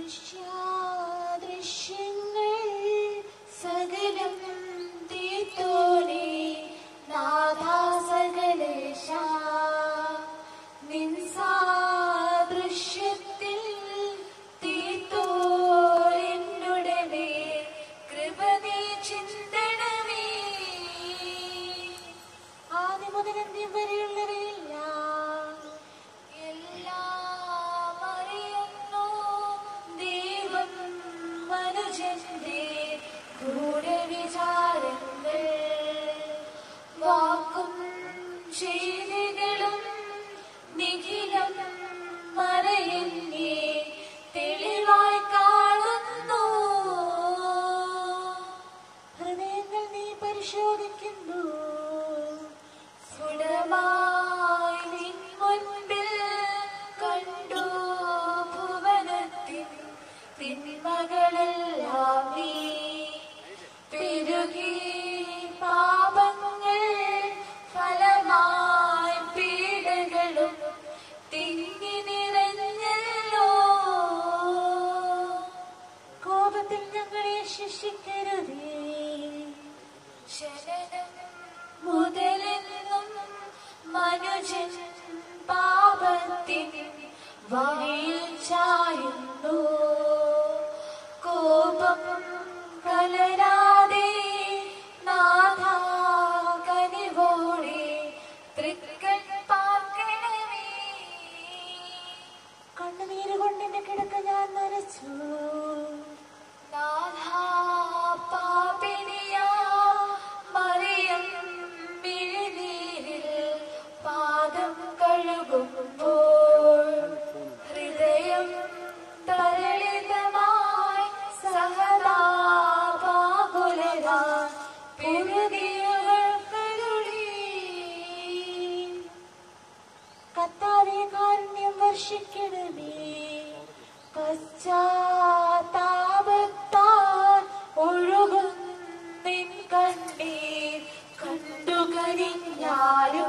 ദൃശ്യാദൃശ്യങ്ങൾ സകലം തീത്തോനെ നാഥാ സകലേശ നിൻ സാദൃശ്യത്തിൽ തീത്തോ എന്നുടെ മേൽ കൃപ നീ ചിന്തണമേ ആദ്യം മുതൽ അന്ത്യം വരെയുള്ളവയെല്ലാം എല്ലാം അറിയുന്നു ദൈവം മനുഷ്യന്റെ കൂടെ വിചാരങ്ങൾ വാക്കും ചെയ്തികളും നിഖിലം മറയെന്നെ തെളിവായി കാണുന്നു ഹൃദയങ്ങൾ നീ പരിശോധിക്കുന്നു സുടമായി നിൻ മുൻപിൽ കണ്ടു ഭുവനത്തിൻ തിന്മകളെല്ലാം നീ പെരുകി പാപങ്ങൾ ഫലമായി പീഡകളും തിങ്ങി നിറഞ്ഞല്ലോ കോപത്തിൽ ഞങ്ങളെ ശിക്ഷിക്കരുതേ ശരണം മുതലെന്നും മനുജൻ പാപത്തിൻ വഴിയിൽ ചായുന്നു കോപം കലരാതെ നാഥാ കനിവോടെ തൃക്കൺ പാർക്കണമേ കണ്ണുനീര് കൊണ്ടെന്റെ കിടക്ക ഞാൻ നരച്ചു നാഥാ പാപിനിയാ മറിയം മിഴിനീരിൽ പാദം കഴുകുമ്പോൾ ഹൃദയം തരളിതമായി സഹതാപാകുലരാ പെരുകിയവൾ കരുളി കത്താതെ കാരുണ്യം വർഷിക്കണമേ പശ്ചാത്താപത്താൽ ഒഴുകും നിൻ കണ്ണീർ കണ്ടു കരിഞ്ഞാലും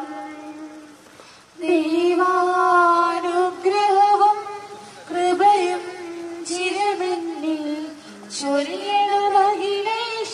ദൈവാനുഗ്രഹവും കൃപയും ചിരമെന്നിൽ ചൊരിയണമഹിലേശ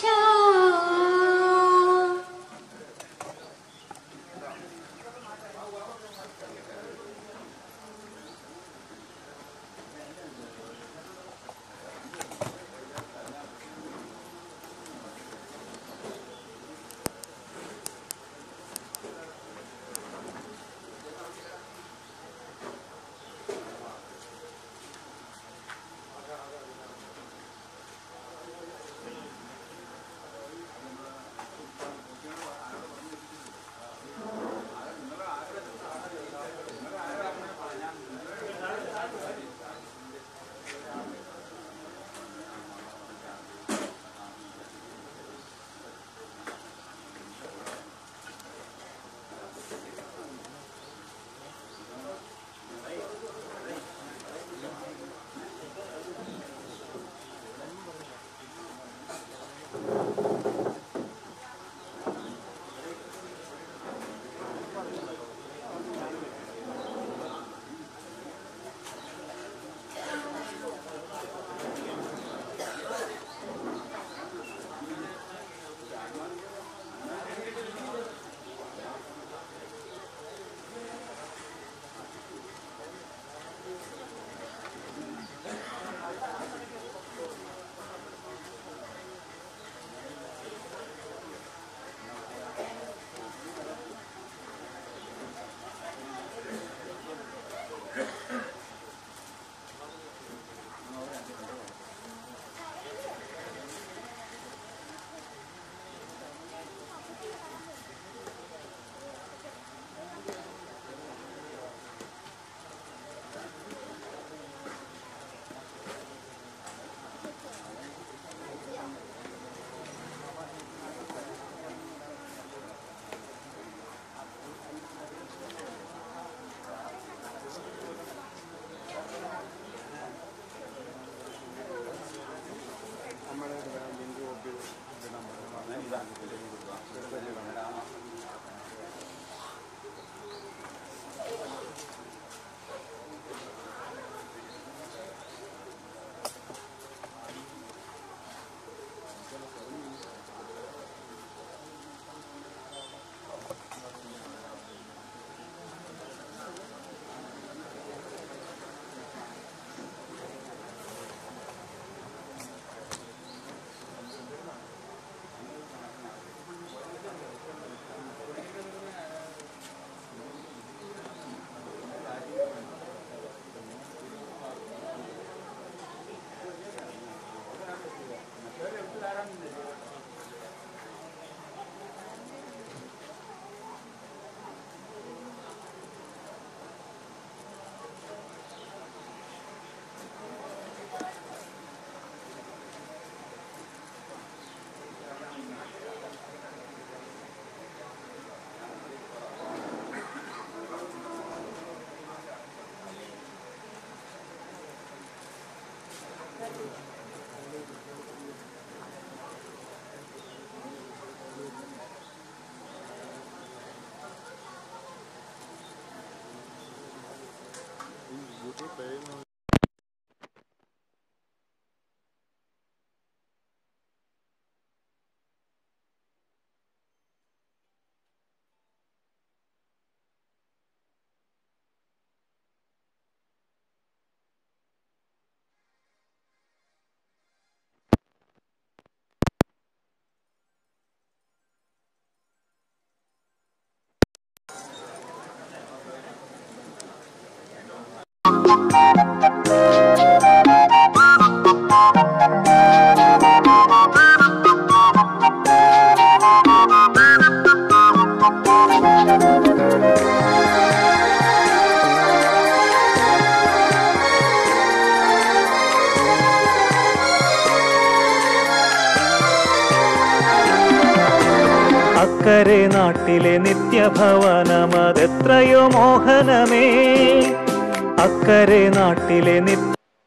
നാട്ടിലെ നിത്യഭവനമതെത്രയോ മോഹനമേ അക്കരെ നാട്ടിലെ നിത്യ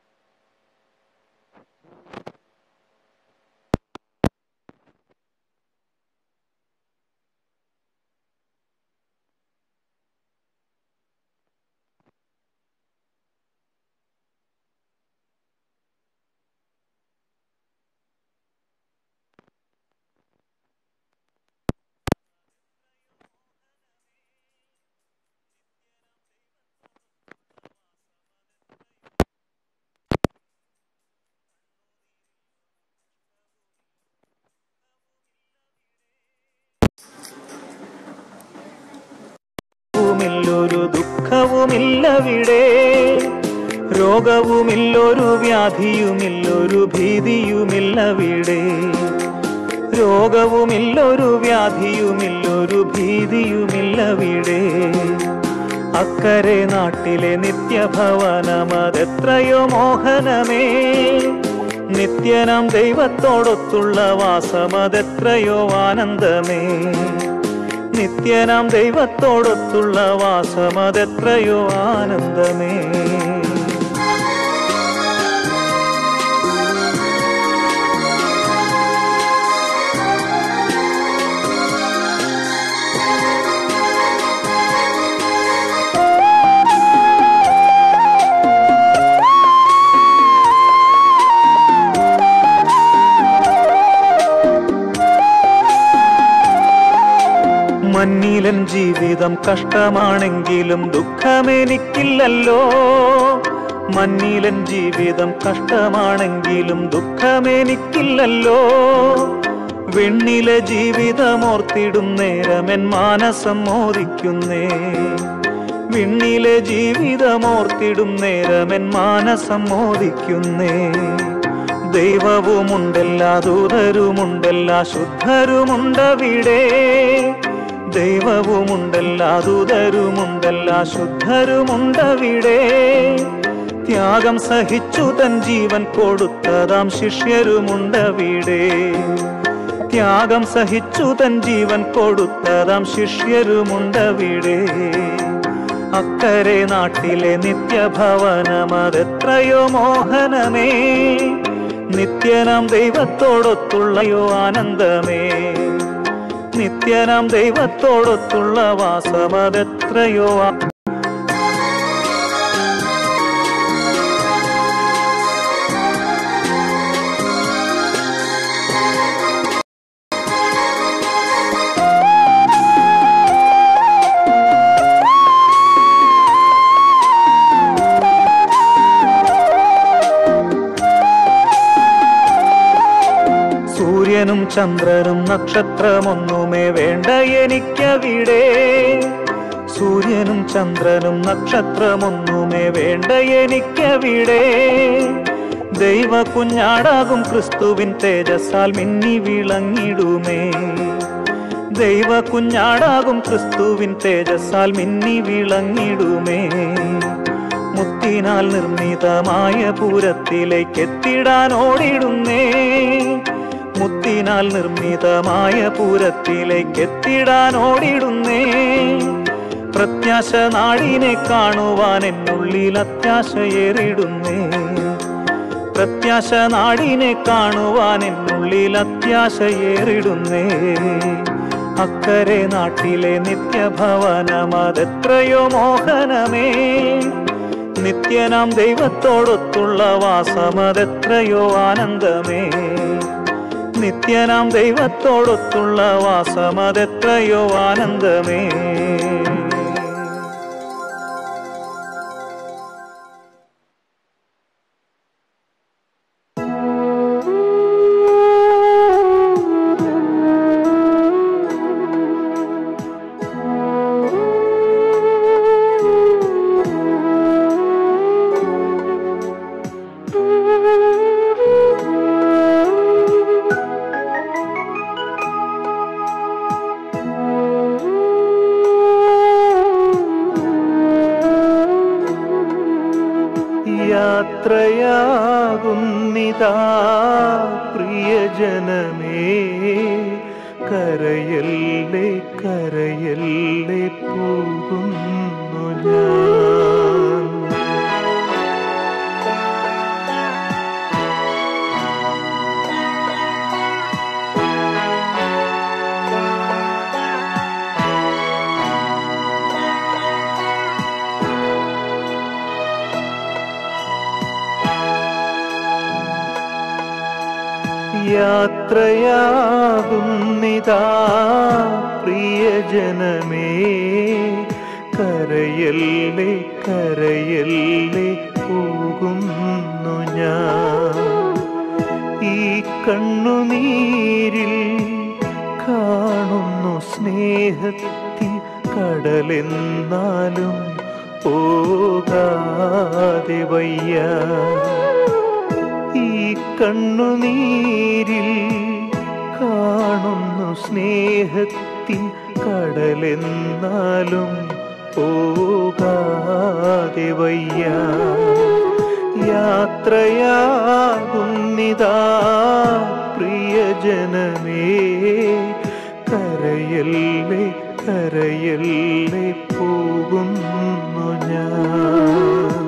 വുമില്ലൊരു ദുഃഖവുമില്ലവിടെ രോഗവുമില്ലൊരു വ്യാധിയുമില്ലൊരു ഭീതിയുമില്ലവിടെ രോഗവുമില്ലൊരു വ്യാധിയുമില്ലൊരു ഭീതിയുമില്ലവിടെ അക്കരെ നാട്ടിലെ നിത്യഭവനമതെത്രയോ മോഹനമേ നിത്യനം ദൈവത്തോടൊത്തുള്ള വാസമതെത്രയോ ആനന്ദമേ നിത്യനാം ദൈവത്തോടൊത്തുള്ള വാസമതെത്രയോ ആനന്ദമേ മഞ്ഞിലൻ ജീവിതം കഷ്ടമാണെങ്കിലും ദുഃഖമെനിക്കില്ലല്ലോ മഞ്ഞിലൻ ജീവിതം കഷ്ടമാണെങ്കിലും ദുഃഖമെനിക്കില്ലല്ലോ വെണ്ണിലെ ജീവിതമോർത്തിടും നേരമെൻ മാനസം മോദിക്കുന്നേ വിണ്ണിലെ ജീവിതമോർത്തിടും നേരമെൻ മാനസം മോദിക്കുന്നേ ദൈവവുമുണ്ടെല്ലാ ദൂതരുമുണ്ടെല്ലാ ശുദ്ധരുമുണ്ടവിടെ ദൈവവുമുണ്ടെല്ലാ ദൂതരുമുണ്ടെല്ലാ ശുദ്ധരുമുണ്ടവിടെ ത്യാഗം സഹിച്ചു തൻ ജീവൻ കൊടുത്തതാം ശിഷ്യരുമുണ്ടവിടെ ത്യാഗം സഹിച്ചു തൻ ജീവൻ കൊടുത്തതാം ശിഷ്യരുമുണ്ടവിടെ അക്കരെ നാട്ടിലെ നിത്യഭവനമതെത്രയോ മോഹനമേ നിത്യനാം ദൈവത്തോടൊത്തുള്ളയോ ആനന്ദമേ നിത്യനാം ദൈവത്തോടൊത്തുള്ള വാസമതെത്രയോ ആ- സൂര്യനും ചന്ദ്രനും നക്ഷത്രമൊന്നുമേ വേണ്ട എനിക്കവിടെ സൂര്യനും ചന്ദ്രനും നക്ഷത്രമൊന്നുമേ വേണ്ട എനിക്കവിടെ ദൈവ കുഞ്ഞാടാകും ക്രിസ്തുവിൻ തേജസ്സാൽ മിന്നി വിളങ്ങിടുമേ ദൈവ കുഞ്ഞാടാകും ക്രിസ്തുവിൻ തേജസ്സാൽ മിന്നി വിളങ്ങിടുമേ മുത്തിനാൽ നിർമ്മിതമായ പൂരത്തിലേക്ക് എത്തിടാൻ ഓടിടുന്നേ മുത്തിനാൽ നിർമ്മിതമായ പൂരത്തിലേക്ക് എത്തിടാൻ ഓടിടുന്നേ പ്രത്യാശ നാടിനെ കാണുവാൻ എന്നുള്ളിൽ അത്യാശയേറിടുന്നേ പ്രത്യാശ നാടിനെ കാണുവാൻ എന്നുള്ളിൽ അത്യാശയേറിടുന്നേ അക്കരെ നാട്ടിലെ നിത്യഭവനമതെത്രയോ മോഹനമേ നിത്യനാം ദൈവത്തോടൊത്തുള്ള വാസമതെത്രയോ ആനന്ദമേ നിത്യനാം ദൈവത്തോടൊത്തുള്ള വാസമതെത്രയോ ആനന്ദമേ യാത്രയാകുന്നിതാ പ്രിയജനമേ കരയല്ലേ കരയല്ലേ പോകുന്നു ഞാൻ യാത്രയാകുന്നിതാ പ്രിയജനമേ കരയല്ലേ കരയല്ലേ പോകുന്നു ഞാൻ ഈ കണ്ണുനീരിൽ കാണുന്നു സ്നേഹത്തിൽ കടലെന്നാലും പോകാതെ വയ്യ ഈ കണ്ണുനീരിൽ കാണുന്നു സ്നേഹത്തിൻ കടലെന്നാലും പോകാതെ വയ്യ യാത്രയാകുന്നിതാ പ്രിയജനമേ കരയല്ലേ കരയല്ലേ പോകുന്നു ഞാൻ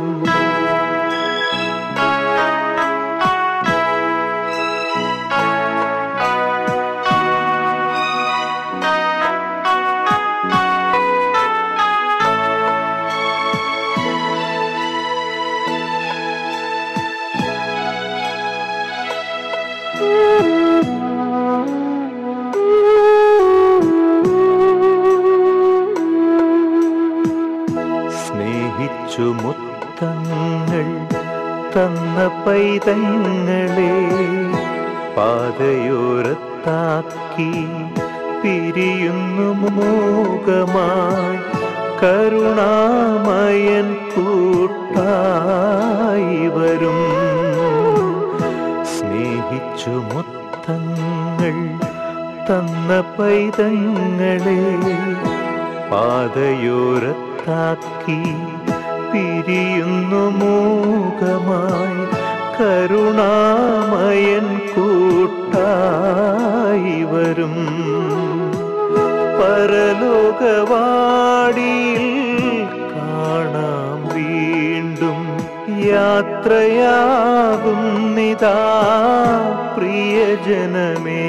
സ്നേഹിച്ചു മുത്തങ്ങൾ തന്ന പൈതങ്ങളെ പാതയോരത്താക്കി പിരിയുന്നു മോകമായി കരുണാമയൻ കൂട്ടായി വരും സ്നേഹിച്ചു മുത്തങ്ങൾ തന്ന പൈതങ്ങളെ പാതയോരത്താക്കി പിരിയുന്നു മൂകമായി കരുണാമയൻ കൂട്ടായി വരും പരലോകവാടിയിൽ കാണാം വീണ്ടും യാത്രയാകുന്നിതാ പ്രിയജനമേ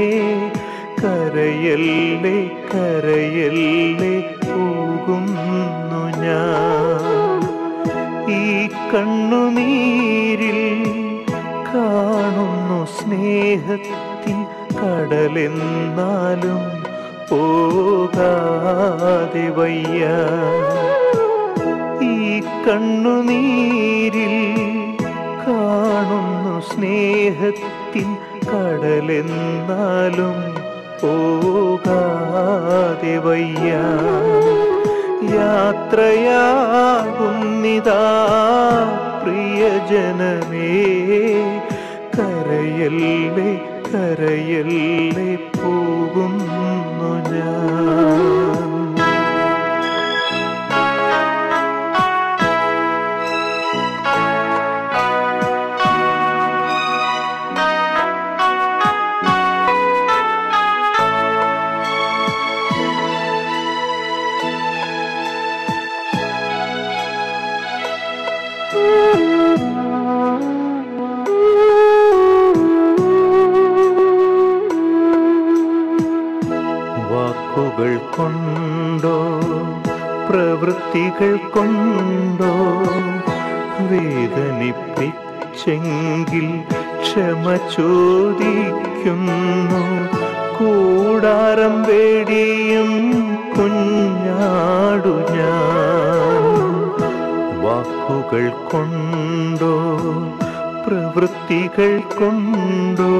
കരയല്ലേ കരയല്ലേ പോകുന്നു ഞാൻ ഈ കണ്ണുനീരിൽ കാണുന്നു സ്നേഹത്തിൻ കടലെന്നാലും പോകാതെ വയ്യ ഈ കണ്ണുനീരിൽ കാണുന്നു സ്നേഹത്തിൻ കടലെന്നാലും പോകാതെ വയ്യ യാത്രയാകുന്നിതാ പ്രിയജനമേ കരയല്ലേ കരയല്ലേ പോകുന്നു ഞാൻ വാക്കുകൾ കൊണ്ടോ പ്രവൃത്തികൾ കൊണ്ടോ വേദനിപ്പിച്ചെങ്കിൽ ക്ഷമ ചോദിക്കുന്നു കൂടാരം വേടിയും കുഞ്ഞാടു ഞാൻ വാക്കുകൾ കൊണ്ടോ പ്രവൃത്തികൾ കൊണ്ടോ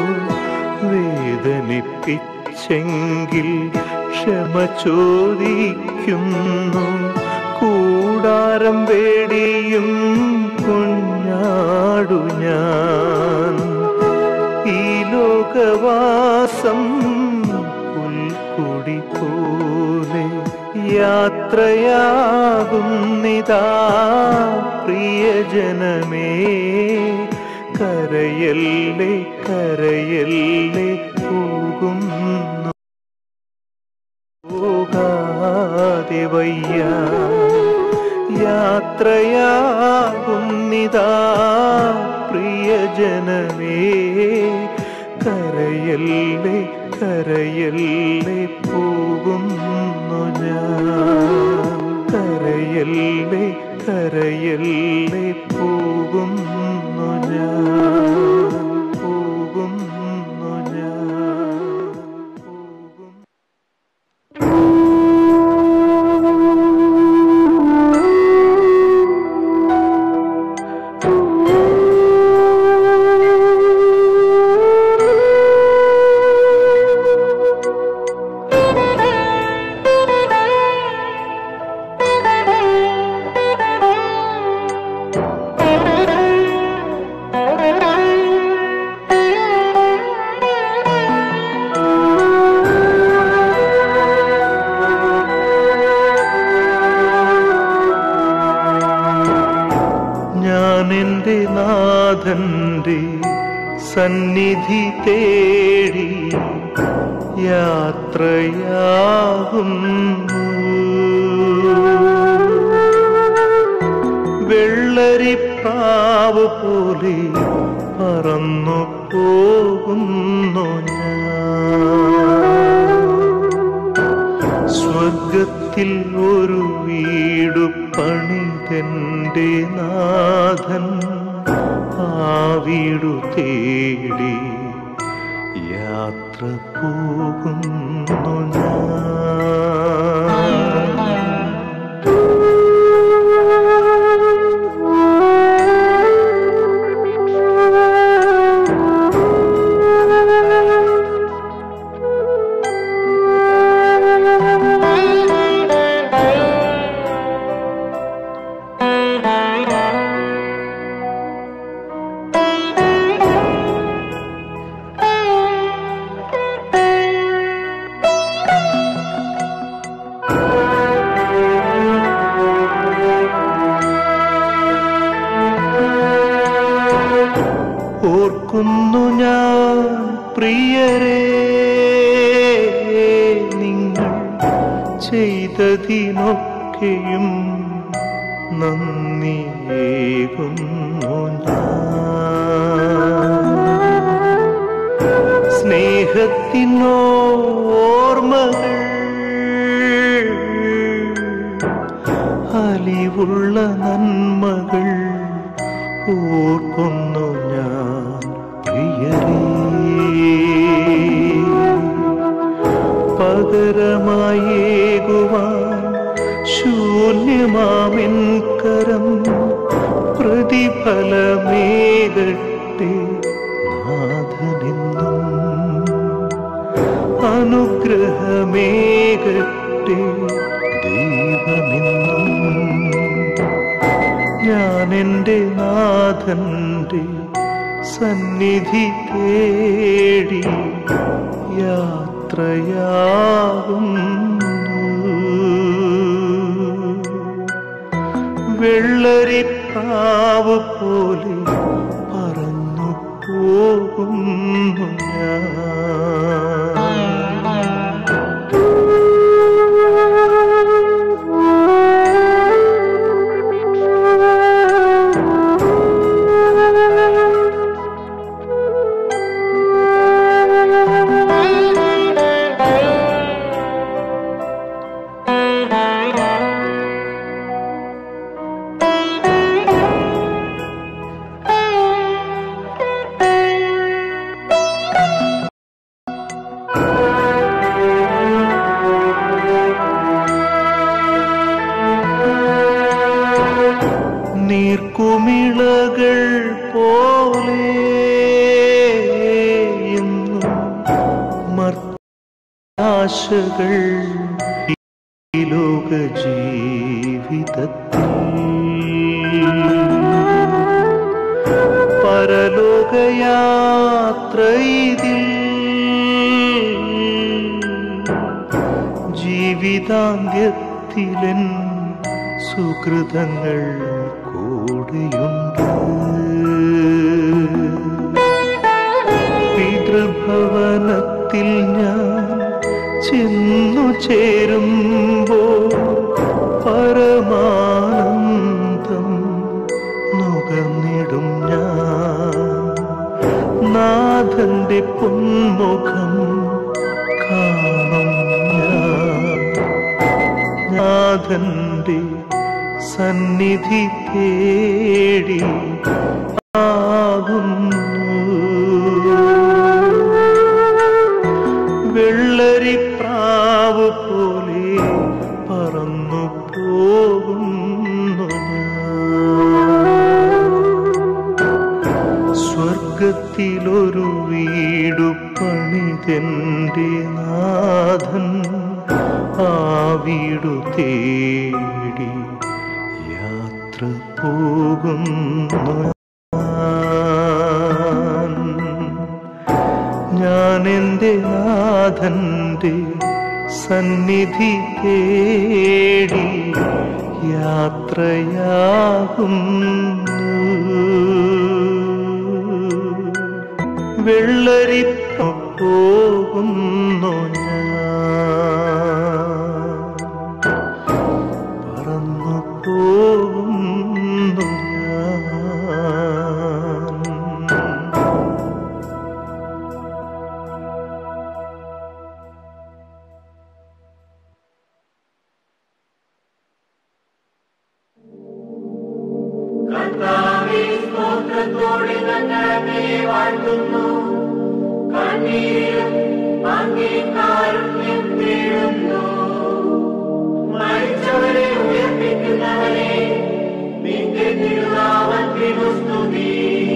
വേദനിപ്പിച്ചെങ്കിൽ ക്ഷമ ചോദിക്കുന്നു കൂടാരം വേടിയും കുഞ്ഞാടു ഞാൻ ഈ ലോകവാസം പുൽക്കുടി പോലെ യാത്രയാകുന്നിതാ പ്രിയജനമേ കരയല്ലേ കരയല്ലേ പോകുന്നു വയ്യ യാത്രയാകുന്നിതാ പ്രിയജനമേ കരയല്ലേ കരയല്ലേ പോകുന്നു ഞാൻ കരയല്ലേ കരയല്ലേ പോകുന്നു ഞാൻ പോകുന്നു ഞാൻ പോകുന്നു ഞാൻ എൻ്റെ നാഥന്റെ സന്നിധി തേടി യാത്രയാകുന്നു വെള്ളരിപ്പാവ് പോലെ പറന്നു പോകുന്നു ഞാൻ സ്വർഗത്തിൽ ഒരു വീടു പണിതെന്റെ നാഥൻ ആ വീടു തേടി യാത്ര പോകുന്നു ഞാൻ ഓർക്കുന്നു ഞാൻ പ്രിയരേ നിങ്ങൾ ചെയ്തതിനൊക്കെയും നന്ദിയേകുന്നു ഞാൻ സ്നേഹത്തിനോർമ്മകൾ അലിവുള്ള നന്മകൾ ഓർക്കുന്നു ഞാൻ പ്രിയരേ പകരമായേകുവാൻ ശൂന്യമാമിൻ കരം പ്രതിഫലമേകട്ടെ നാഥനെന്നും അനുഗ്രഹമേകട്ടെ ദൈവമെന്നും ഞാൻ എൻ്റെ നാഥൻ്റെ സന്നിധി തേടി യാത്രയാകുന്നു വെള്ളരിപ്പാവ് പോലെ പറന്നു പോകുന്നു ഞാൻ നീർക്കുമിളകൾ പോലെ എന്നും മർത്താശകൾ ഈ ലോക ജീവിതത്തിൽ പരലോകയാത്ര ഇതിൽ ജീവിതാന്ത്യത്തിലൻ സുഹൃതങ്ങൾ കൂടെയുണ്ട് പിതൃഭവനത്തിൽ ഞാൻ ചെന്നു ചേരുമ്പോൾ നാഥന്റെ പൊന്മുഖം കാണും ഞാൻ നാഥന്റെ സന്നിധി തേടി ആകുന്നു വെള്ളരിപ്രാവ് പോലെ പറന്നു പോകുന്നു ഞാൻ. സ്വർഗത്തിലൊരു വീടു പണിതെന്റെ നാഥൻ ആ വീടു തേടി യാത്ര പോകുന്നു ഞാൻ. ഞാൻ എൻ്റെ നാഥന്റെ സന്നിധി തേടി യാത്രയാകുന്നു വെള്ളരി പോകുന്നു ഞാൻ പറന്നു പോകുന്നു ഞാൻ കർത്താവേ സ്തോത്രത്തോടെ ഞങ്ങളെ വാഴ്ത്തുന്നു കണ്ണീരും അങ്ങേ കാരുണ്യം തേടുന്നു മരിച്ചവരെ ഉയർപ്പിക്കുന്നവരെ നിന്റെ തിരുനാമത്തിനു സ്തുതി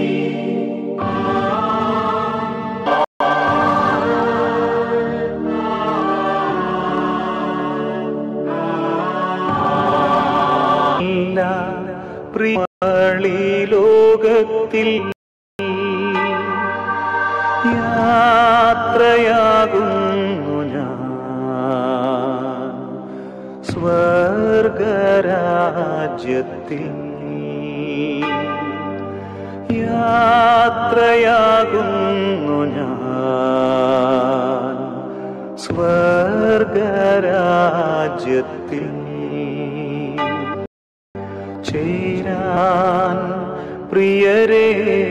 ഇല്ല പ്രിയളി ലോകത്തിൽ യാത്രയാകുന്നു ഞാൻ സ്വർഗരാജ്യത്തിൽ യാത്രയാകുന്നു ഞാൻ സ്വർഗരാജ്യത്തിൽ ചേരാൻ പ്രിയരെ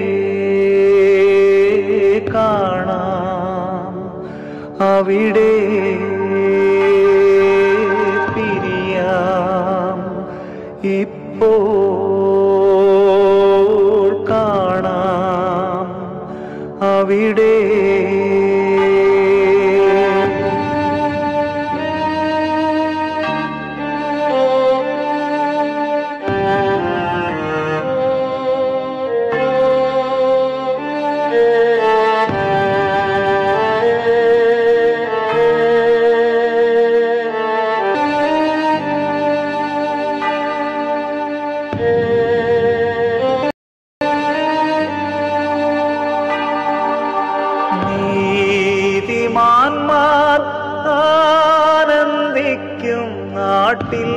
കാണാം അവിടെ പിരിയാം ഇപ്പോൾ കാണാം അവിടെ നീതിമാന്മാർ ആനന്ദിക്കും നാട്ടിൽ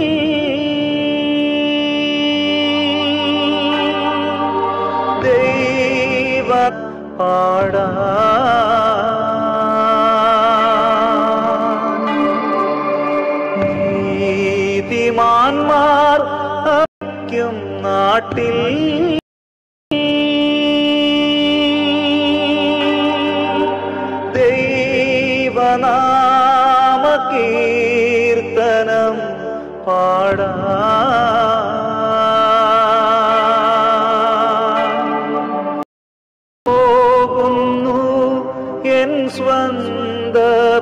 ദൈവ പാടാ നീതിമാന്മാർ ആനന്ദിക്കും നാട്ടിൽ ദൈവനാമ കീർത്തനം പാടാ പോകുന്നു എൻ സ്വന്ത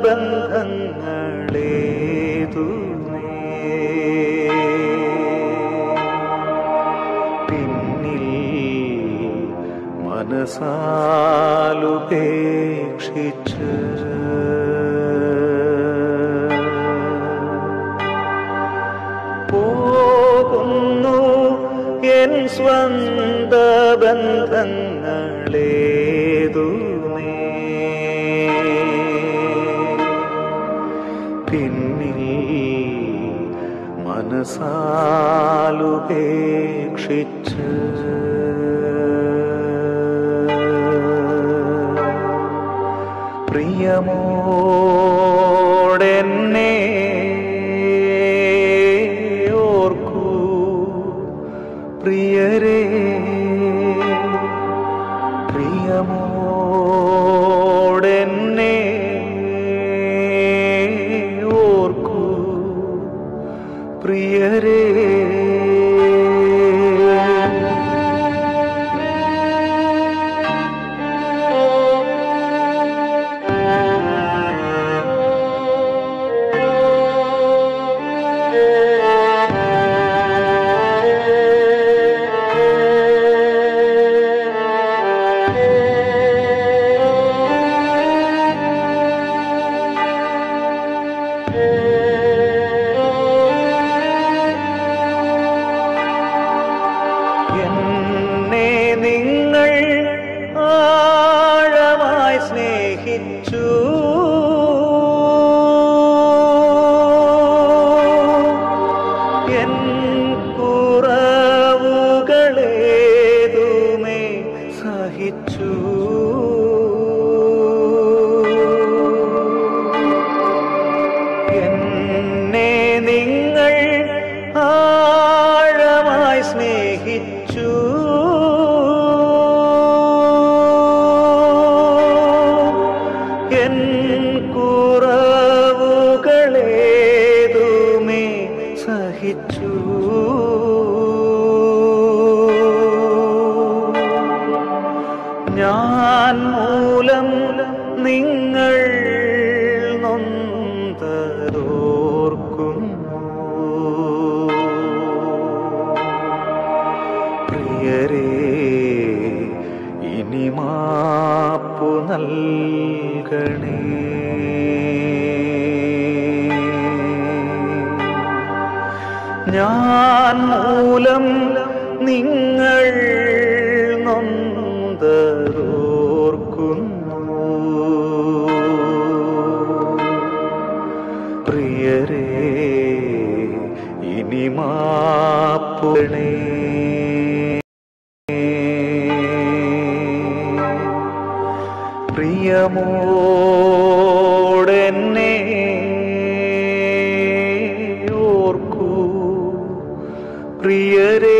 ബന്ധങ്ങളേതുമേ പിന്നിൽ മനസാലുപേക്ഷിച്ച് പോകുന്നു എൻ സ്വന്ത ബന്ധങ്ങളേതുമേ പിന്നിൽ മനസാലുപേക്ഷിച്ച് പ്രിയമോടെന്നെ ഓർക്കൂ പ്രിയരേ പ്രിയമോ നിങ്ങൾ ആഴമായി സ്നേഹിച്ചു എൻ കുറവുകളേതുമേ സഹിച്ചു എന്നെ നിങ്ങൾ ആഴമായി സ്നേഹിച്ചു എൻ കുറവുകളേതുമേ സഹിച്ചു ഞാൻ മൂലം നിങ്ങൾ നൊന്തതോർക്കുന്നു പ്രിയരേ ഇനി മാപ്പു നൽകണേ ഞാൻ മൂലം നിങ്ങൾ നൊന്തതോർക്കുന്നു പ്രിയരേ ഇനി മാപ്പുണേ പ്രിയമോടെന്നെ ഓർക്കൂ പ്രിയരേ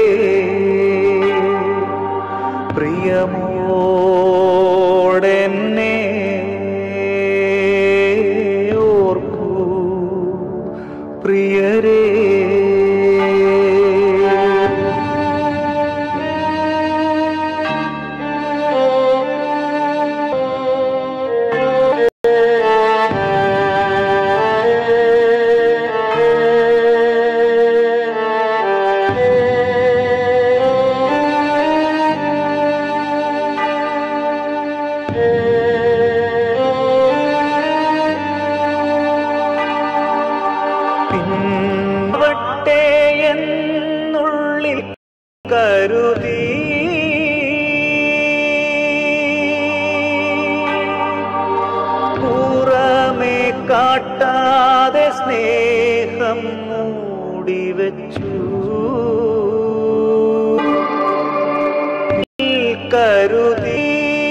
പ്രിയമോടെന്നെ ഓർക്കൂ പ്രിയരേ പിൻവട്ടെ എന്നുള്ളിൽ കരുതി പുറമേ കാട്ടാതെ സ്നേഹം മൂടിവെച്ചു കരുതി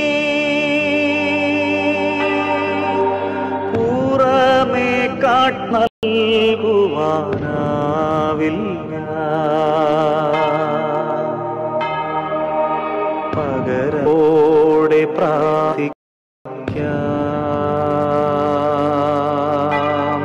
പുറമേ കാട്ട് നൽകുവാനാവില്ല പകരോടെ പ്രാർത്ഥിക്കാം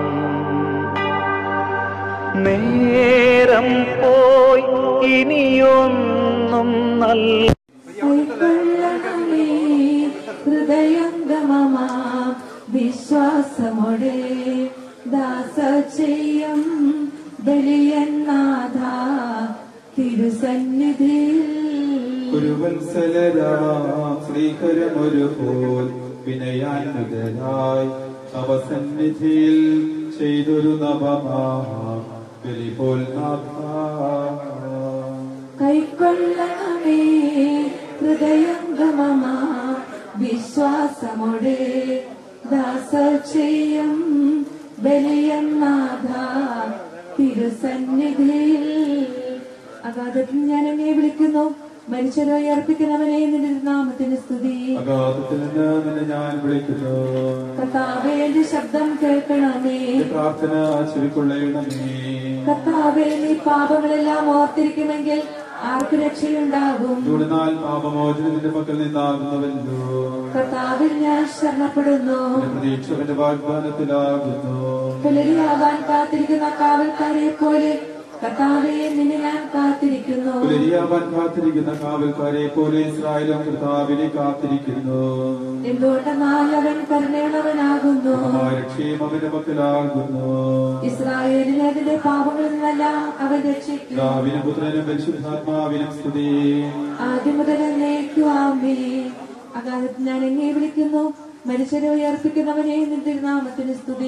നേരം പോയി ഇനിയൊന്നും നല്ല കൈക്കൊള്ളണമേ ഹൃദയംഗമമാ വിശ്വാസമോടെ ദാസ ചെയ്യും ബലിയന്നാഥ തിരുസന്നിധിയിൽ ഒരു വത്സലരാം ശ്രീകരമൊരു പോൽ വിനയാന്വിതനായി അവസന്നിധിയിൽ ചെയ്തൊരു നവമാ ബലിപോൽ നാഥ കൈക്കൊള്ളണമേ ഹൃദയംഗമമാ വിശ്വാസമോടെ ദാസ ചെയ്യും ബലിയന്നാഥ തിരുസന്നിധിയിൽ അഗാധത്തിൽ ഞാൻ എന്നെ വിളിക്കുന്നു മനുഷ്യരായി അർപ്പിക്കുന്നവനെ നിന്റെ നാമത്തിന് സ്തുതി അഗാധത്തിൽ നിന്ന് നിന്നെ ഞാൻ വിളിക്കുന്നു കർത്താവേ എന്റെ ശബ്ദം കേൾക്കണമേ എന്റെ പ്രാർത്ഥന ചെവിക്കൊള്ളണമേ കർത്താവേ നീ പാപങ്ങളെല്ലാം ഓർത്തിരിക്കുമെങ്കിൽ ആർക്ക് രക്ഷയുണ്ടാകും ചൂടുനാൽ പാപമോചനം നിന്റെ പക്കൽ നിന്നാകുന്നുവല്ലോ കർത്താവിൽ ഞാൻ ശരണപ്പെടുന്നു എന്റെ പ്രതീക്ഷ എന്റെ വാഗ്ദാനത്തിലാകുന്നു പുലരിയാവാൻ കാത്തിരിക്കുന്ന കാവൽക്കാരെ പോലെ കർത്താവെ നിന്നെ ഞാൻ കാത്തിരിക്കുന്നു പുലരിയാവാൻ കാത്തിരിക്കുന്ന കാവൽക്കാരെ പോലെ ഇസ്രായേലും കർത്താവിനെ കാത്തിരിക്കുന്നു എന്തുകൊണ്ടെന്നാൽ അവൻ കരുണയുള്ളവനാകുന്നു മഹാരക്ഷയും അവന്റെ പക്കലാകുന്നു ഇസ്രായേലിനെ അതിന്റെ പാപങ്ങളിൽ നിന്നെല്ലാം അവൻ രക്ഷിക്കും പിതാവിനും പുത്രനും പരിശുദ്ധാത്മാവിനും സ്തുതി ആദ്യം മുതൽ എന്നേക്കും ആമേ അകാലത്ത് ഞാൻ എന്നെ വിളിക്കുന്നു മനുഷ്യരെ ഉയർപ്പിക്കുന്നവനെ നിന്റെ നാമത്തിന് സ്തുതി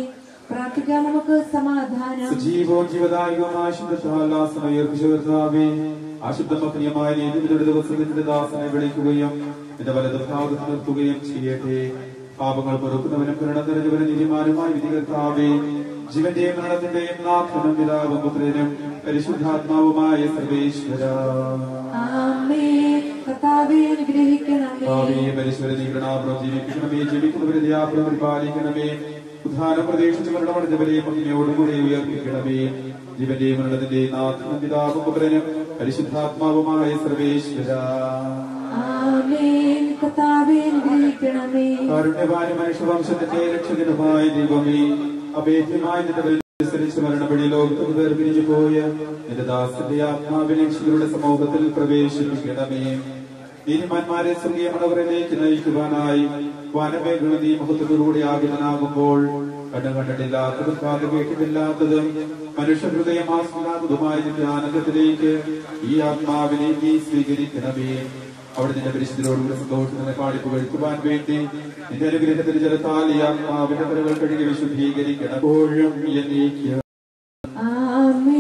പ്രാർത്ഥിക്കാം നമുക്ക് സമാധാനം സജീവവും ജീവദായകവുമായ ശുദ്ധത്താലാസനയർപ്പിച്ചവർത്താവേ അശുദ്ധമഗ്നിയമായ നീതിയുടെ ദിവസത്തിന്റെ ദാസനെ വിളിക്കുകയും എന്റെ വലത് ഭാഗത്ത് നിർത്തുകയും ചെയ്യട്ടെ പാപങ്ങൾ പൊറുക്കുന്നവനും കരുണ നിറഞ്ഞവനും നീതിമാനുമായ വിധികർത്താവേ ജീവന്റെയും മരണത്തിന്റെയും നാഥനും പിതാവും പുത്രനും പരിശുദ്ധാത്മാവുമായ സർവേശ്വര ആമേ കർത്താവെ അനുഗ്രഹിക്കണമേ ഭാവിയെ പരിശുദ്ധ നീകരണാപുരം ജീവിപ്പിക്കണമേ ജീവിക്കുന്നവരെ ദയാപുരം പരിപാലിക്കണമേ ഉദ്ധാനം പ്രതീക്ഷിച്ച് മരണമടഞ്ഞവരെയും അഗ്നിയോടുകൂടി ഉയർപ്പിക്കണമേ ജീവന്റെയും മരണത്തിന്റെയും നാഥനും പിതാവും പുത്രനും പരിശുദ്ധാത്മാവുമായ സർവേശ്വര ആമേ കർത്താവെ അനുഗ്രഹിക്കണമേ കാരുണ്യവാന് മനുഷ്യവംശത്തിന്റെ രക്ഷകനുമായ ദൈവമേ അഭേദ്യമായ നിന്റെ അനുസരിച്ച് മരണപടി ലോകത്ത് വേർപിരിഞ്ഞു പോയ നിന്റെ ദാസന്റെ ആത്മാവിനെ ക്ഷീരുടെ സമൂഹത്തിൽ പ്രവേശിപ്പിക്കണമേ നീതിമാന്മാരെ സ്വർഗീയ മണവറിലേക്ക് നയിക്കുവാനായി വനമേഖല നീ മുഖത്തോടുകൂടി ആഗതനാകുമ്പോൾ കണ്ണു കണ്ടിട്ടില്ലാത്തതും കാത് കേട്ടിട്ടില്ലാത്തതും മനുഷ്യ ഹൃദയം ആസ്വദാത്തതുമായ നിന്റെ ആനന്ദത്തിലേക്ക് ഈ ആത്മാവിനെ നീ സ്വീകരിക്കണമേ അവിടെ നിന്റെ പരിശുദ്ധരോടുകൂടി സന്തോഷത്തിനെ പാടി പുകഴ്ത്തുവാൻ വേണ്ടി നിന്റെ അനുഗ്രഹത്തിന്റെ ജലത്താൽ ഈ ആത്മാവിന്റെ കരകൾ കഴുകി വിശുദ്ധീകരിക്കണം എപ്പോഴും എന്നേക്കും ആമേ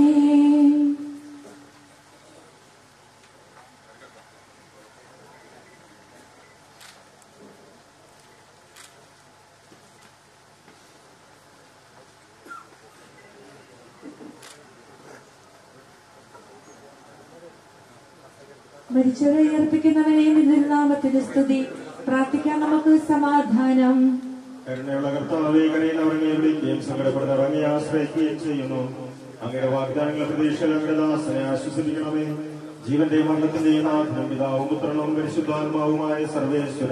മരിച്ചവരെ ഉയർപ്പിക്കുന്നവനെ നിന്റെ നാമത്തിന് സ്തുതി പ്രാർത്ഥിക്കാൻ നമുക്ക് സമാധാനം കരുണയുള്ള കർത്താവെ കരയിൽ അവരെ വിളിക്കുകയും സങ്കടപ്പെടുന്ന ഇറങ്ങി ആശ്രയിക്കുകയും ചെയ്യുന്നു അങ്ങയുടെ വാഗ്ദാനങ്ങളെ പ്രതീക്ഷയിൽ അങ്ങയുടെ ദാസനെ ആശ്വസിപ്പിക്കണമേ ജീവന്റെയും മരണത്തിന്റെയും നാഥനും പിതാവും പുത്രനും പരിശുദ്ധാത്മാവുമായ സർവേശ്വര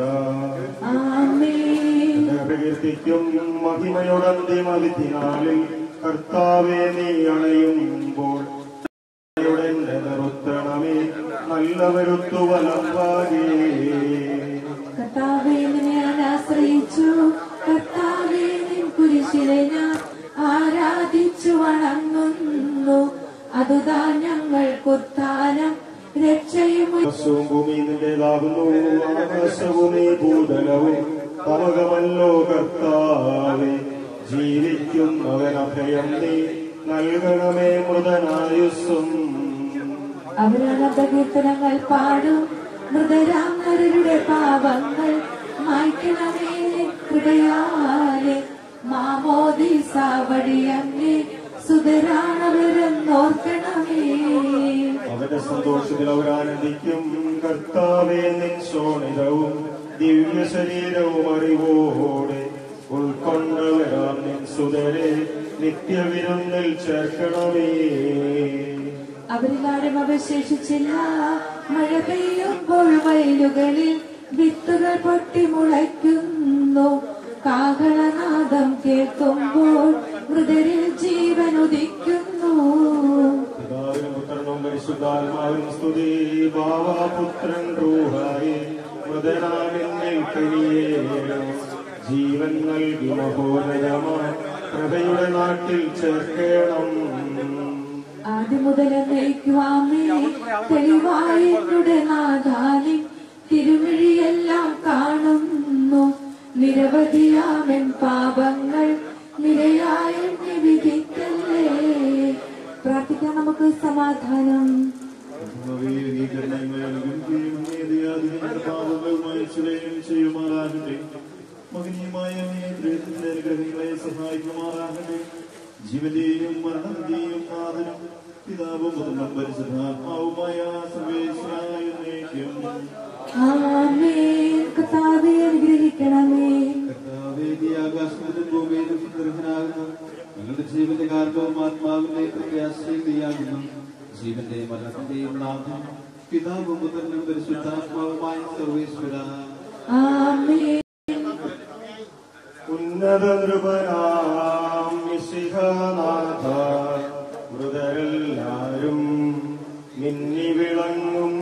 ആമേ പ്രകീർത്തിക്കും മഹിമയോടന്തിമവിധിനാളിൽ കർത്താവെ നീ അണയുമ്പോൾ യുടെ നിർത്തണമേ നല്ലവരുത്തു വലമ്പാകേ കർത്താവേ നിന്നെ ഞാൻ ആശ്രയിച്ചു കർത്താവേ നിൻ കുരിശിലെ ഞാൻ ആരാധിച്ചു വണങ്ങുന്നു അതുതാൻ ഞങ്ങൾക്കുത്ഥാനം രക്ഷയും ആകാശവും ഭൂമി നിന്റേതാകുന്നു ആകാശവും ഈ ഭൂതലവും തമകമല്ലോ കർത്താവെ ജീവിക്കുന്നവൻ അഭയം നീ നൽകണമേ മൃതനായുസ്സും അവരുടെ കീർത്തനങ്ങൾ പാടും മൃതരാമരുടെ പാപങ്ങൾ മായ്ക്കണമേ കൃപയാലെ മാമോദീസ വഴിയങ്ങേ സുതരാണവരെന്നോർക്കണമേ അവന്റെ സന്തോഷത്തിൽ അവരാനന്ദിക്കും കർത്താവെ നിൻ ശോണിതവും ദിവ്യ ശരീരവും അറിവോടെ ഉൾക്കൊണ്ടവരാം നിൻ സുതരെ നിത്യവിരുന്നിൽ ചേർക്കണമേ അവരിലാരും അവശേഷിച്ചില്ല മഴ പെയ്യുമ്പോൾ വയലുകളിൽ വിത്തുകൾ പൊട്ടി മുളയ്ക്കുന്നു കാഹളനാദം കേൾക്കുമ്പോൾ മൃതരിൽ ജീവൻ ഉദിക്കുന്നു പിതാവിനും പുത്രനും പരിശുദ്ധാത്മാവിനും സ്തുതി ബാവാപുത്രൻ റൂഹായി മൃതനാമിന്നിൽ കഴിയേണം ജീവൻ നൽകി മഹോദരമായി പ്രഭയുടെ നാട്ടിൽ ചേർക്കണം ആദ്യം മുതൽ നയിക്കുവാമേ തെളിവായി എന്നുടെ നാഥാനി തിരുമിഴിയെല്ലാം കാണുന്നു നിരവധിയാമൻ പാപങ്ങൾ നിരയായ എന്നെ വിധിക്കല്ലേ പ്രാർത്ഥിക്കാൻ നമുക്ക് സമാധാനം മകനീയമായ അനുഗ്രഹങ്ങളെ സഹായിക്കുമാറാകട്ടെ ജീവന്റെയും മരണത്തിന്റെയും നാഥനും പിതാവും പുത്രനും പരിശുദ്ധാത്മാവുമായ സർവേശ്വരായ എന്നേക്കും. ആമേൻ കർത്താവേ അനുഗ്രഹിക്കണമേ കർത്താവേ, നീ ആകാശത്തിലും ഭൂമിയിലും സുദൃഢനാകുന്നു ഞങ്ങളുടെ ജീവന്റെ കാരണവും ആത്മാവിന്റെ പ്രത്യാശയും നീയാകുന്നു ജീവന്റെ മരണത്തിന്റെയും നാഥം പിതാവും പുത്രനും പരിശുദ്ധാത്മാവുമായ സർവേശ്വര ആമേൻ ഉന്നത നൃപനാം മിശിഹനാഥ മൃതരെല്ലാരും മിന്നി വിളങ്ങും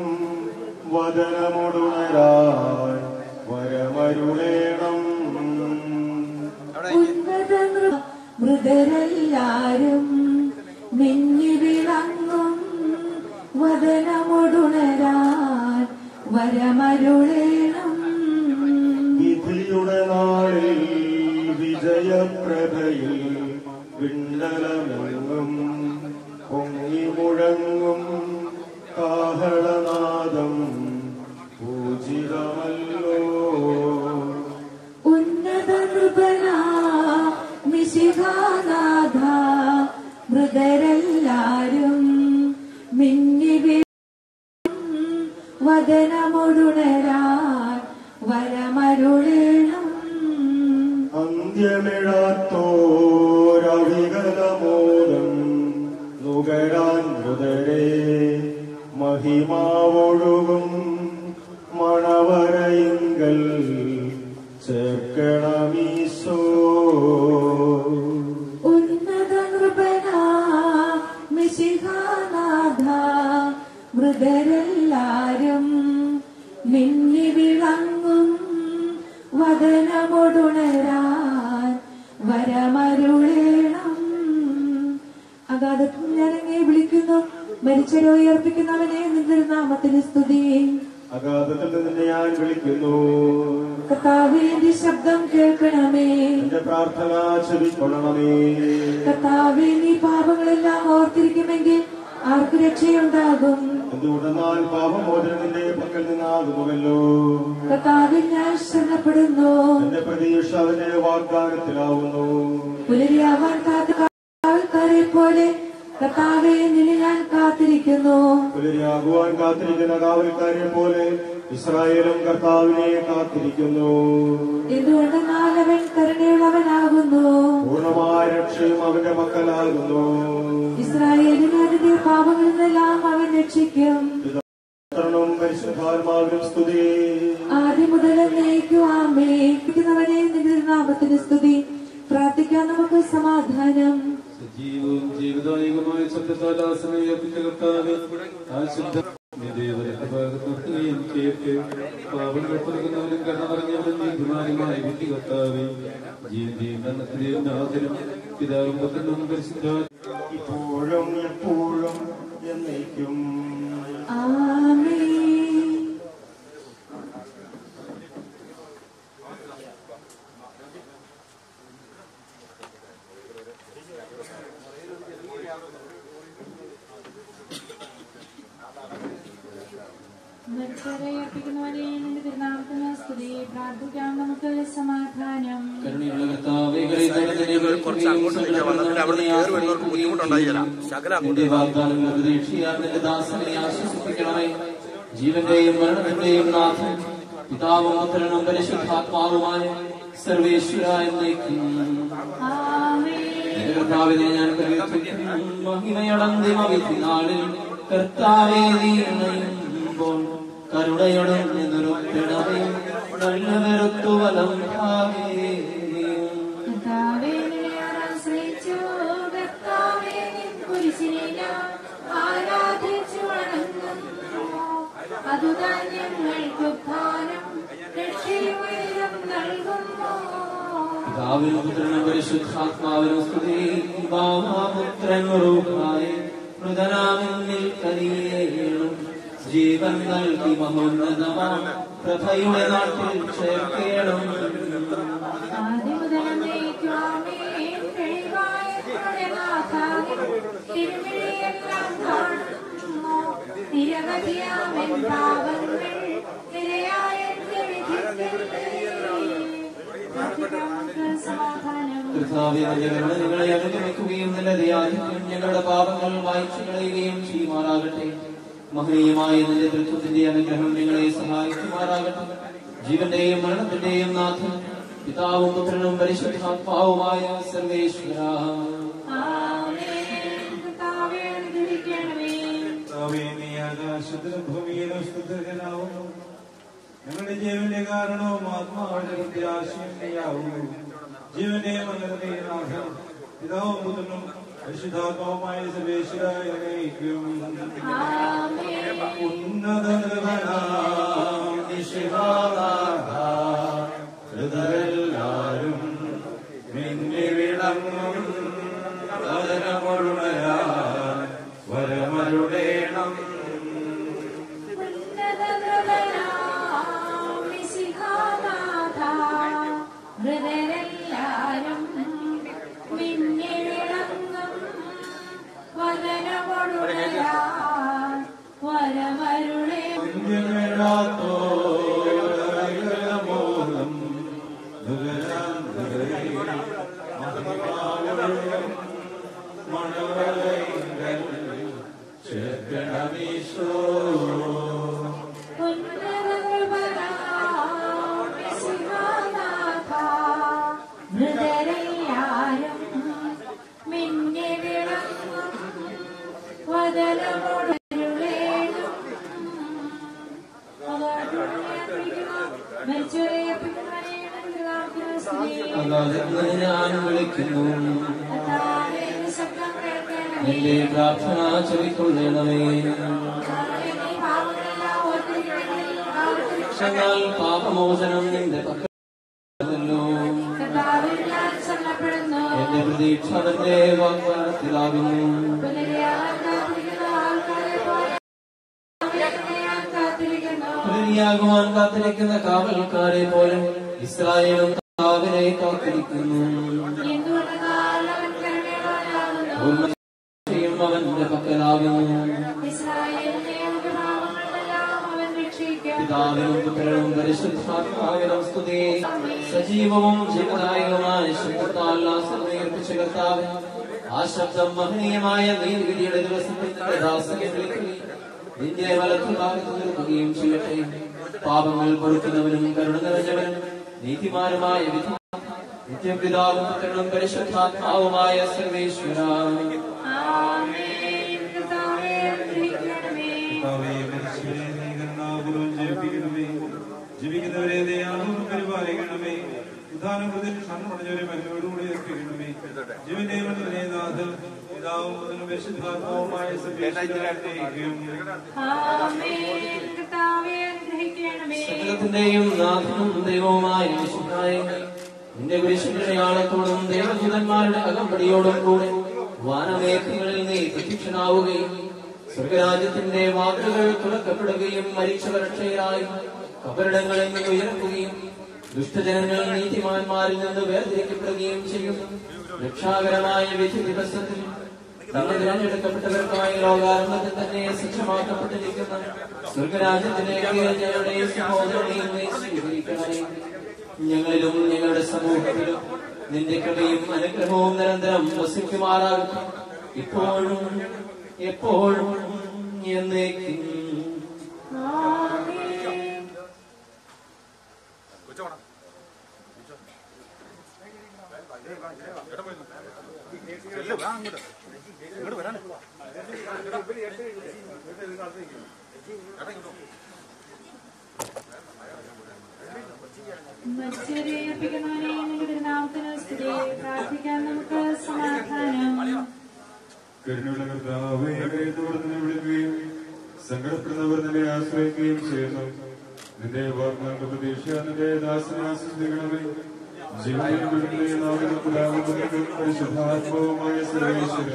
വദനമൊടുണരാൻ വരമരുളേണം ഉന്നത നൃ- മൃതരെല്ലാരും മിന്നി വിളങ്ങും വദനമൊടുണരാൻ വരമരുളേണം വിധിയുടെ നാളിൽ വിജയപ്രഭയിൽ വിണ്ടലമെങ്ങും പൊങ്ങി മുഴങ്ങും കാഹളനാദം പൂജിതമല്ലോ ഉന്നത നൃപന മിശിഹാനാഥ മൃഗരെല്ലാരും മിന്നി വീഴും വദനമൊടുണരാൻ വരമരുളേണം അന്ത്യമിഴാത്തോരവികലമോദം നുകരാൻ മൃതരെ മഹിമാവൊഴുകും മണവരയിങ്കൽ ചേർക്കണമീശോ ഉന്നത നൃപന മിശിഹാനാഥ മൃഗരെല്ലാരും മിന്നി വിളങ്ങും വദനമൊടുണരാൻ വരമരുളേണം അഗാധത്തിൽ ഞാനങ്ങെ വിളിക്കുന്നു മരിച്ചരോ ഉയർപ്പിക്കുന്നവനെ നിന്റെ നാമത്തിന് സ്തുതി അഗാധത്തിൽ നിന്ന് ഞാൻ വിളിക്കുന്നു കർത്താവിന്റെ ശബ്ദം കേൾക്കണമേ എന്റെ പ്രാർത്ഥന ചെവിക്കൊള്ളണമേ കർത്താവെ നീ പാപങ്ങളെല്ലാം ഓർത്തിരിക്കുമെങ്കിൽ ആർക്ക് രക്ഷയുണ്ടാകും എന്തുകൊണ്ടെന്നാൽ പാപമോചനത്തിന്റെ പക്കൽ നിന്നാകുന്നുവല്ലോ കർത്താവിൽ ഞാൻ ശരണപ്പെടുന്നു എന്റെ പ്രതീക്ഷ അവന്റെ വാഗ്ദാനത്തിലാവുന്നു പുലരിയാവാൻ കാത്ത കാവൽക്കാരെ പോലെ കർത്താവെ നിന്നെ ഞാൻ കാത്തിരിക്കുന്നു പുലരിയാകുവാൻ കാത്തിരിക്കുന്ന കാവൽക്കാരെ പോലെ ഇസ്രായേലും കർത്താവിനെ കാത്തിരിക്കുന്നു എന്തുകൊണ്ടെന്നാൽ അവൻ കരുണയുള്ളവനാകുന്നു പൂർണ്ണമായ രക്ഷയും അവന്റെ പക്കലാകുന്നു ഇസ്രായേലിനെ അതിന്റെ പാപങ്ങളിൽ നിന്നെല്ലാം അവൻ രക്ഷിക്കും പുത്രനും പരിശുദ്ധാത്മാവിനും സ്തുതി ആദ്യം മുതൽ നയിക്കുവാമേ നിന്റെ നാമത്തിന് സ്തുതി പ്രാർത്ഥിക്കാൻ നമുക്ക് സമാധാനം സജീവവും ജീവിതായുഗമായ ശബ്ദത്താൽ ആസനയർപ്പിച്ച കർത്താവ് ആ ശബ്ദം നിന്റെ വലത്ത് ഭാഗത്ത് നിർത്തുകയും ചെയ്യട്ടെ പാപങ്ങൾ പുറകുന്നവനും കട പറഞ്ഞവനും നീതിമാനുമായ വിധി കർത്താവ് ജീവന്റെയും മരണത്തിന്റെയും നാഥനും പിതാവും പുത്രനും പരിശുദ്ധ ഇപ്പോഴും എപ്പോഴും എന്നേക്കും ആമേൻ മരിച്ചവരെ അർപ്പിക്കുന്നവരെ നിന്റെ തിരുനാമത്തിന് സ്തുതി പ്രാർത്ഥിക്കാം നമുക്ക് സമാധാനം കരുണയുള്ള കർത്താവേ, കരയുന്നവരെ കുറച്ച് അങ്ങോട്ട് നിൽക്കുക വന്നിട്ട് അവിടെ നിന്ന് കയറി വരുന്നവർക്ക് ബുദ്ധിമുട്ടുണ്ടായില്ല ശകലം അങ്ങോട്ട് നിന്റെ വാഗ്ദാനങ്ങൾ പ്രതീക്ഷയാൽ നിന്റെ ദാസനെ ആശ്വസിപ്പിക്കണമേ ജീവന്റെയും മരണത്തിന്റെയും നാഥൻ പിതാവും പുത്രനും പരിശുദ്ധാത്മാവുമായ സർവേശ്വര എന്നേക്കും നിന്റെ കർത്താവിനെ ഞാൻ കരുതുന്നു മഹിമയടന്തിമ വിധി നാളിൽ കർത്താവെ നീ ഇണയുമ്പോൾ കരുണയുടെ നിറുത്തിടവേ നല്ല വെറുത്തു വലം ഭാവേ കർത്താവേ, നിന്നെ ഞാൻ ആശ്രയിച്ചു. കർത്താവേ, നിൻ കുരിശിനെ ഞാൻ ആരാധിച്ചു വണങ്ങുന്നു. അതുതാൻ ഞങ്ങൾക്ക് ഉദ്ധാനം രക്ഷയും നൽകുന്നു പിതാവിനും പുത്രനും പരിശുദ്ധാത്മാവിനും സ്തുതി ബാബാപുത്രൻ റൂഹായി മൃതനാമിന്നിൽ കനിയേണം ജീവൻ നൽകി മഹോന്നതമാം പ്രഭയുടെ നാട്ടിൽ ചേർക്കേണം ആദ്യം മുതൽ എന്നേക്കുമാമേ, തെളിവായ കരുണനാഥാവിൻ തിരുമിഴിയെല്ലാം കാണുന്നു. നിരവധിയാമെൻ പാപങ്ങൾ നിരയായ എന്റെ വിധിക്കലേ. പ്രാർത്ഥിക്കാം നമുക്ക് സമാധാനം കർത്താവേ, നിന്റെ കരുണ നിങ്ങളെ അനുഗമിക്കുകയും നിന്റെ ദയാധിക്യം ഞങ്ങളുടെ പാപങ്ങൾ വായിച്ചു കളയുകയും ചെയ്യുമാറാകട്ടെ മഹനീയമായ നിന്റെ തൃത്വത്തിന്റെ അനുഗ്രഹം നിങ്ങളെ സഹായിക്കുമാറാകട്ടെ ജീവന്റെയും മരണത്തിന്റെയും നാഥൻ പിതാവും പുത്രനും പരിശുദ്ധാത്മാവുമായ സർവേശ്വര ആമേൻ. കർത്താവേ, അനുഗ്രഹിക്കണമേ കർത്താവേ, നീ ആകാശത്തിലും ഭൂമിയിലും സ്തുതനാവുന്നു ഞങ്ങളുടെ ജീവന്റെ കാരണവും ആത്മാവിന്റെ പ്രത്യാശയും നീയാവുന്നു ജീവന്റെ മകരതീനാഥം പിതാവും പുത്രനും പരിശുദ്ധാത്മാവുമായ സർവേശ്വരായ നയിക്കും ഉന്നത ഹൃദരെല്ലാരും മിന്നി വിളങ്ങും വദനമൊഴുണരാൻ വരമരുടേണം മൃതരെല്ലാരും മിന്നിവിള വരമരുളേ ഉന്നതങ്ങൾ വരാം ശിവനാഥ മൃദരയാരും മിന്നി വിളങ്ങും വദനമുടരുളേലും മരിച്ചവരെ അഗാധത്തിൽ ഞാൻ വിളിക്കുന്നു എന്റെ പ്രാർത്ഥന ചെവിക്കൊള്ളണമേ രക്ഷകൾ പാപമോചനം നിന്റെ പക്കലല്ലോ ശരണപ്പെടുന്നു എന്റെ പ്രതീക്ഷ അവന്റെ വാഗ്ദാനത്തിലാകുന്നു പുലരിയാകുവാൻ കാത്തിരിക്കുന്ന കാവൽക്കാരെ പോലെ ഇസ്രായേലും കാവിനെ കാത്തിരിക്കുന്നു ഉന്മയും അവന്റെ പക്കലാകുന്നു പിതാവിനും പുത്രനും പരിശുദ്ധാത്മാവിനും സ്തുതി സജീവവും ജീവദായകവുമായ ശബ്ദത്താൽ ആശ്രമേൽപ്പിച്ച കർത്താവ് ആ ശബ്ദം മഹനീയമായ നീതിയുടെ ദിവസത്തിൽ നിന്റെ ദാസനെ വിളിക്കുകയും നിന്റെ വലത്തു ഭാഗത്ത് നിൽക്കുകയും ചെയ്യട്ടെ പാപങ്ങൾ പൊറുക്കുന്നവനും കരുണ നിറഞ്ഞവനും നീതിമാനുമായ വിധി നിത്യപിതാവും പുത്രനും പരിശുദ്ധാത്മാവുമായ സർവേശ്വര കർത്താവേ, മരിച്ചവരെ നീ കരുണാപൂർവ്വം ജീവിപ്പിക്കണമേ. ജീവിക്കുന്നവരെ ദയാപൂർവ്വം പരിപാലിക്കണമേ ഉദാഹരണത്തിൽ ക്ഷണമടഞ്ഞവരെ മഹിമയോടുകൂടി ഏൽപ്പിക്കണമേ ജീവന്റെ മണ്ഡലേ നാഥൻ പിതാവും പുത്രനും പരിശുദ്ധാത്മാവുമായ സർവേശ്വരനും സകലത്തിന്റെയും നാഥനും ദൈവവുമായ യേശുക്രിസ്തുവേ, നിന്റെ കുരിശിന്റെ അടയാളത്തോടും ദേവദൂതന്മാരുടെ അകമ്പടിയോടും കൂടെ വാനമേഘങ്ങളിൽ നീ പ്രത്യക്ഷനാവുകയും സ്വർഗരാജ്യത്തിന്റെ വാതിലുകൾ തുറക്കപ്പെടുകയും മരിച്ചവർ രക്ഷയായി കബറിടങ്ങളിൽ നിന്ന് ഉയർക്കുകയും ദുഷ്ടജനങ്ങൾ നീതിമാന്മാരിൽ നിന്ന് വേർതിരിക്കപ്പെടുകയും ചെയ്യും രക്ഷാകരമായ വിധി ദിവസത്തിൽ നിങ്ങൾ തിരഞ്ഞെടുക്കപ്പെട്ടവർക്കായി ലോകാരംഭത്തിൽ തന്നെ സജ്ജമാക്കപ്പെട്ടിരിക്കുന്ന സ്വർഗരാജ്യത്തിലേക്ക് ഞങ്ങളുടെ സഹോദരനെയും നീ സ്വീകരിക്കണമേ ഞങ്ങളിലും ഞങ്ങളുടെ സമൂഹത്തിലും നിന്റെ കൃപയും അനുഗ്രഹവും നിരന്തരം വസിക്കുമാറാകട്ടെ ഇപ്പോഴും എപ്പോഴും എന്നേക്കും മരിച്ചവരെ അർപ്പിക്കുന്നവനെ നിങ്ങളുടെ നാമത്തിന് സ്തുതി പ്രാർത്ഥിക്കാൻ നമുക്ക് സമാധാനം കരുണയുള്ള കർത്താവേ കരുത്തോടെ നിന്നെ വിളിക്കുകയും സങ്കടപ്പെടുന്നവർ നിന്നെ ആശ്രയിക്കുകയും ചെയ്യുന്നു നിന്റെ വാഗ്ദാന പ്രതീക്ഷ നിന്റെ ദാസനെ ആശ്രയിക്കണമേ ജീവനും വിടുതലയും നാവിനും പിതാവും പരിശുദ്ധാത്മാവുമായ സർവേശ്വര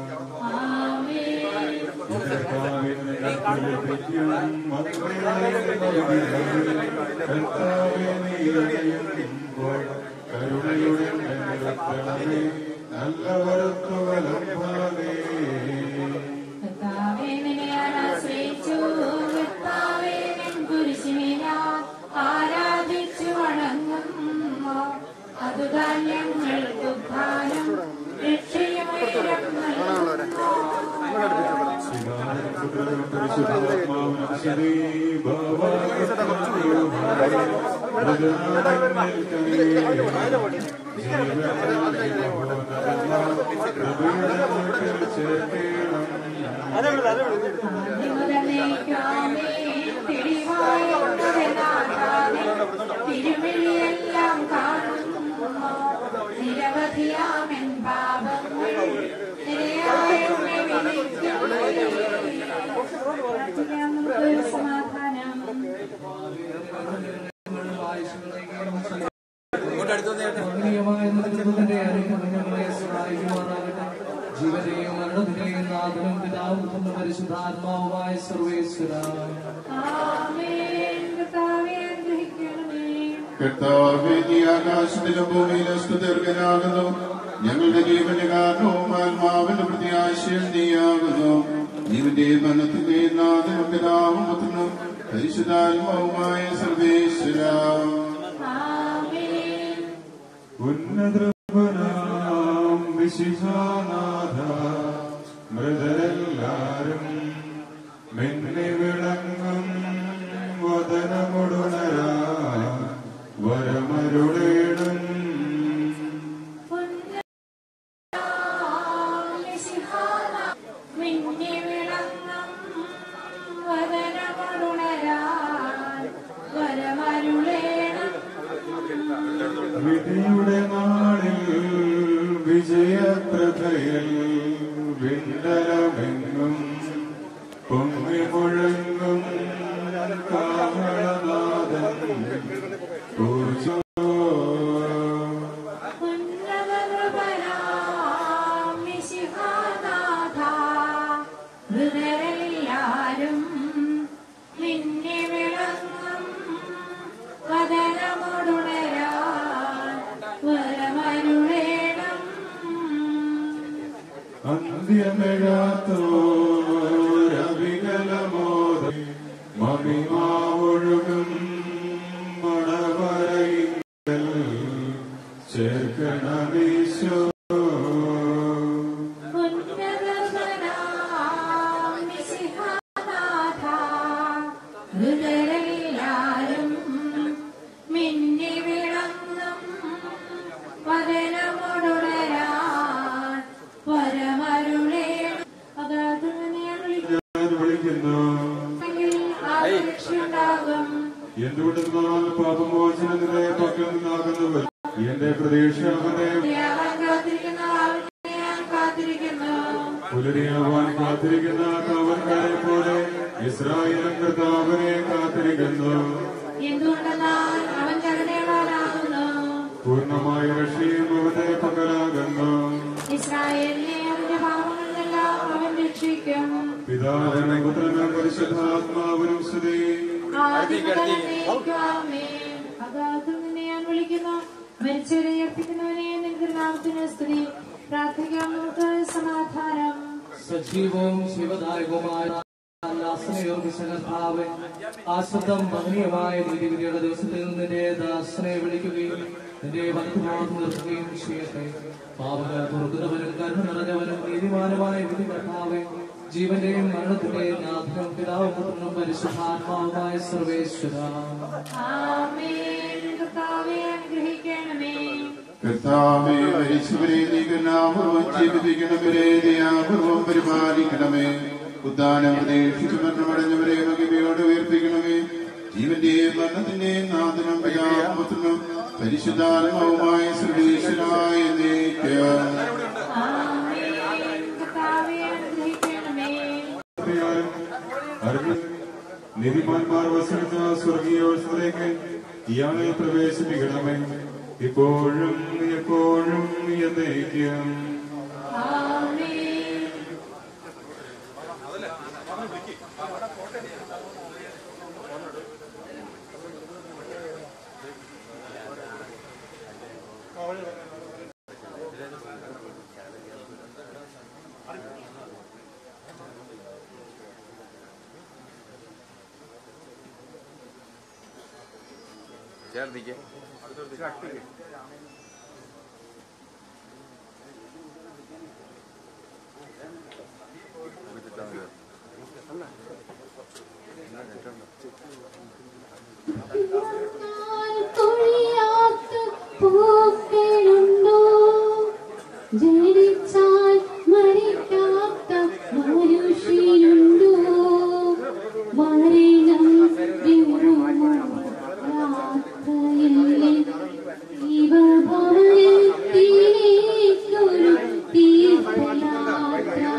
കർത്താവേ, നിന്നെ പ്രിയപ്പെട്ടു. മക്കളെ കർത്താവേ, നീ അറിയുമ്പോൾ കരുണയുടെ നിലനിർത്തണമേ നല്ല വരത്തുവലം കർത്താവേ, നിന്നെ ഞാൻ ആശ്രയിച്ചു. കർത്താവേ, നിൻ കുരിശിനെ ഞാൻ ആരാധിച്ചു വണങ്ങുന്നു. അതുതാൻ ഞങ്ങൾക്ക് ഉദ്ധാനം രക്ഷയും ഉയരം നൽകുന്നു. നിമുതനേക്കാമേ തിരിവായുള്ളവനാകാതെ തിരുമിഴിയെല്ലാം കാണുന്നു. നിരവധിയാമെൻ പാപങ്ങൾ നിരയായെന്നെ വിധിക്കുന്നു. പ്രാർത്ഥിക്കാം നമുക്ക് സമാധാനം ആത്മീയമായ നേതൃത്വത്തിന്റെ അനുഗ്രഹങ്ങളെ സഹായിക്കുമാറാകട്ടെ ജീവനെയും മരണത്തിനെയും നാഥനും പിതാവും പുത്രനും പരിശുദ്ധാത്മാവുമായ സർവേശ്വര ആമേൻ കർത്താവേ അനുഗ്രഹിക്കണമേ കർത്താവേ നീ ആകാശത്തിലും ഭൂമിയിലും സ്തുതീർഘനാകുന്നു ഞങ്ങളുടെ ജീവന്റെ കാരണവും ആത്മാവിന്റെ പ്രത്യാശയും നീയാകുന്നു ജീവന്റെ മനത്തിന്റെ നാഥനും പിതാവും പുത്രനും പരിശുദ്ധാത്മാവുമായ സർവേശ്വര ഉന്നതൃപനാം വിശിഹാനാഥ മൃതരെല്ലാരും മെന്നെ വിളങ്ങും വദനമുടുണരാ വരമരുളേണം മിന്നി വിളങ്ങും വദനമരുണരാൻ വരമരുളേണം വിധിയുടെ നാളിൽ വിജയപ്രഭയിൽ വിണ്ടലമെങ്ങും പൊങ്ങി മുഴങ്ങും കാഹളനാദം ഊർജോ ഹൃദയരെല്ലാരും നിന്നെ വിളങ്ങും വദനമൊടുണരാൻ വരമരുളേണം അന്ത്യമിഴാത്തോരവികലമോദം മമിമാവൊഴുകും മണവരയിങ്കൽ ചേർക്കണമീശോ ഹൃദയരെല്ലാരും മിന്നി വിളങ്ങും വദനമൊടുണരാൻ വരമരുളേണം അതാത് ഞാൻ ഞാൻ വിളിക്കുന്നു രക്ഷയുണ്ടാകും എന്തുകൊണ്ടെന്നാൽ പാപമോചനം നിന്റെ പക്കൽ നിന്നാകുന്നവൻ എന്റെ പ്രതീക്ഷ അവനെ അവൻ കാത്തിരിക്കുന്ന ആളിനെ ഞാൻ കാത്തിരിക്കുന്നു പുലരിയാവാൻ കാത്തിരിക്കുന്ന കവർക്കാരെ പോലെ ഇസ്രായേലും കർത്താവിനെ കാത്തിരിക്കുന്നു എന്തുകൊണ്ടെന്നാൽ അവൻ കരുണയുള്ളവനാകുന്നു പൂർണ്ണമായ രക്ഷയും അവന്റെ പകലാകുന്നു ഇസ്രായേലിനെ അവന്റെ പാപങ്ങളിൽ നിന്നെല്ലാം അവൻ രക്ഷിക്കും പിതാവിനും പുത്രനും പരിശുദ്ധാത്മാവിനും സ്തുതി ആദ്യം മുതൽ എന്നേക്കും ആമേൻ. അഗാധത്തിൽ നിന്നെ ഞാൻ വിളിക്കുന്നു മരിച്ചവരെ ഉയർപ്പിക്കുന്നവനെ നിന്റെ നാമത്തിന് സ്തുതി പ്രാർത്ഥിക്കാം നമുക്ക് സമാധാനം സജീവവും ശിവദായകവുമായ കർത്താവ് ആശ്രിതം മഹനീയമായ നീതിവിധിയുടെ ദിവസത്തിൽ നിന്റെ ദാസനെ വിളിക്കുകയും നിന്റെ വലതുഭാഗത്ത് നിർത്തുകയും ചെയ്യട്ടെ പാപക തുറക്കുന്നവനും കരുണ നിറഞ്ഞവനും നീതിമാനുമായ വിധി കർത്താവെ ജീവന്റെയും മരണത്തിന്റെയും നാഥനും പിതാവും പുത്രനും പരിശുദ്ധാത്മാവുമായ സർവേശ്വര ആമേൻ കർത്താവെ അനുഗ്രഹിക്കണമേ കർത്താവേ മരിച്ചവരെ നീകനാപൂർവം ജീവിപ്പിക്കണവരെ ദയാപൂർവം പരിപാലിക്കണമേ ഉദ്ധാനം പ്രതീക്ഷിച്ചു മരണമടഞ്ഞവരെ മകിമയോട് ഉയർപ്പിക്കണമേ ജീവന്റെയും മരണത്തിന്റെയും നാഥനും പിതാപുത്രനും പരിശുദ്ധാത്മാവുമായ സർവീശ്വരായ നീക്ക ആമേൻ കർത്താവെ അനുഗ്രഹിക്കണമേ അറിഞ്ഞു നീതിമാന്മാർ വസിച്ച സ്വർഗീയോത്സവത്തിലേക്ക് ഇയാളെ പ്രവേശിപ്പിക്കണമേ ഇപ്പോഴും എപ്പോഴും എന്നേക്കും ആമേൻ ചേർത്തിക്ക് കൊഴിയാത്ത പൂക്കളുണ്ടോ ജനിച്ചാൽ മരിക്കാത്ത മനുഷ്യരുണ്ടോ മരണം വെറുമോ യാത്രയല്ലേ ജീവഭവനത്തിലേക്കൊരു തീർത്ഥയാത്ര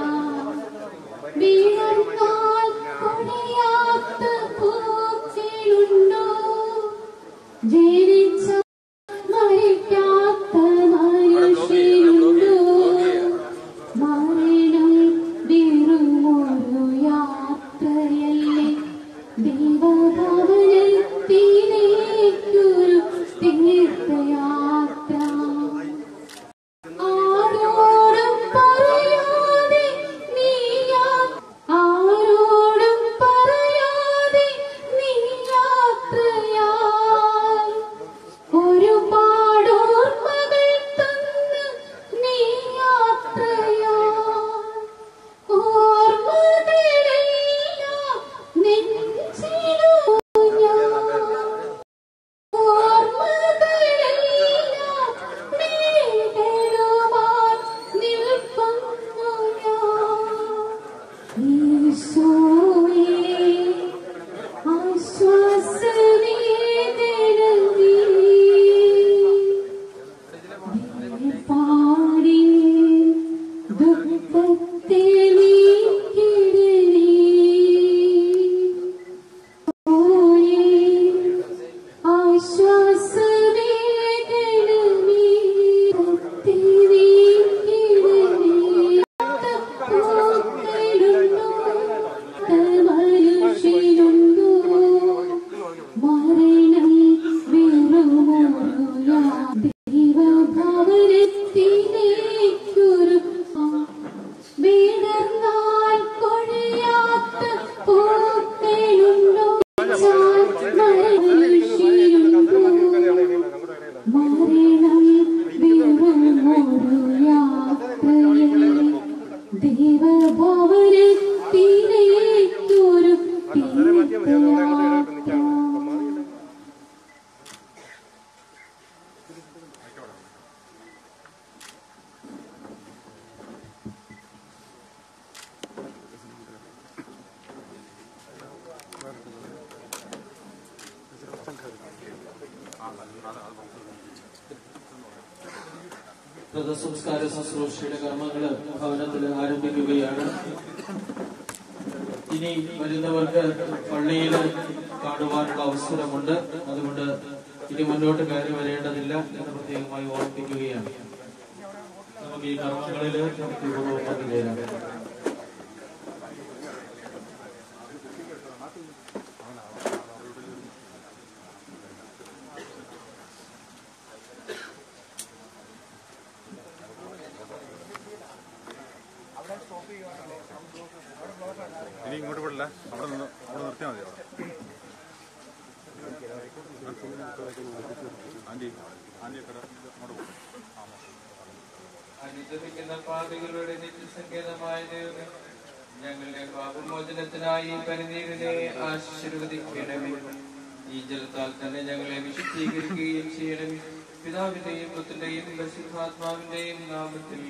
വീണാൽ കൊടിയാത്ത പൂക്കളുണ്ടോ ജനിച്ച മരിക്കാത്ത മനുഷ്യരുണ്ടോ മരണം വെറുമൊരു യാത്രയല്ലേ ദൈവഭവനത്തിലേക്കൊരു തീർത്ഥയാത്ര ആരോടും പറയാതെ നീ യാ- മൃതസംസ്കാര ശുശ്രൂഷയുടെ കർമ്മങ്ങൾ ഭവനത്തിൽ ആരംഭിക്കുകയാണ് ഇനി വരുന്നവർക്ക് പള്ളിയിൽ കാണുവാനുള്ള അവസരമുണ്ട് അതുകൊണ്ട് ഇനി മുന്നോട്ട് കയറി വരേണ്ടതില്ല എന്ന് പ്രത്യേകമായി ഓർമ്മിപ്പിക്കുകയാണ് നമുക്ക് ഈ കർമ്മങ്ങളിൽ ഭക്തിപൂർവ്വം പങ്കുചേരാം ഇനി ഇങ്ങോട്ട് വിടില്ല അവിടെ നിന്ന് അവിടെ നിർത്തിയാൽ മതി അവിടെ ആന്റി ആന്റി കട അങ്ങോട്ട് പോകും അനുദമിക്കുന്ന പാപികളുടെ നിത്യസങ്കേതമായ ദൈവമേ ഞങ്ങളുടെ പാപമോചനത്തിനായി പരിനീരിനെ ആശീർവദിക്കണമേ ഈ ജലത്താൽ തന്നെ ഞങ്ങളെ വിശുദ്ധീകരിക്കുകയും ചെയ്യണമേ പിതാവിന്റെയും പുത്രന്റെയും പരിശുദ്ധാത്മാവിന്റെയും നാമത്തിൽ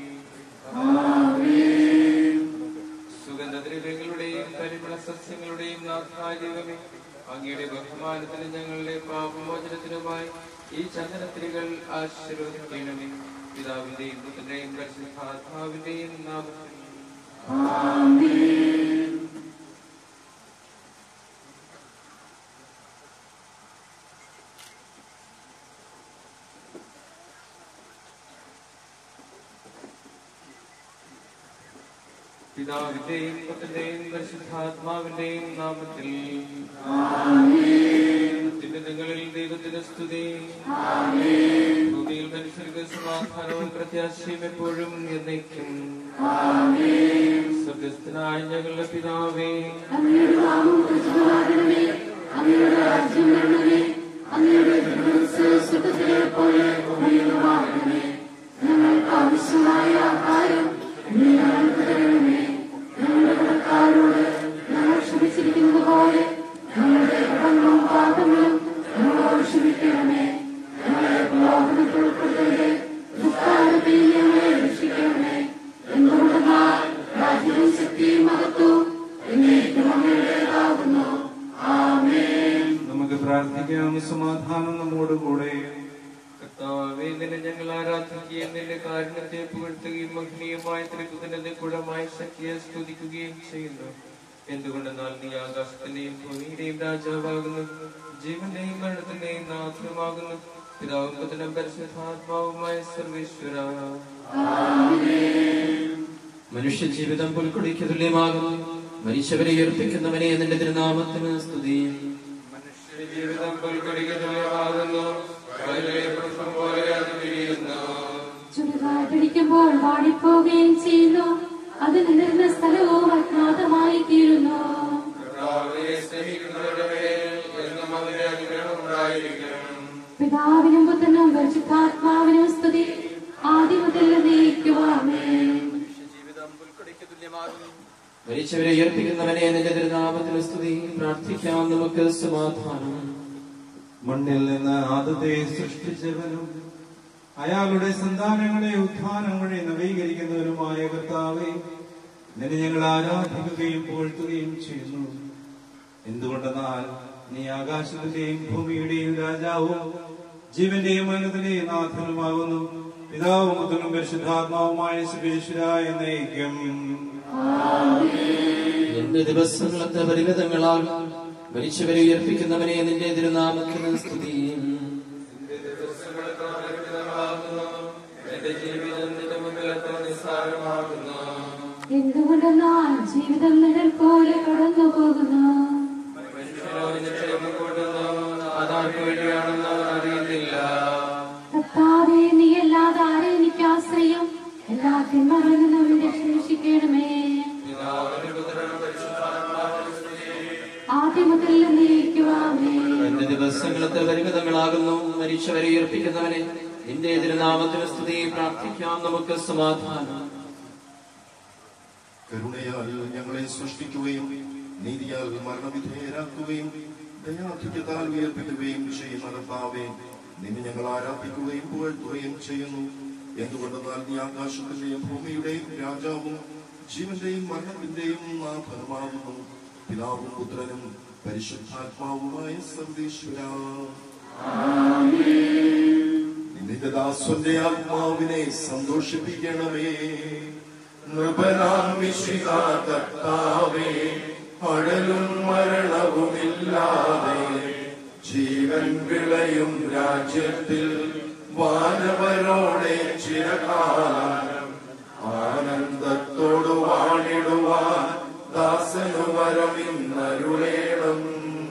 സുഗന്ധദ്രവ്യങ്ങളുടെയും പരിമള സസ്യങ്ങളുടെയും നാഥായ ദൈവമേ അങ്ങയുടെ ബഹുമാനത്തിന് ഞങ്ങളുടെ പാപമോചനത്തിനുമായി ഈ ചന്ദനത്തിരികൾ ആശീർവദിക്കണമേ പിതാവിന്റെയും പുത്രന്റെയും പരിശുദ്ധാത്മാവിന്റെയും നാമത്തിൽ പിതാവിന്റെയും പുത്രന്റെയും പരിശുദ്ധാത്മാവിന്റെയും നാമത്തിൽ അത്യുന്നതങ്ങളിൽ ദൈവത്തിന് സ്തുതി ഭൂമിയിൽ മനുഷ്യർക്ക് സമാധാനവും പ്രത്യാശയും എപ്പോഴും എന്നേക്കും സ്വർഗസ്ഥനായ ഞങ്ങളുടെ പിതാവേ അങ്ങയുടെ നാമം പ്രചുരമാകണമേ അങ്ങയുടെ രാജ്യം വരണമേ അങ്ങയുടെ തിരുമനസ് സ്വർഗ്ഗത്തിലെ പോലെ ഭൂമിയിലുമാകണമേ ഞങ്ങൾക്ക് ആവശ്യമായ ആഹാരം ഇന്ന് ഞങ്ങൾക്ക് തരണമേ ഞങ്ങളുടെ കടക്കാരോട് ഞങ്ങൾ ക്ഷമിച്ചിരിക്കുന്നത് പോലെ ഞങ്ങളുടെ കടങ്ങളും പാപങ്ങളും ഞങ്ങളോട് ക്ഷമിക്കണമേ ഞങ്ങളെ പ്രലോഭനത്തിൽ ഉൾപ്പെടുത്തരുത് ദുഃഖാരത്തിൽ ഞങ്ങളെ രക്ഷിക്കണമേ എന്തുകൊണ്ടെന്നാൽ രാജ്യവും ശക്തിയും മഹത്വവും എന്നേക്കും അങ്ങയുടേതാകുന്നു ആമേൻ നമുക്ക് പ്രാർത്ഥിക്കാം സമാധാനം നമ്മോട് കൂടെ കർത്താവേ നിന്നെ ഞങ്ങൾ ആരാധിക്കുകയും നിന്റെ കാരുണ്യത്തെ പുകഴ്ത്തുകയും മഹനീയമായ ത്രിപുതന്റെ കുടമായ ശക്തിയെ സ്തുതിക്കുകയും ചെയ്യുന്നു എന്തുകൊണ്ടെന്നാൽ നീ ആകാശത്തിന്റെയും ഭൂമിയുടെയും രാജാവാകുന്നു ജീവന്റെയും മരണത്തിന്റെയും നാഥനുമാകുന്നു പിതാവും പുത്രനും പരിശുദ്ധാത്മാവുമായ സർവേശ്വര മനുഷ്യ ജീവിതം പുൽക്കുടിക്ക് തുല്യമാകുന്നു മരിച്ചവരെ ഉയർപ്പിക്കുന്നവനെ നിന്റെ തിരുനാമത്തിന് സ്തുതി ജീവിതം പുൽക്കൊടിക്ക് തുല്യമാകുന്നു വയലിലെ പുഷ്പം പോലെ അത് വിരിയുന്നു ചുടുകാറ്റടിക്കുമ്പോൾ വാടിപ്പോവുകയും ചെയ്യുന്നു അത് നിന്നിരുന്ന സ്ഥലവും അജ്ഞാതമായി തീരുന്നു കർത്താവേ സ്നേഹിക്കുന്നവരുടെ മേൽ എന്നും അവന്റെ അനുഗ്രഹം ഉണ്ടായിരിക്കണം പിതാവിനും പുത്രനും പരിശുദ്ധാത്മാവിനും സ്തുതി ആദ്യം മുതൽ നയിക്കുവാമേ മരിച്ചവരെ ഉയർപ്പിക്കുന്നവനെ നിന്റെ തിരുനാമത്തിന് സ്തുതി പ്രാർത്ഥിക്കാം നമുക്ക് സമാധാനം മണ്ണിൽ നിന്ന് ആദത്തെ സൃഷ്ടിച്ചവനും അയാളുടെ സന്താനങ്ങളെ ഉത്ഥാനം വഴി നവീകരിക്കുന്നവരുമായ കർത്താവെ നിന്നെ ഞങ്ങൾ ആരാധിക്കുകയും പുകഴ്ത്തുകയും ചെയ്യുന്നു എന്തുകൊണ്ടെന്നാൽ നീ ആകാശത്തിന്റെയും ഭൂമിയുടെയും രാജാവും ജീവന്റെയും മരണത്തിന്റെയും നാഥനുമാകുന്നു പിതാവും പുത്രനും പരിശുദ്ധാത്മാവുമായ സുരേശ്വരായ നയിക്കും എന്റെ ദിവസങ്ങളത്തെ പരിമിതങ്ങളാൽ മരിച്ചവരെ ഉയർപ്പിക്കുന്നവനെ നിന്റെ തിരുനാമത്തിന് സ്തുതി എന്റെ ജീവിതം നിന്റെ മുമ്പിൽ എത്ര നിസ്സാരമാകുന്നു എന്തുകൊണ്ടെന്നാൽ ജീവിതം നിഴൽ പോലെ കടന്നു പോകുന്നു മനുഷ്യനോ നിക്ഷേപം കൊണ്ടുന്നു അതാർക്ക് വേണ്ടിയാണെന്ന് അവൻ അറിയുന്നില്ല കർത്താവേ നീയല്ലാതെ ആരെ എനിക്ക് ആശ്രയം എല്ലാ തിന്മകളിൽ നിന്നും എന്നെ രക്ഷിക്കണമേ പിതാവിന്റെ പുത്രനും പരിശുദ്ധാത്മാവിനും സ്തുതി. ആദ്യം മുതൽ നയിക്കുവാമേ എന്റെ ദിവസങ്ങളത്തെ പരിമിതങ്ങളാകുന്നു മരിച്ചവരെ ഉയർപ്പിക്കുന്നവനെ നിന്റെ തിരുനാമത്തിന് സ്തുതി പ്രാർത്ഥിക്കാം നമുക്ക് സമാധാനം കരുണയാൽ ഞങ്ങളെ സൃഷ്ടിക്കുകയും നീതിയാൽ മരണവിധേയരാക്കുകയും ദയാധിക്യത്താൽ ഉയർപ്പിക്കുകയും ചെയ്യുന്ന കർത്താവെ നിന്നെ ഞങ്ങൾ ആരാധിക്കുകയും പുകഴ്ത്തുകയും ചെയ്യുന്നു എന്തുകൊണ്ടെന്നാൽ നീ ആകാശത്തിന്റെയും ഭൂമിയുടെയും രാജാവും ജീവന്റെയും മരണത്തിന്റെയും നാഥനുമാകുന്നു പിതാവും പുത്രനും പരിശുദ്ധാത്മാവുമായ സർവീശ്വര നിന്റെ ദാസന്റെ ആത്മാവിനെ സന്തോഷിപ്പിക്കണമേ നൃപനാം വിശിക കർത്താവേ അഴലും മരണവുമില്ലാതെ ജീവൻ വിളയും രാജ്യത്തിൽ വാനവരോടെ ചിരകാലം ആനന്ദത്തോടു വാണിടുവാൻ ദാസനു വരമിന്നരുളേണം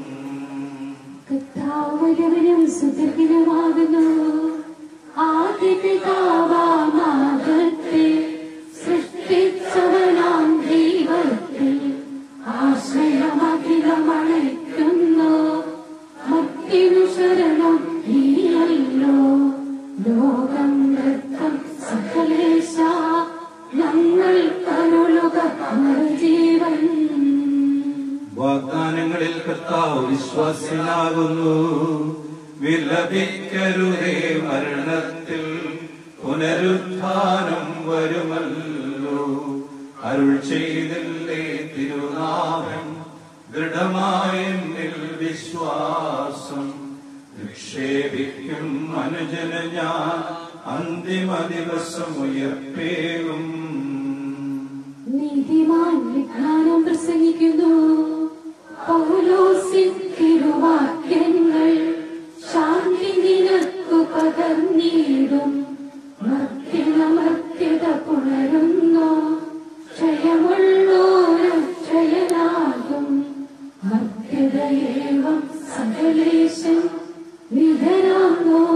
കർത്താവരവനും സുദർഗിനുമാകുന്നു ആദ്യ പിതാവാമാകത്തെ സൃഷ്ടിച്ചവനാം ദൈവത്തെ ആശ്രയമഖിലമണയ്ക്കുന്നു മത്തിനു ശരണം നീയല്ലോ ലോകം നൃത്തം സകലേശ ഞങ്ങൾ കരുളുക ജീവൻ വാഗ്ദാനങ്ങളിൽ കർത്താവ് വിശ്വാസിനാകുന്നു വിലപിക്കരുതേ മരണത്തിൽ പുനരുത്ഥാനം വരുമല്ലോ അരുൾ ചെയ്തില്ലേ തിരുനാമം ദൃഢമായ എന്നിൽ വിശ്വാസം നിക്ഷേപിക്കും മനുജന ഞാൻ അന്തിമ ദിവസം ഉയർപ്പേകും നീതിമാൻ വിജ്ഞാനം പ്രസംഗിക്കുന്നു പൗലോസിൻ തിരുവാക്യങ്ങൾ ശാന്തി നിനക്കു പകർന്നിടും മർത്യനമർത്യത പുണരുന്നു ക്ഷയമുള്ളോരു ക്ഷയനാകും മർത്യതയേവം സകലേശൻ വിധരാം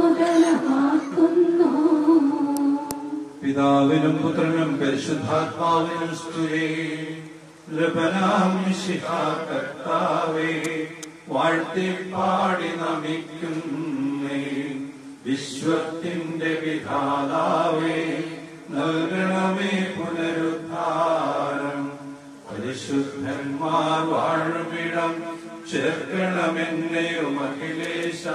നോദനമാക്കുന്നു പിതാവിനും പുത്രനും പരിശുദ്ധാത്മാവിനും സ്തുതി ലബനാം മിശിഹാ കർത്താവേ വാഴ്ത്തി പാടി നമിക്കുന്നേ വിശ്വത്തിന്റെ വിധാതാവേ നൽകണമേ പുനരുദ്ധാരം പരിശുദ്ധന്മാർ വാഴുമിടം ചേർക്കണമെന്നെയും അഖിലേശ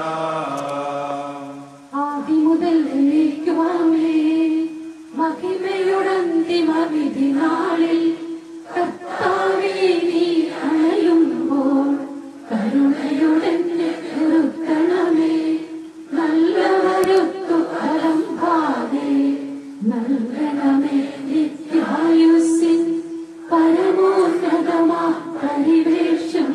ആദിമുതൽ എന്നേക്കുവാമേ മഹിമയുടന്തിമ വിധി നാളിൽ കർത്താവേ നീ അണയുമ്പോൾ കരുണയുടെന്നെ നിർത്തണമേ നല്ലവരുത്തു ഫലം ഭാവേ നൽകണമേ നിത്യായുസിൻ പരമോന്നതമാ പരിവേഷം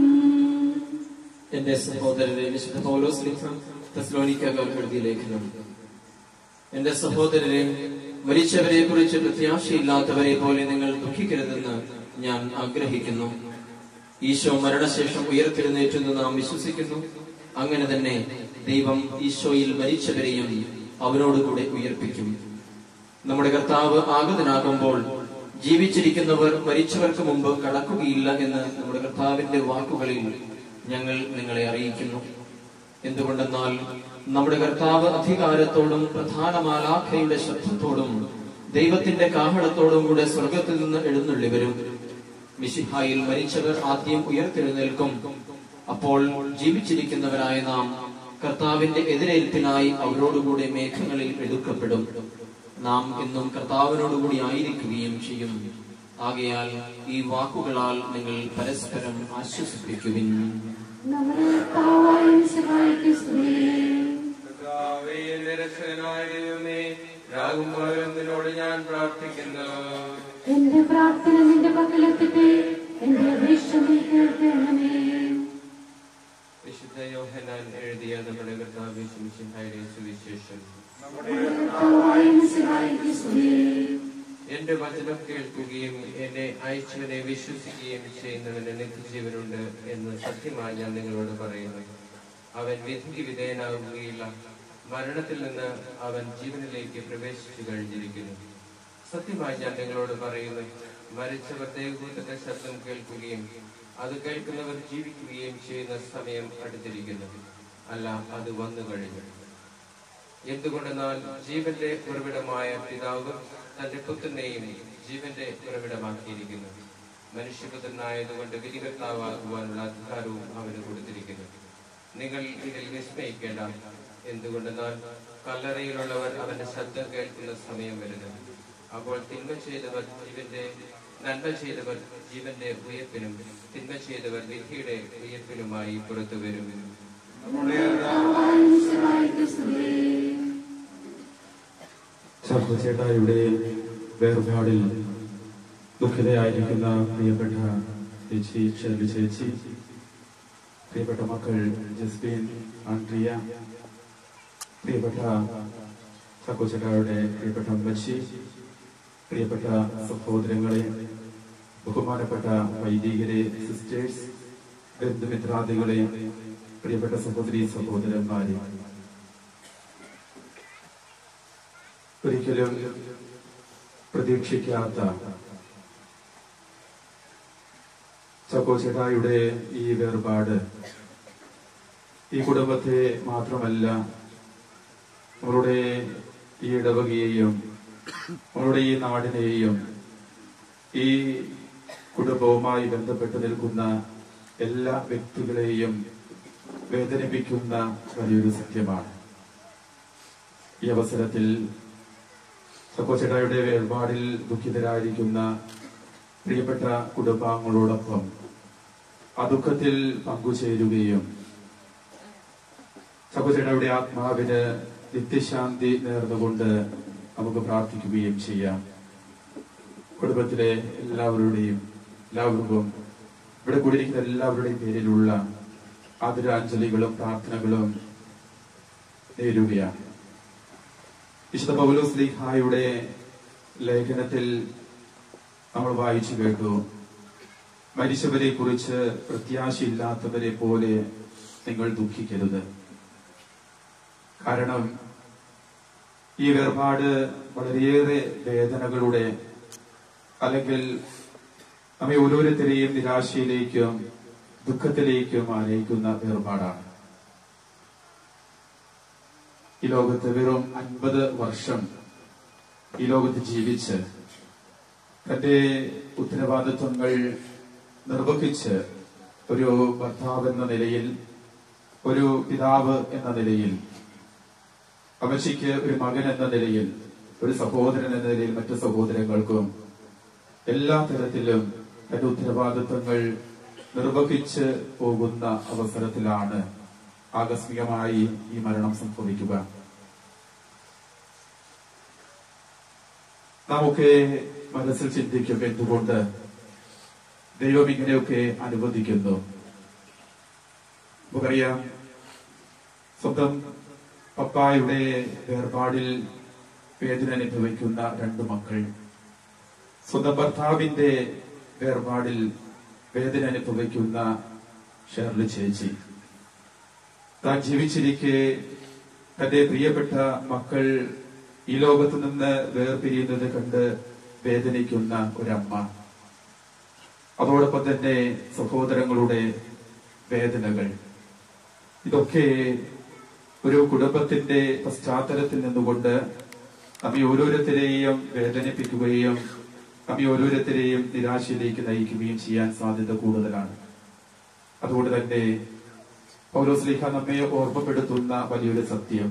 എന്റെ സഹോദരരെ വിശുദ്ധ പൗലോസ് ലിഖം തെസ്ലോനിക്കകൾ എഴുതിയ ലേഖനം എന്റെ സഹോദരരെ മരിച്ചവരെ കുറിച്ച് പ്രത്യാശയില്ലാത്തവരെ പോലെ നിങ്ങൾ ദുഃഖിക്കരുതെന്ന് ഞാൻ ആഗ്രഹിക്കുന്നു ഈശോ മരണശേഷം ഉയർത്തെഴുന്നേറ്റെന്ന് നാം വിശ്വസിക്കുന്നു അങ്ങനെ തന്നെ ദൈവം ഈശോയിൽ മരിച്ചവരെയും അവരോടുകൂടെ ഉയർപ്പിക്കും നമ്മുടെ കർത്താവ് ആഗതനാകുമ്പോൾ ജീവിച്ചിരിക്കുന്നവർ മരിച്ചവർക്ക് മുമ്പ് കടക്കുകയില്ല എന്ന് നമ്മുടെ കർത്താവിന്റെ വാക്കുകളിൽ ഞങ്ങൾ നിങ്ങളെ അറിയിക്കുന്നു എന്തുകൊണ്ടെന്നാൽ നമ്മുടെ കർത്താവ് അധികാരത്തോടും പ്രധാന മാലാഖയുടെ ശബ്ദത്തോടും ദൈവത്തിന്റെ കാഹളത്തോടും കൂടെ സ്വർഗത്തിൽ നിന്ന് എഴുന്നള്ളി വരും മിശിഹായിൽ മരിച്ചവർ ആദ്യം ഉയർത്തെഴുന്നേൽക്കും അപ്പോൾ ജീവിച്ചിരിക്കുന്നവരായ നാം കർത്താവിന്റെ എതിരേൽപ്പിനായി അവരോടുകൂടെ മേഘങ്ങളിൽ എടുക്കപ്പെടും നാം എന്നും കർത്താവിനോടുകൂടി ആയിരിക്കുകയും ചെയ്യും ആകയാൽ ഈ വാക്കുകളാൽ നിങ്ങൾ പരസ്പരം ആശ്വസിപ്പിക്കുവിൻ നമ്മുടെ കർത്താവായ മിശിഹായ്ക്ക് സ്തുതി. കർത്താവേ, എന്റെ രക്ഷകനായ ദൈവമേ രാകുമ്പോഴും നിന്നോട് ഞാൻ പ്രാർത്ഥിക്കുന്നു എന്റെ പ്രാർത്ഥന നിന്റെ പക്കലെത്തട്ടെ എന്റെ അപേക്ഷ നീ കേൾക്കണമേ വിശുദ്ധ യോഹനാൻ എഴുതിയ നമ്മുടെ കർത്താവ് ശിമിശിഹായുടെ സുവിശേഷം കർത്താവായ മിശിഹായ്ക്ക് സ്തുതി. എന്റെ വചനം കേൾക്കുകയും എന്നെ അയച്ചവനെ വിശ്വസിക്കുകയും ചെയ്യുന്നവന് നിത്യജീവനുണ്ട് എന്ന് സത്യമായി ഞാൻ നിങ്ങളോട് പറയുന്നു അവൻ വിധിക്ക് വിധേയനാകുകയില്ല മരണത്തിൽ നിന്ന് അവൻ ജീവനിലേക്ക് പ്രവേശിച്ചു കഴിഞ്ഞിരിക്കുന്നു സത്യമായി ഞാൻ നിങ്ങളോട് പറയുന്നു മരിച്ചവർ ദൈവകൂട്ടത്തെ ശബ്ദം കേൾക്കുകയും അത് കേൾക്കുന്നവർ ജീവിക്കുകയും ചെയ്യുന്ന സമയം അടുത്തിരിക്കുന്നു അല്ല അത് വന്നു കഴിഞ്ഞു എന്തുകൊണ്ടെന്നാൽ ജീവന്റെ ഉറവിടമായ പിതാവ് തന്റെ പുത്രനെയും ജീവന്റെ ഉറവിടമാക്കിയിരിക്കുന്നു മനുഷ്യപുത്രനായതുകൊണ്ട് വിധികർത്താവാകുവാനുള്ള അധികാരവും അവന് കൊടുത്തിരിക്കുന്നു നിങ്ങൾ ഇതിൽ വിസ്മയിക്കേണ്ട എന്തുകൊണ്ടെന്നാൽ കല്ലറയിലുള്ളവർ അവന്റെ ശബ്ദം കേൾക്കുന്ന സമയം വരുന്നു അപ്പോൾ തിന്മ ചെയ്തവർ ജീവന്റെ നന്മ ചെയ്തവർ ജീവന്റെ ഉയർപ്പിനും തിന്മ ചെയ്തവർ വിധിയുടെ ഉയർപ്പിനുമായി പുറത്തു വരും കർത്താവായ മിശിഹായ്ക്ക് സ്തുതി. ചാക്കോ ചേട്ടായുടെ വേർപാടിൽ ദുഃഖിതയായിരിക്കുന്ന പ്രിയപ്പെട്ട ചേച്ചി ഷെർലി ചേച്ചി പ്രിയപ്പെട്ട മക്കൾ ജസ്ബീൻ ആൻഡ്രിയ പ്രിയപ്പെട്ട ചാക്കോ ചേട്ടായുടെ പ്രിയപ്പെട്ട അമ്മച്ചി പ്രിയപ്പെട്ട സഹോദരങ്ങളെ ബഹുമാനപ്പെട്ട വൈദികരെ സിസ്റ്റേഴ്സ് ബന്ധുമിത്രാദികളെ പ്രിയപ്പെട്ട സഹോദരി സഹോദരന്മാരെ ഒരിക്കലും പ്രതീക്ഷിക്കാത്ത ചക്കോച്ചേട്ടായുടെ ഈ വേർപാട് ഈ കുടുംബത്തെ മാത്രമല്ല നമ്മളുടെ ഈ ഇടവകയെയും നമ്മളുടെ ഈ നാടിനെയും ഈ കുടുംബവുമായി ബന്ധപ്പെട്ട് നിൽക്കുന്ന എല്ലാ വ്യക്തികളെയും വേദനിപ്പിക്കുന്ന വലിയൊരു സത്യമാണ് ഈ അവസരത്തിൽ സക്കോച്ചേട്ടായുടെ വേർപാടിൽ ദുഃഖിതരായിരിക്കുന്ന പ്രിയപ്പെട്ട കുടുംബാംഗങ്ങളോടൊപ്പം ആ ദുഃഖത്തിൽ പങ്കുചേരുകയും സക്കോച്ചേട്ടായുടെ ആത്മാവിന് നിത്യശാന്തി നേർന്നുകൊണ്ട് നമുക്ക് പ്രാർത്ഥിക്കുകയും ചെയ്യാം കുടുംബത്തിലെ എല്ലാവരുടെയും എല്ലാവർക്കും ഇവിടെ കൂടിയിരിക്കുന്ന എല്ലാവരുടെയും പേരിലുള്ള ആദരാഞ്ജലികളും പ്രാർത്ഥനകളും നേരുകയാണ് വിശുദ്ധ പൗലോസ് ലീഹായുടെ ലേഖനത്തിൽ നമ്മൾ വായിച്ചു കേട്ടു മരിച്ചവരെ കുറിച്ച് പ്രത്യാശയില്ലാത്തവരെ പോലെ നിങ്ങൾ ദുഃഖിക്കരുത് കാരണം ഈ വേർപാട് വളരെയേറെ വേദനകളുടെ അല്ലെങ്കിൽ നമ്മെ ഓരോരുത്തരെയും നിരാശയിലേക്കും ദുഃഖത്തിലേക്കും ആനയിക്കുന്ന വേർപാടാണ് ഈ ലോകത്ത് വെറും അൻപത് വർഷം ഈ ലോകത്ത് ജീവിച്ച് തന്റെ ഉത്തരവാദിത്വങ്ങൾ നിർവഹിച്ച് ഒരു ഭർത്താവ് എന്ന നിലയിൽ ഒരു പിതാവ് എന്ന നിലയിൽ അമ്മച്ചിക്ക് ഒരു മകൻ എന്ന നിലയിൽ ഒരു സഹോദരൻ എന്ന നിലയിൽ മറ്റു സഹോദരങ്ങൾക്കും എല്ലാ തരത്തിലും തന്റെ ഉത്തരവാദിത്വങ്ങൾ നിർവഹിച്ച് പോകുന്ന അവസരത്തിലാണ് ആകസ്മികമായി ഈ മരണം സംഭവിക്കുക നമുക്ക് മനസ്സിൽ ചിന്തിക്കും എന്തുകൊണ്ട് ദൈവം ഇങ്ങനെയൊക്കെ അനുവദിക്കുന്നു നമുക്കറിയാം സ്വന്തം പപ്പായുടെ വേർപാടിൽ വേദന അനുഭവിക്കുന്ന രണ്ട് മക്കൾ സ്വന്തം ഭർത്താവിന്റെ വേർപാടിൽ വേദന അനുഭവിക്കുന്ന ഷെർലി ചേച്ചി താൻ ജീവിച്ചിരിക്കെ തന്റെ പ്രിയപ്പെട്ട മക്കൾ ഈ ലോകത്തു നിന്ന് വേർപിരിയുന്നത് കണ്ട് വേദനിക്കുന്ന ഒരമ്മ അതോടൊപ്പം തന്നെ സഹോദരങ്ങളുടെ വേദനകൾ ഇതൊക്കെ ഒരു കുടുംബത്തിന്റെ പശ്ചാത്തലത്തിൽ നിന്നുകൊണ്ട് നമ്മെ ഓരോരുത്തരെയും വേദനിപ്പിക്കുകയും നമ്മെ ഓരോരുത്തരെയും നിരാശയിലേക്ക് നയിക്കുകയും ചെയ്യാൻ സാധ്യത കൂടുതലാണ് അതുകൊണ്ട് തന്നെ പൗലോസ്ലിഹ നമ്മെ ഓർമ്മപ്പെടുത്തുന്ന വലിയൊരു സത്യം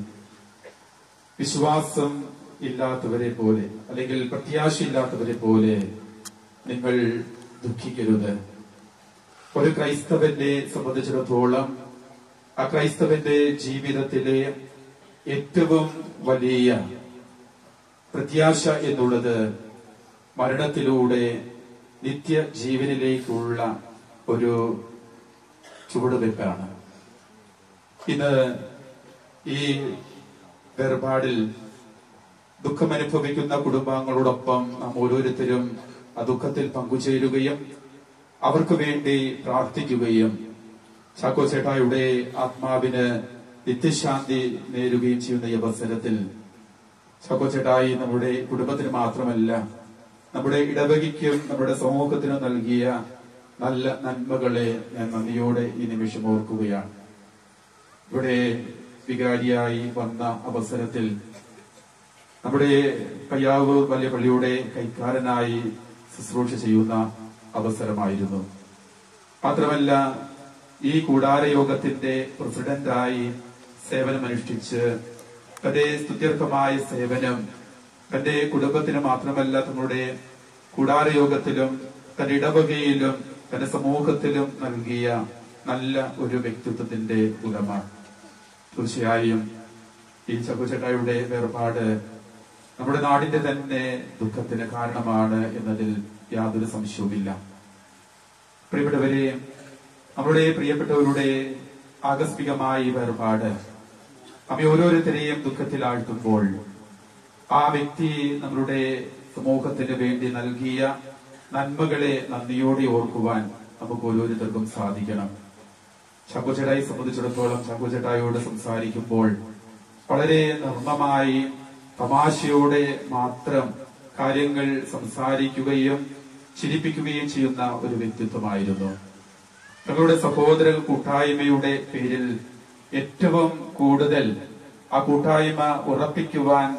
വിശ്വാസം ഇല്ലാത്തവരെ പോലെ അല്ലെങ്കിൽ പ്രത്യാശയില്ലാത്തവരെ പോലെ നിങ്ങൾ ദുഃഖിക്കരുത് ഒരു ക്രൈസ്തവന്റെ സംബന്ധിച്ചിടത്തോളം ആ ക്രൈസ്തവന്റെ ജീവിതത്തിലെ ഏറ്റവും വലിയ പ്രത്യാശ എന്നുള്ളത് മരണത്തിലൂടെ നിത്യ ജീവനിലേക്കുള്ള ഒരു ചുവടുവെപ്പാണ് ഇന്ന് ഈ വേർപാടിൽ ദുഃഖമനുഭവിക്കുന്ന കുടുംബാംഗങ്ങളോടൊപ്പം നാം ഓരോരുത്തരും ആ ദുഃഖത്തിൽ പങ്കുചേരുകയും അവർക്ക് വേണ്ടി പ്രാർത്ഥിക്കുകയും ചാക്കോ ചേട്ടായുടെ ആത്മാവിന് നിത്യശാന്തി നേരുകയും ചെയ്യുന്ന ഈ അവസരത്തിൽ ചാക്കോ ചേട്ടായി നമ്മുടെ കുടുംബത്തിന് മാത്രമല്ല നമ്മുടെ ഇടവകയ്ക്കും നമ്മുടെ സമൂഹത്തിനും നൽകിയ നല്ല നന്മകളെ ഞാൻ നന്ദിയോടെ ഈ നിമിഷം ഓർക്കുകയാണ് ഇവിടെ വികാരിയായി വന്ന അവസരത്തിൽ നമ്മുടെ കയ്യാവ് വലിയ പള്ളിയുടെ കൈക്കാരനായി ശുശ്രൂഷ ചെയ്യുന്ന അവസരമായിരുന്നു മാത്രമല്ല ഈ കൂടാരയോഗത്തിന്റെ പ്രസിഡന്റായി സേവനമനുഷ്ഠിച്ച് തന്റെ സ്തുത്യർഹമായ സേവനം തന്റെ കുടുംബത്തിന് മാത്രമല്ല തങ്ങളുടെ കൂടാരയോഗത്തിലും തന്റെ ഇടവകയിലും തന്റെ സമൂഹത്തിലും നൽകിയ നല്ല ഒരു വ്യക്തിത്വത്തിന്റെ ഉടമ തീർച്ചയായും ഈ ചക്കുചേട്ടായുടെ വേർപാട് നമ്മുടെ നാടിന്റെ തന്നെ ദുഃഖത്തിന് കാരണമാണ് എന്നതിൽ യാതൊരു സംശയവുമില്ല പ്രിയപ്പെട്ടവരെ നമ്മുടെ പ്രിയപ്പെട്ടവരുടെ ആകസ്മികമായ ഈ വേർപാട് അവ ഓരോരുത്തരെയും ദുഃഖത്തിൽ ആഴ്ത്തുമ്പോൾ ആ വ്യക്തി നമ്മളുടെ സമൂഹത്തിന് വേണ്ടി നൽകിയ നന്മകളെ നന്ദിയോടെ ഓർക്കുവാൻ നമുക്ക് ഓരോരുത്തർക്കും സാധിക്കണം ചങ്കുചേട്ടായി സംബന്ധിച്ചിടത്തോളം ചങ്കുചേട്ടായോട് സംസാരിക്കുമ്പോൾ വളരെ നർമ്മമായി തമാശയോടെ മാത്രം കാര്യങ്ങൾ സംസാരിക്കുകയും ചിരിപ്പിക്കുകയും ചെയ്യുന്ന ഒരു വ്യക്തിത്വമായിരുന്നു ഞങ്ങളുടെ സഹോദര കൂട്ടായ്മയുടെ പേരിൽ ഏറ്റവും കൂടുതൽ ആ കൂട്ടായ്മ ഉറപ്പിക്കുവാൻ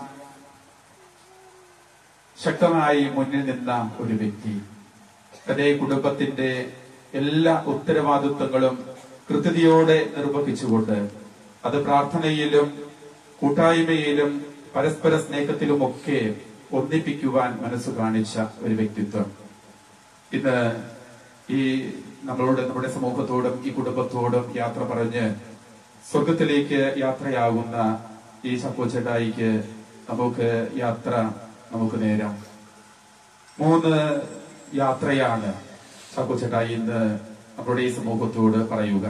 ശക്തമായി മുന്നിൽ നിന്ന ഒരു വ്യക്തി തന്റെ കുടുംബത്തിന്റെ എല്ലാ ഉത്തരവാദിത്വങ്ങളും കൃത്യതയോടെ നിർവഹിച്ചുകൊണ്ട് അത് പ്രാർത്ഥനയിലും കൂട്ടായ്മയിലും പരസ്പര സ്നേഹത്തിലുമൊക്കെ ഒന്നിപ്പിക്കുവാൻ മനസ്സ് കാണിച്ച ഒരു വ്യക്തിത്വം ഇന്ന് ഈ നമ്മളോട് നമ്മുടെ സമൂഹത്തോടും ഈ കുടുംബത്തോടും യാത്ര പറഞ്ഞ് സ്വർഗത്തിലേക്ക് യാത്രയാകുന്ന ഈ ചക്കോച്ചേട്ടായിക്ക് നമുക്ക് യാത്ര നമുക്ക് നേരാം മൂന്ന് യാത്രയാണ് ചക്കോച്ചേട്ടായി ഇന്ന് നമ്മുടെ ഈ സമൂഹത്തോട് പറയുക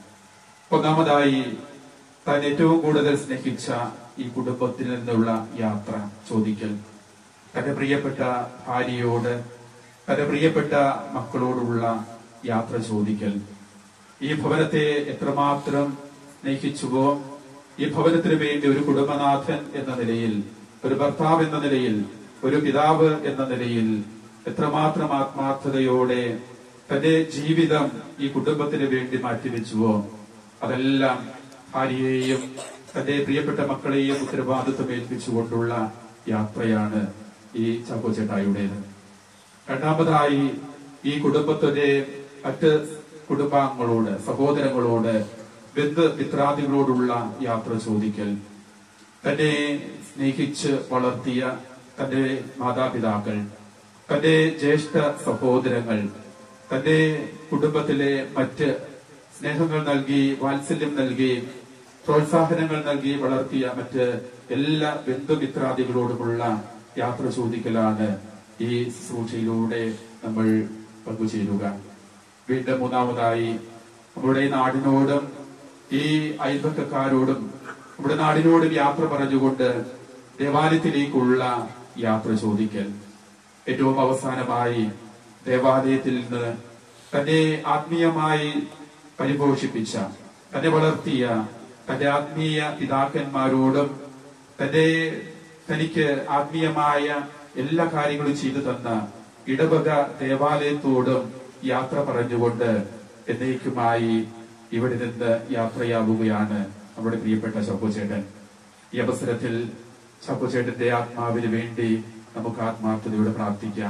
ഒന്നാമതായി താൻ ഏറ്റവും കൂടുതൽ സ്നേഹിച്ച ഈ കുടുംബത്തിൽ നിന്നുള്ള യാത്ര ചോദിക്കൽ തന്റെ പ്രിയപ്പെട്ട ഭാര്യയോട് തന്റെ പ്രിയപ്പെട്ട മക്കളോടുള്ള യാത്ര ചോദിക്കൽ ഈ ഭവനത്തെ എത്രമാത്രം സ്നേഹിച്ചുവോ ഈ ഭവനത്തിന് വേണ്ടി ഒരു കുടുംബനാഥൻ എന്ന നിലയിൽ ഒരു ഭർത്താവ് എന്ന നിലയിൽ ഒരു പിതാവ് എന്ന നിലയിൽ എത്രമാത്രം ആത്മാർത്ഥതയോടെ തന്റെ ജീവിതം ഈ കുടുംബത്തിന് വേണ്ടി മാറ്റിവെച്ചുവോ അതെല്ലാം ഭാര്യയെയും തന്റെ പ്രിയപ്പെട്ട മക്കളെയും ഉത്തരവാദിത്വം ഏൽപ്പിച്ചുകൊണ്ടുള്ള യാത്രയാണ് ഈ ചാക്കോച്ചേട്ടായുടേത് രണ്ടാമതായി ഈ കുടുംബത്തിന്റെ മറ്റ് കുടുംബാംഗങ്ങളോട് സഹോദരങ്ങളോട് ബന്ധു മിത്രാദികളോടുള്ള യാത്ര ചോദിക്കൽ തന്നെ സ്നേഹിച്ച് വളർത്തിയ തന്റെ മാതാപിതാക്കൾ തന്റെ ജ്യേഷ്ഠ സഹോദരങ്ങൾ തന്റെ കുടുംബത്തിലെ മറ്റ് സ്നേഹങ്ങൾ നൽകി വാത്സല്യം നൽകി പ്രോത്സാഹനങ്ങൾ നൽകി വളർത്തിയ മറ്റ് എല്ലാ ബന്ധുമിത്രാദികളോടുമുള്ള യാത്ര ചോദിക്കലാണ് ഈ ശുശ്രൂഷയിലൂടെ നമ്മൾ പങ്കുചേരുക വീണ്ടും മൂന്നാമതായി നമ്മുടെ നാടിനോടും ഈ അയൽപക്കക്കാരോടും നമ്മുടെ നാടിനോടും യാത്ര പറഞ്ഞുകൊണ്ട് ദേവാലയത്തിലേക്കുള്ള യാത്ര ചോദിക്കൽ ഏറ്റവും അവസാനമായി ദേവാലയത്തിൽ നിന്ന് തന്നെ ആത്മീയമായി പരിപോഷിപ്പിച്ച തന്നെ വളർത്തിയ തന്റെ ആത്മീയ പിതാക്കന്മാരോടും തന്റെ തനിക്ക് ആത്മീയമായ എല്ലാ കാര്യങ്ങളും ചെയ്തു തന്ന ഇടവക ദേവാലയത്തോടും യാത്ര പറഞ്ഞുകൊണ്ട് എന്നേക്കുമായി ഇവിടെ നിന്ന് യാത്രയാവുകയാണ് നമ്മുടെ പ്രിയപ്പെട്ട ചപ്പുചേട്ടൻ ഈ അവസരത്തിൽ ചപ്പുചേട്ടന്റെ ആത്മാവിന് വേണ്ടി നമുക്ക് ആത്മാർത്ഥതയോടെ പ്രാർത്ഥിക്കാം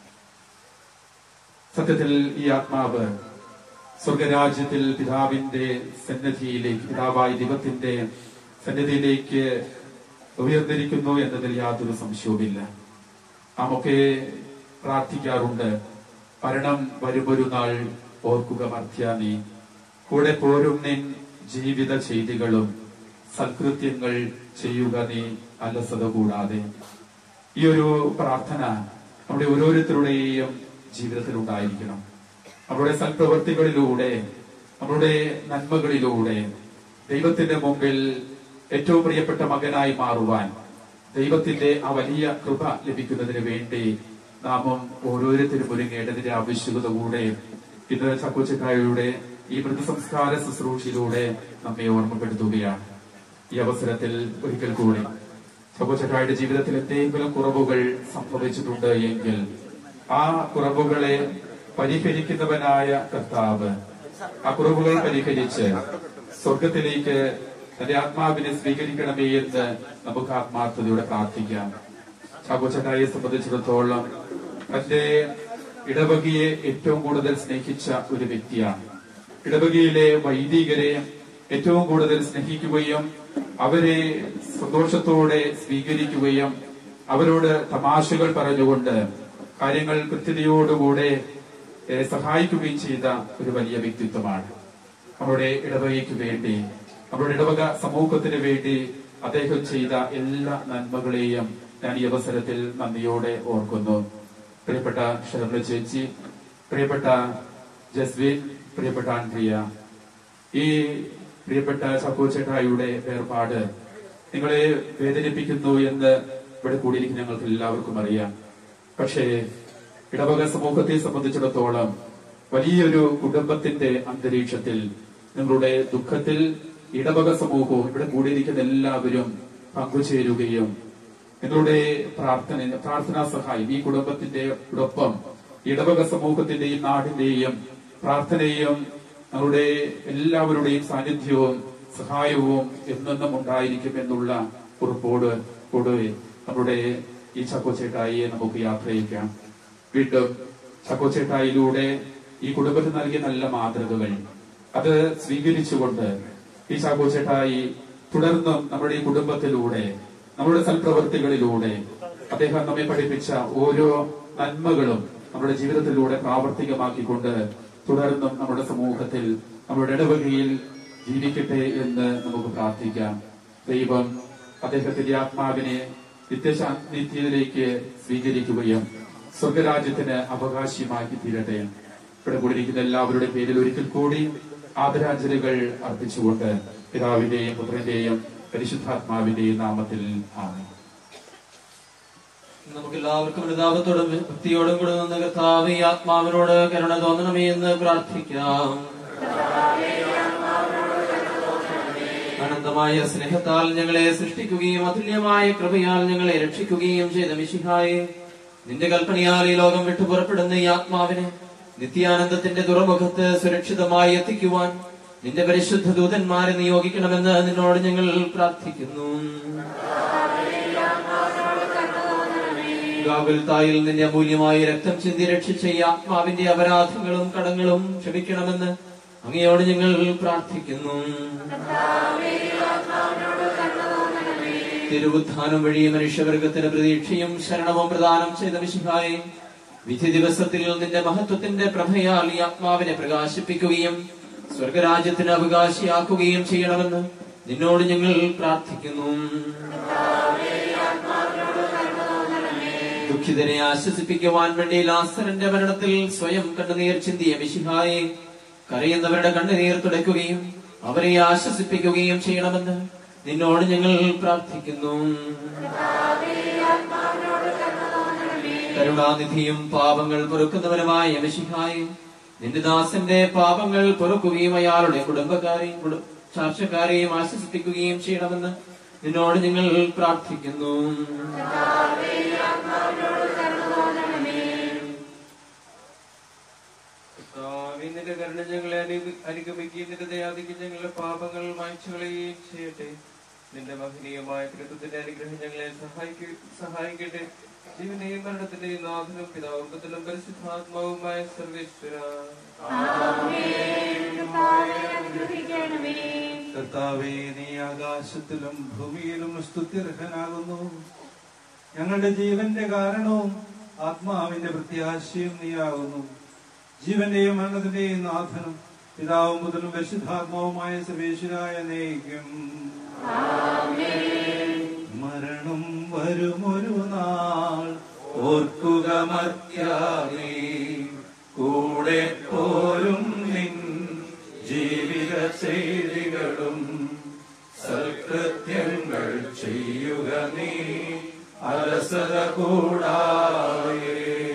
സത്യത്തിൽ ഈ ആത്മാവ് സ്വർഗരാജ്യത്തിൽ പിതാവിന്റെ സന്നിധിയിലേക്ക് പിതാവായ ദൈവത്തിന്റെ സന്നിധിയിലേക്ക് ഉയർന്നിരിക്കുന്നു എന്നതിൽ യാതൊരു സംശയവുമില്ല നാമൊക്കെ പ്രാർത്ഥിക്കാറുണ്ട് മരണം വരുമൊരു നാൾ ഓർക്കുക മർത്യാനി കൂടെ പോരും നിൻ ജീവിത ചെയ്തികളും സൽകൃത്യങ്ങൾ ചെയ്യുക നീ അലസത കൂടാതെ ഈ ഒരു പ്രാർത്ഥന നമ്മുടെ ഓരോരുത്തരുടെയും ജീവിതത്തിൽ ഉണ്ടായിരിക്കണം നമ്മുടെ സൽപ്രവൃത്തികളിലൂടെ നമ്മുടെ നന്മകളിലൂടെ ദൈവത്തിന്റെ മുമ്പിൽ ഏറ്റവും പ്രിയപ്പെട്ട മകനായി മാറുവാൻ ദൈവത്തിന്റെ ആ വലിയ കൃപ ലഭിക്കുന്നതിന് വേണ്ടി നാമം ഓരോരുത്തരും ഒരുങ്ങേണ്ടതിന്റെ ആവശ്യകത കൂടെ ഇന്ന് ചക്കോച്ചക്കായുടെ ഈ മൃതസംസ്കാര ശുശ്രൂഷയിലൂടെ നമ്മെ ഓർമ്മപ്പെടുത്തുകയാണ് ഈ അവസരത്തിൽ ഒരിക്കൽ കൂടി ചക്കോച്ചക്കായുടെ ജീവിതത്തിൽ എന്തെങ്കിലും കുറവുകൾ സംഭവിച്ചിട്ടുണ്ട് എങ്കിൽ ആ കുറവുകളെ പരിഹരിക്കുന്നവനായ കർത്താവ് ആ കുറവുകൾ പരിഹരിച്ച് സ്വർഗത്തിലേക്ക് തന്റെ ആത്മാവിനെ സ്വീകരിക്കണമേ എന്ന് നമുക്ക് ആത്മാർത്ഥതയോടെ പ്രാർത്ഥിക്കാം ചാക്കോച്ചക്കായെ സംബന്ധിച്ചിടത്തോളം തന്റെ ഇടവകയെ ഏറ്റവും കൂടുതൽ സ്നേഹിച്ച ഒരു വ്യക്തിയാണ് ഇടവകയിലെ വൈദികരെ ഏറ്റവും കൂടുതൽ സ്നേഹിക്കുകയും അവരെ സന്തോഷത്തോടെ സ്വീകരിക്കുകയും അവരോട് തമാശകൾ പറഞ്ഞുകൊണ്ട് കാര്യങ്ങൾ കൃത്യതയോടുകൂടെ ഏഹ്, സഹായിക്കുകയും ചെയ്ത ഒരു വലിയ വ്യക്തിത്വമാണ് നമ്മുടെ ഇടവകയ്ക്ക് വേണ്ടി നമ്മുടെ ഇടവക സമൂഹത്തിന് വേണ്ടി അദ്ദേഹം ചെയ്ത എല്ലാ നന്മകളെയും ഞാൻ ഈ അവസരത്തിൽ നന്ദിയോടെ ഓർക്കുന്നു പ്രിയപ്പെട്ട ഷെർല ചേച്ചി പ്രിയപ്പെട്ട ജസ്വിൻ പ്രിയപ്പെട്ട ആൻഡ്രിയ ഈ പ്രിയപ്പെട്ട ചക്കോച്ചേട്ടായുടെ വേർപാട് നിങ്ങളെ വേദനിപ്പിക്കുന്നു എന്ന് ഇവിടെ കൂടിയിരിക്കുന്ന ഞങ്ങൾക്ക് എല്ലാവർക്കും അറിയാം പക്ഷേ ഇടവക സമൂഹത്തെ സംബന്ധിച്ചിടത്തോളം വലിയൊരു കുടുംബത്തിന്റെ അന്തരീക്ഷത്തിൽ നിങ്ങളുടെ ദുഃഖത്തിൽ ഇടവക സമൂഹവും ഇവിടെ കൂടിയിരിക്കുന്ന എല്ലാവരും പങ്കുചേരുകയും നിങ്ങളുടെ പ്രാർത്ഥന പ്രാർത്ഥനാ സഹായം ഈ കുടുംബത്തിന്റെ ഒപ്പം ഇടവക സമൂഹത്തിന്റെയും നാടിന്റെയും പ്രാർത്ഥനയും നമ്മുടെ എല്ലാവരുടെയും സാന്നിധ്യവും സഹായവും എന്നെന്നും ഉണ്ടായിരിക്കും എന്നുള്ള ഉറപ്പോട് കൂടെ നമ്മുടെ ഈ ചക്കോച്ചേട്ടായിയെ നമുക്ക് യാത്രയിക്കാം വീണ്ടും ചക്കോച്ചേട്ടായിലൂടെ ഈ കുടുംബത്തിന് നൽകിയ നല്ല മാതൃകകൾ അത് സ്വീകരിച്ചുകൊണ്ട് ഈ ചാക്കോച്ചേട്ടായി തുടർന്നും നമ്മുടെ ഈ കുടുംബത്തിലൂടെ നമ്മുടെ സൽപ്രവൃത്തികളിലൂടെ അദ്ദേഹം നമ്മെ പഠിപ്പിച്ച ഓരോ നന്മകളും നമ്മുടെ ജീവിതത്തിലൂടെ പ്രാവർത്തികമാക്കിക്കൊണ്ട് തുടർന്നും നമ്മുടെ സമൂഹത്തിൽ നമ്മുടെ ഇടവകയിൽ ജീവിക്കട്ടെ എന്ന് നമുക്ക് പ്രാർത്ഥിക്കാം ദൈവം അദ്ദേഹത്തിന്റെ ആത്മാവിനെ നിത്യശാന്തിയിലേക്ക് സ്വീകരിക്കുകയും സ്വർഗരാജ്യത്തിന് അവകാശിയുമാക്കി തീരട്ടെ ഇവിടെ കൂടിയിരിക്കുന്ന എല്ലാവരുടെയും പേരിൽ ഒരിക്കൽ കൂടി ആദരാഞ്ജലികൾ അർപ്പിച്ചുകൊണ്ട് പിതാവിന്റെയും പുത്രന്റെയും പരിശുദ്ധാത്മാവിന്റെയും നാമത്തിൽ ആണ് നമുക്ക് എല്ലാവർക്കും അനുതാപത്തോടും ഭക്തിയോടും കൂടെ നിന്ന് കർത്താവ് ഈ ആത്മാവിനോട് കരുണ തോന്നണമേ എന്ന് പ്രാർത്ഥിക്കാം അനന്തമായ സ്നേഹത്താൽ ഞങ്ങളെ സൃഷ്ടിക്കുകയും അതുല്യമായ കൃപയാൽ ഞങ്ങളെ രക്ഷിക്കുകയും ചെയ്ത മിശിഹായെ നിന്റെ കൽപ്പനയാൽ ഈ ലോകം വിട്ടു പുറപ്പെടുന്ന ഈ ആത്മാവിനെ നിത്യാനന്ദത്തിന്റെ തുറമുഖത്ത് സുരക്ഷിതമായി എത്തിക്കുവാൻ നിന്റെ പരിശുദ്ധ ദൂതന്മാരെ നിയോഗിക്കണമെന്ന് നിന്നോട് ഞങ്ങൾ പ്രാർത്ഥിക്കുന്നു ഗാഗുൽത്തായിൽ നിന്റെ അമൂല്യമായ രക്തം ചിന്തി രക്ഷിച്ച ഈ ആത്മാവിന്റെ അപരാധങ്ങളും കടങ്ങളും ക്ഷമിക്കണമെന്ന് അങ്ങയോട് ഞങ്ങൾ പ്രാർത്ഥിക്കുന്നു തിരുവുത്ഥാനം വഴി മനുഷ്യവർഗത്തിന് പ്രതീക്ഷയും ശരണവും പ്രദാനം ചെയ്ത മിശിഹായെ വിധി ദിവസത്തിൽ നിന്റെ മഹത്വത്തിന്റെ പ്രഭയാൽ ഈ ആത്മാവിനെ പ്രകാശിപ്പിക്കുകയും സ്വർഗരാജ്യത്തിന് അവകാശിയാക്കുകയും ചെയ്യണമെന്ന് നിന്നോട് ഞങ്ങൾ പ്രാർത്ഥിക്കുന്നു ദുഃഖിതരെ ആശ്വസിപ്പിക്കുവാൻ വേണ്ടി ലാസറിന്റെ മരണത്തിൽ സ്വയം കണ്ണുനീർ ചിന്തിയ മിശിഹായെ കരയുന്നവരുടെ കണ്ണുനീർ തുടയ്ക്കുകയും അവരെ ആശ്വസിപ്പിക്കുകയും ചെയ്യണമെന്ന് നിന്നോട് ഞങ്ങൾ പ്രാർത്ഥിക്കുന്നു കരുണാനിധിയും പാപങ്ങൾ പൊറുക്കുന്നവനുമായ മിശിഹായെ നിന്റെ ദാസന്റെ പാപങ്ങൾ പൊറുക്കുകയും അയാളുടെ കുടുംബക്കാരെയും കുടു- ചാർച്ചക്കാരെയും ആശ്വസിപ്പിക്കുകയും ചെയ്യണമെന്ന് നിന്നോട് ഞങ്ങൾ പ്രാർത്ഥിക്കുന്നു കർത്താവേ, നിന്റെ കരുണ ഞങ്ങളെ അനു- അനുഗമിക്കുകയും നിന്റെ ദയാദിക്ക് ഞങ്ങളുടെ പാപങ്ങൾ മായ്ച്ചു കളയുകയും ചെയ്യട്ടെ നിന്റെ മഹനീയമായ കൃത്യത്തിന്റെ അനുഗ്രഹം ഞങ്ങളെ സഹായിക്കു സഹായിക്കട്ടെ ജീവനെയും മരണത്തിന്റെയും നാഥനും പിതാവും പുത്രനും പരിശുദ്ധാത്മാവുമായ സർവേശ്വര കർത്താവേ നീ ആകാശത്തിലും ഭൂമിയിലും സ്തുത്യർഹനാകുന്നു ഞങ്ങളുടെ ജീവന്റെ കാരണവും ആത്മാവിന്റെ പ്രത്യാശയും നീയാകുന്നു ജീവന്റെയും മരണത്തിന്റെയും നാഥനും പിതാവും മുതലും പരിശുദ്ധാത്മാവുമായ സർവേശ്വരായ നയിക്കും മരണം വരുമൊരു നാൾ ഓർക്കുക മർത്യാനേ കൂടെ പോരും നിൻ ജീവിത ചെയ്തികളും സൽകൃത്യങ്ങൾ ചെയ്യുക നീ അലസത കൂടാതെ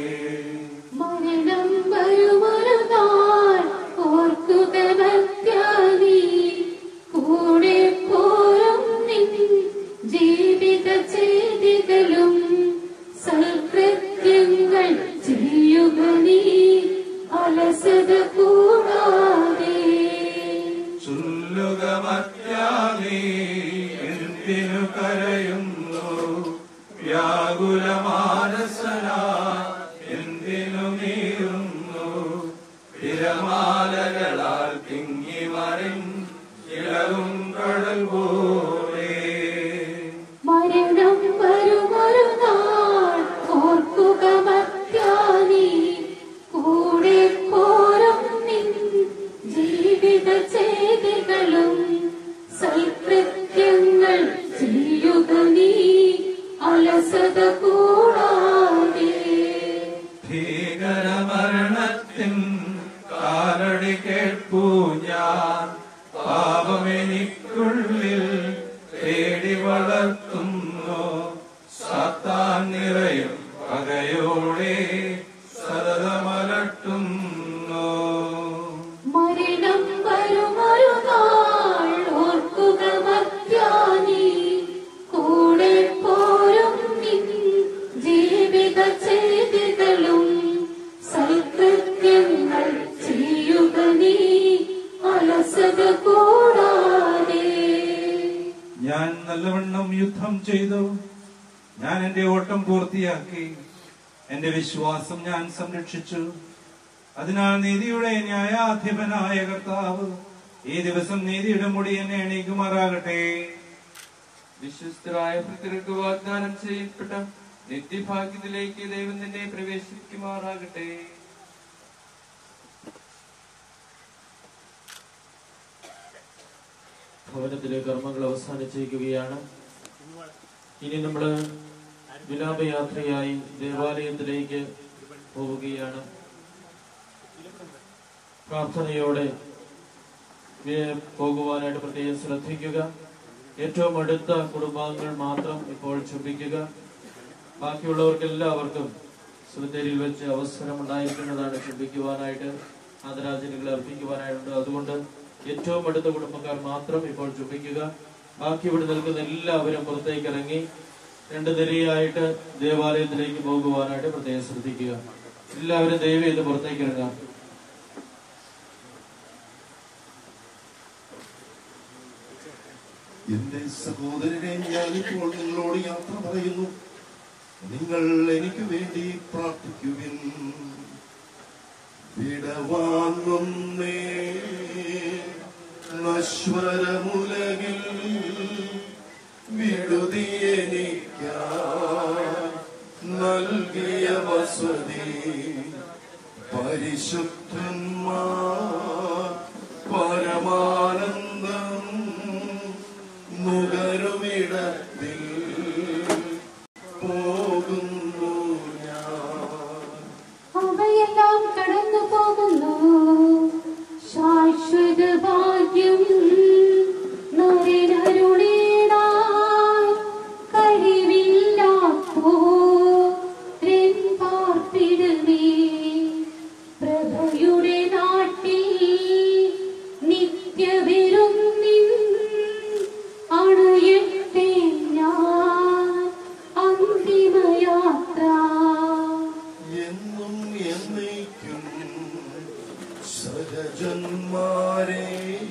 മരണം വരുമൊരു നാൾ ഓർക്കുക ഭക്യാനീ കൂടെ പോരും നിൻ ജീവിത ചെയ്തികളും സൽകൃത്യങ്ങൾ ചെയ്യുക നീ അലസത കൂടാതെ ചൊല്ലുക മത്യാനീ എന്തിനു കരയുന്നു വ്യാകുല മാനസന എന്തിനു നീറുന്നു തിരമാലകളാൽ തിങ്ങി മറിൻ ഇളകും കടൽ പോലെ മരണം വരുമൊരു നാൾ ഓർക്കുക മത്യാനീ കൂടെ പോരും നിൻ ജീവിത ചെയ്തികളും സൽകൃത്യങ്ങൾ ചെയ്യുക നീ അലസത വ്യഗ്രത കൂടാതെ ഞാൻ നല്ലവണ്ണം യുദ്ധം ചെയ്തു ഞാൻ എന്റെ ഓട്ടം പൂർത്തിയാക്കി എന്റെ വിശ്വാസം ഞാൻ സംരക്ഷിച്ചു അതിനാൽ നീതിയുടെ ന്യായാധിപനായ കർത്താവ് ഈ ദിവസം നീതിയുടെ മുടി എന്നെ എണീക്കുമാറാകട്ടെ വിശ്വസ്തരായ ഭക്തർക്ക് വാഗ്ദാനം ചെയ്യപ്പെട്ട നിത്യഭാഗ്യത്തിലേക്ക് ദൈവം നിന്നെ പ്രവേശിക്കുമാറാകട്ടെ ഭവനത്തിലെ കർമ്മങ്ങൾ അവസാനിച്ചിരിക്കുകയാണ് ഇനി നമ്മള് വിലാപയാത്രയായി ദേവാലയത്തിലേക്ക് പോവുകയാണ് പ്രാർത്ഥനയോടെ വേ- പോകുവാനായിട്ട് പ്രത്യേകം ശ്രദ്ധിക്കുക ഏറ്റവും അടുത്ത കുടുംബാംഗങ്ങൾ മാത്രം ഇപ്പോൾ ചുംബിക്കുക ബാക്കിയുള്ളവർക്ക് എല്ലാവർക്കും സുബത്തേരിയിൽ വെച്ച് അവസരം ഉണ്ടായിരിക്കുന്നതാണ് ചുംബിക്കുവാനായിട്ട് ആദരാഞ്ജലികൾ അർപ്പിക്കുവാനായിട്ടുണ്ട് അതുകൊണ്ട് ഏറ്റവും അടുത്ത കുടുംബക്കാർ മാത്രം ഇപ്പോൾ ചുംബിക്കുക ബാക്കി ഇവിടെ നിൽക്കുന്ന എല്ലാവരും പുറത്തേക്ക് ഇറങ്ങി രണ്ട് നിരയായിട്ട് ദേവാലയത്തിലേക്ക് പോകുവാനായിട്ട് പ്രത്യേകം ശ്രദ്ധിക്കുക എല്ലാവരും ദയവ് ചെയ്ത് പുറത്തേക്ക് ഇറങ്ങാം എന്റെ സഹോദരനെ ഞാനിപ്പോൾ നിങ്ങളോട് യാത്ര പറയുന്നു നിങ്ങൾ എനിക്ക് വേണ്ടി പ്രാർത്ഥിക്കുവിൻ വിടവാങ്ങുന്നേ നശ്വരമുലകിൽ വിടുതി എനിക്കായി നൽകിയ വസതി പരിശുദ്ധന്മാർ പരമാനന്ദം നുകരുമിടത്തിൽ പോകുന്നു അവയെല്ലാം കടന്നു പോകുന്നു ശാശ്വത ഭാഗ്യം നരനരുളീടാൻ കഴിവില്ലാത്തോരൻ പാർപ്പിടമേ പ്രഭയുടെ നാട്ടിൽ നിത്യവിരുന്നിൻ അണയട്ടെ ഞാൻ അന്തിമയാത്ര എന്നും എന്നേക്കും സഹജന്മാരെ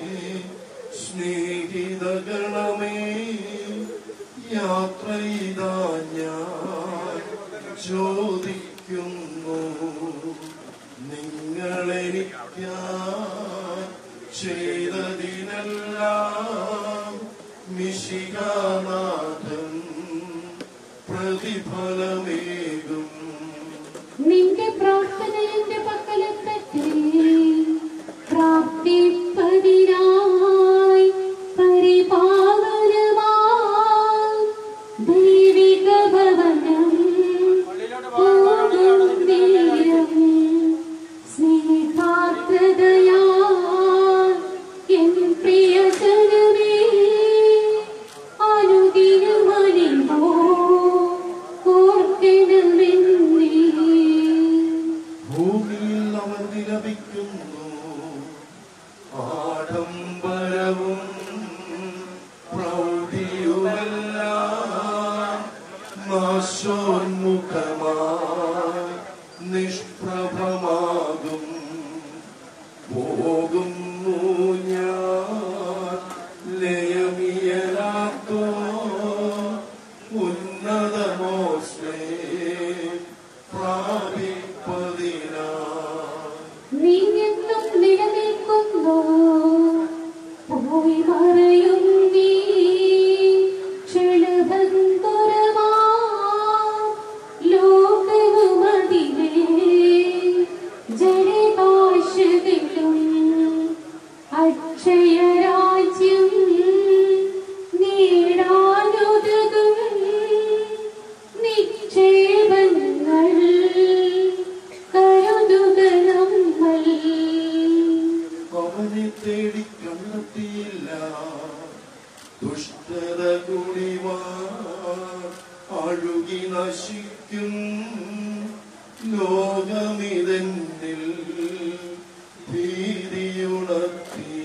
സ്നേഹിതഗണമേ യാത്ര ഇതാ ഞാൻ ചോദിക്കുന്നു നിങ്ങളെനിക്കായി ചെയ്തതിനെല്ലാം മിശികാനാഥൻ പ്രതിഫലമേകും നിന്റെ പ്രാർത്ഥന എന്റെ പക്കലെത്തട്ടെ പ്രാപ്തിപ്പതിനായി പരിപാലനമായി ദൈവിക ഭവനം പോകും നേരം സ്നേഹാർദ്രതയാ എൻ പ്രിയജനമേ അനുദിനമലിമോ ഓർക്കണമെന്നേ ഭൂമിയിൽ അവൻ വിലപിക്കുന്നു ആഡംബരവും പ്രൗഢിയുമെല്ലാം നാശോന്മുഖമായി നിഷ്പ്രഭമാകും പോകുന്നു ഞാൻ ലയമിയലാത്തോ ഉന്നതമോസ്മേ പ്രാപിപ്പതിനാ നീ എന്നും നിലനിൽക്കുന്നു പോയി മറയും നീ ക്ഷണഭംഗുരമാ ലോകവുമതിലേ ജനഭാഷകളും അക്ഷയരാജ്യം നേടാനുതകും നിക്ഷേപങ്ങൾ കരുതുക നമ്മൾ അവനെ തേടി കണ്ടെത്തിയില്ല ദുഷ്ടത കുടിവാ അഴുകി നശിക്കും ലോകമിതെന്നിൽ ഭീതിയുണർത്തി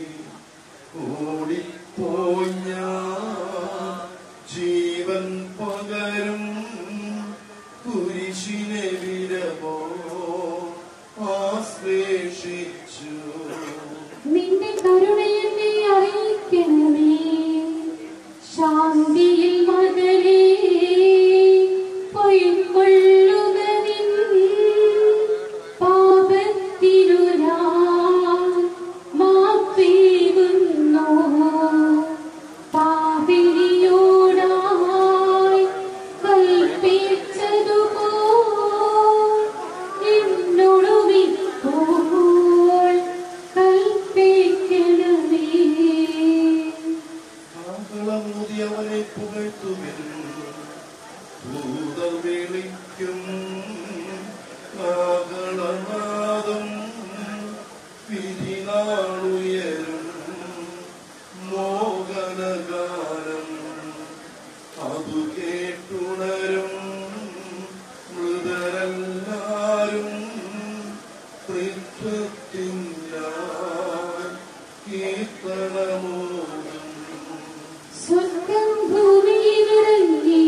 ഓടിപ്പോയി ഞാൻ ജീവൻ പകരും കുരിശിനെ വിരമോ ആശ്ലേഷിച്ചു നിന്റെ കരുണയെ സ്വർഗം ഭൂമിയിലിറങ്ങി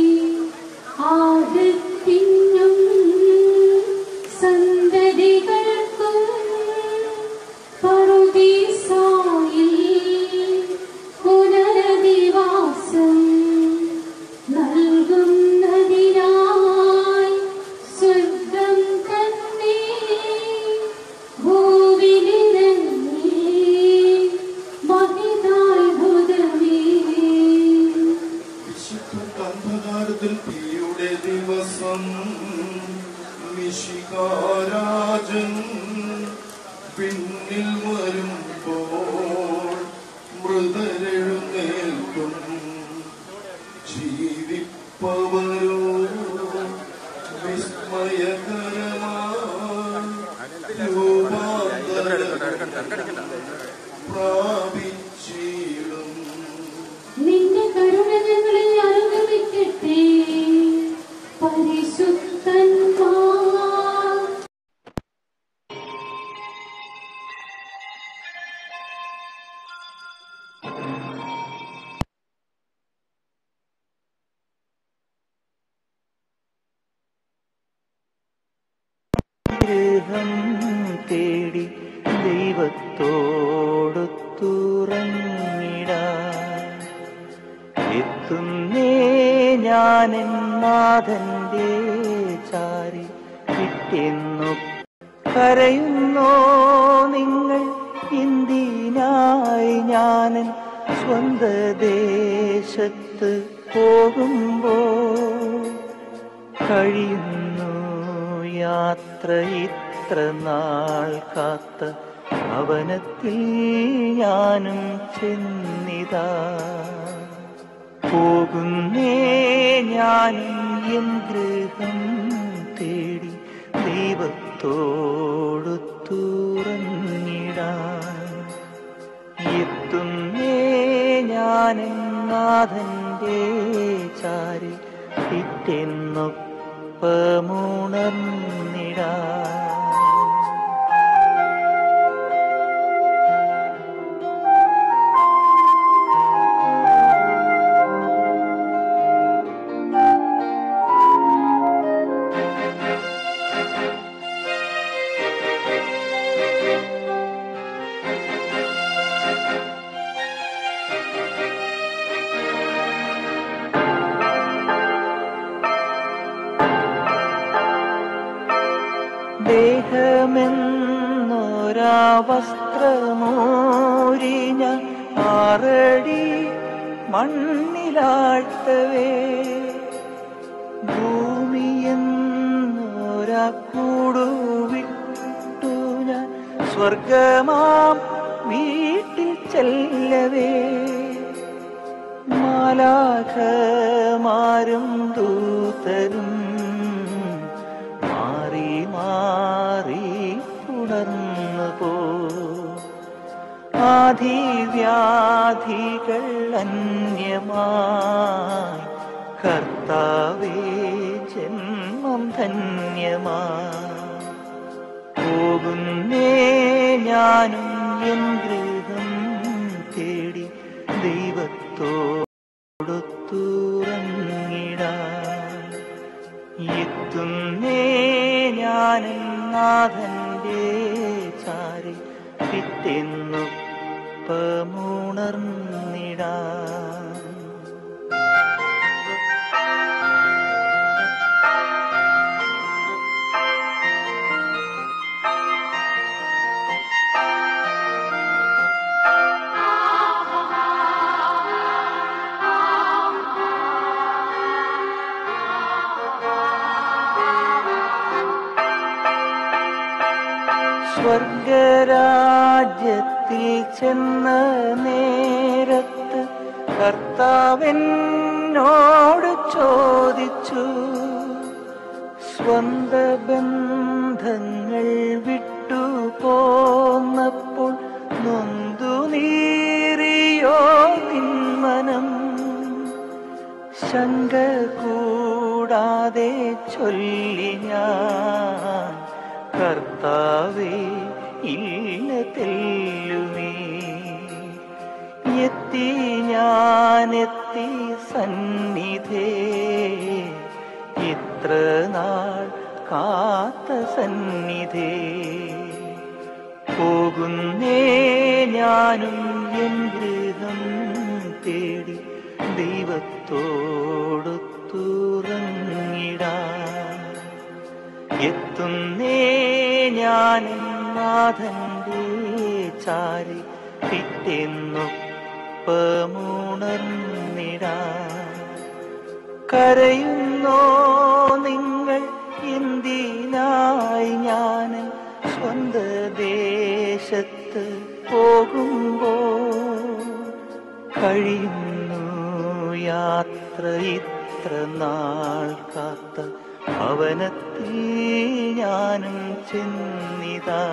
ആദത്തിനും സന്തതികൾക്കും പറുദീസായിൽ പുനരധിവാസം നൽകുന്നതിനായി സ്വർഗം തന്നെ ഭൂവിലിറങ്ങി മഹിതാത്ഭുതമേ അന്ധകാരത്തിൽ തീയുടെ ദിവസം നിശികാരാജൻ പിന്നിൽ വരുമ്പോൾ മൃതരെഴുന്നേൽക്കും ജീവിപ്പവരോ വിസ്മയകരമായി രൂപാന്തരം പ്രാപിച്ചിടും നിന്റെ കരുണ ഞങ്ങളെ അനുഗമിക്കട്ടെ പരിശുദ്ധന്മാർ ഗൃഹം തേടി ദൈവത്തോടൊത്തുറങ്ങിടാൻ എത്തുന്നേ ഞാൻ നാഥന്റെ ചാരി കിട്ടിയെന്നു കരയുന്നോ നിങ്ങൾ എന്തിനായി ഞാനൻ സ്വന്ത ദേശത്ത് പോകുമ്പോൾ കഴിയുന്നു യാത്ര ഇത്ര നാൾ കാത്ത ഭവനത്തിൽ ഞാനും ചെന്നിതാ പോകുന്നേ ഞാനും എൻ ഗൃഹം തേടി ദൈവത്തോടു തുറന്നിടാൻ എത്തുന്നേ ഞാനും നാഥന്റെ ചാരി പിറ്റെന്നൊപ്പമുണർന്നിടാൻ ദേഹമെന്നൊരാ വസ്ത്രമോരിഞ്ഞ ആറടി മണ്ണിലാഴ്ത്തവേ ഭൂമിയെന്നൊരാ കൂടുവിട്ടു ഞാൻ സ്വർഗമാം വീട്ടിൽ ചെല്ലവേ മാലാഖമാരും ദൂതരും മാറി മാറി ഉണർന്നു പോ ആധിവ്യാധികൾ അന്യമായി കർത്താവേ ജന്മം ധന്യമായി പോകുന്നേ ഞാനും എൻ ഗൃഹം തേടി ദൈവത്തോടൊത്തുറങ്ങിടാൻ എത്തുന്നേ ഞാനും നാഥന്റെ ചാരി പിറ്റെന്നൊപ്പമുണർന്നിടാൻ സ്വർഗരാജ്യത്തിൽ ചെന്ന നേരത്ത് കർത്താവെന്നോട് ചോദിച്ചു സ്വന്ത ബന്ധങ്ങൾ വിട്ടു പോന്നപ്പോൾ നൊന്തു നീറിയോ നിന്മനം ശങ്ക കൂടാതെ ചൊല്ലി ഞാൻ കർത്താവേ ഇല്ല തെല്ലുമേ എത്തി ഞാനെത്തി സന്നിധേ ഇത്ര നാൾ കാത്ത സന്നിധേ പോകുന്നേ ഞാനും എൻ ഗൃഹം തേടി ദൈവത്തോടൊത്തുറങ്ങിടാൻ എത്തുന്നേ ഞാൻ നാഥന്റെ ചാരി പിറ്റെന്നൊപ്പമുണർന്നിടാൻ കരയുന്നോ നിങ്ങൾ എന്തിനായി ഞാൻ സ്വന്ത ദേശത്ത് പോകുമ്പോ കഴിയുന്നു യാത്ര ഇത്ര നാൾ കാത്ത ഭവനത്തിൽ ഞാനും ചെന്നിതാ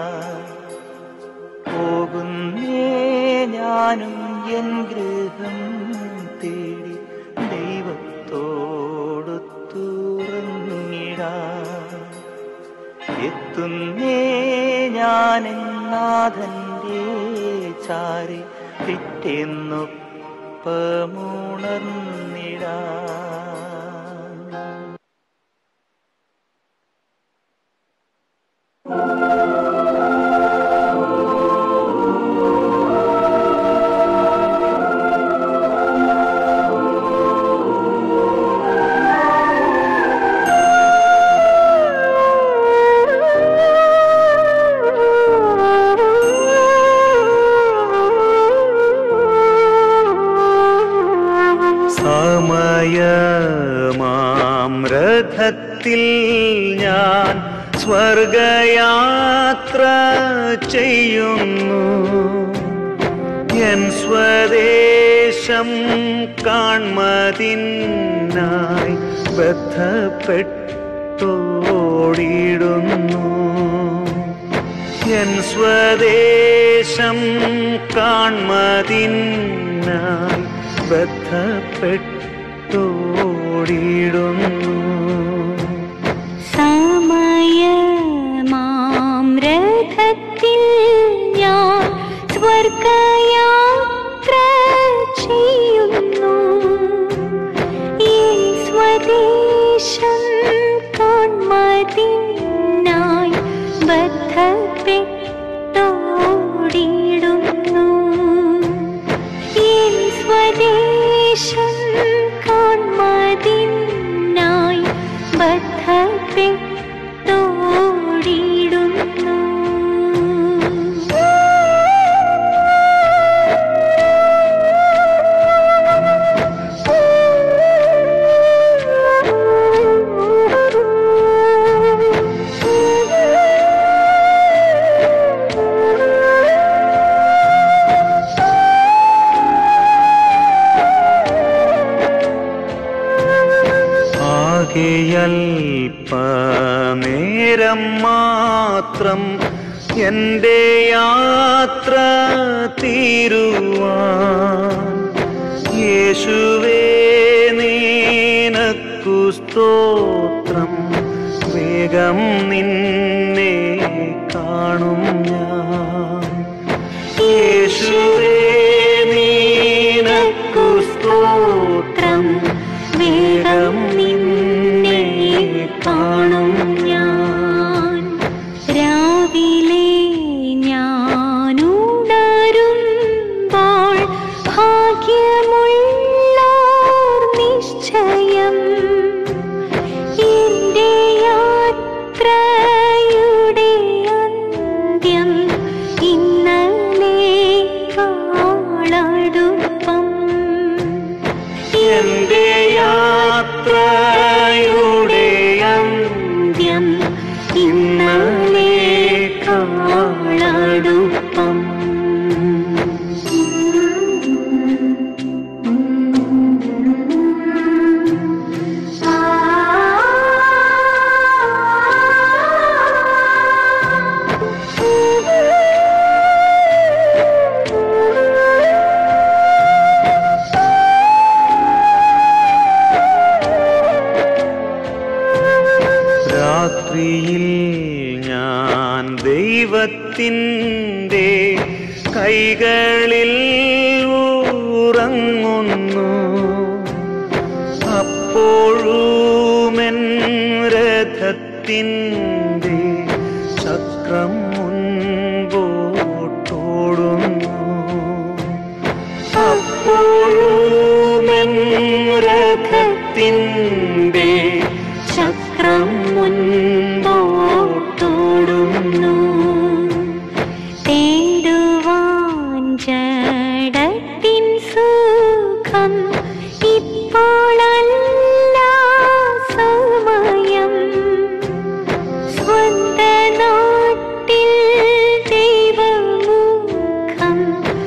പോകുന്നേ ഞാനും എൻ ഗൃഹം തേടി ദൈവത്തോടൊത്തുറങ്ങിടാ എത്തുന്നേ ഞാൻ നാഥന്റെ ചാരി പിറ്റെന്നൊപ്പമുണർന്നിടാ സമയമാം രഥത്തിൽ ഞാൻ സ്വർഗയാത്ര ചെയ്യുന്നു എൻ സ്വദേശം കാൺമതിനായി ബന്ധപ്പെട്ടോടിടുന്നു എൻ സ്വദേശം കാൺമതിനായി ബന്ധപ്പെട്ടോടിടുന്നു സമയമാം രഥത്തിൽ ഞാൻ സ്വർഗയാത്ര ചെയ്യുന്നു എൻ സ്വദേശം കാൺമതിനായി ബന്ധപ്പെട്ടോടിടുന്നു എൻ സ്വദേശം കാൺമതിനായി ബന്ധപ്പെട്ടോടിടുന്നു ആകെയൽപനേരം മാത്രം എൻ്റെ യാത്ര തീരുവാൻ യേശുവേ നീനക്കു സ്തോത്രം വേഗം നിന്നെ കാണും ഞാൻ യേശുവേ നീനക്കു സ്തോത്രം വേഗം നിന്നെ കാണും ഞാൻ രാവിലെ ഞാനുണരുമ്പോൾ ഭാഗ്യമുള്ളോർ നിശ്ചയം എന്റെ യാത്രയുടെ അന്ത്യം ഇന്നലെ കാളടുപ്പം എന്റെ യാത്രയുടെ അന്ത്യം ഇന്നലെ കാളടുപ്പം രാത്രിയിൽ ഞാൻ ദൈവത്തിൻ്റെ കൈകളിൽ രഥത്തിൻ്റെ ചക്രം മുൻപോട്ടോടുന്നു തേടുവാൻ ജഡത്തിൻ സുഖം ഇപ്പോഴല്ല സമയം സ്വന്ത നാട്ടിൽ ദൈവമുഖം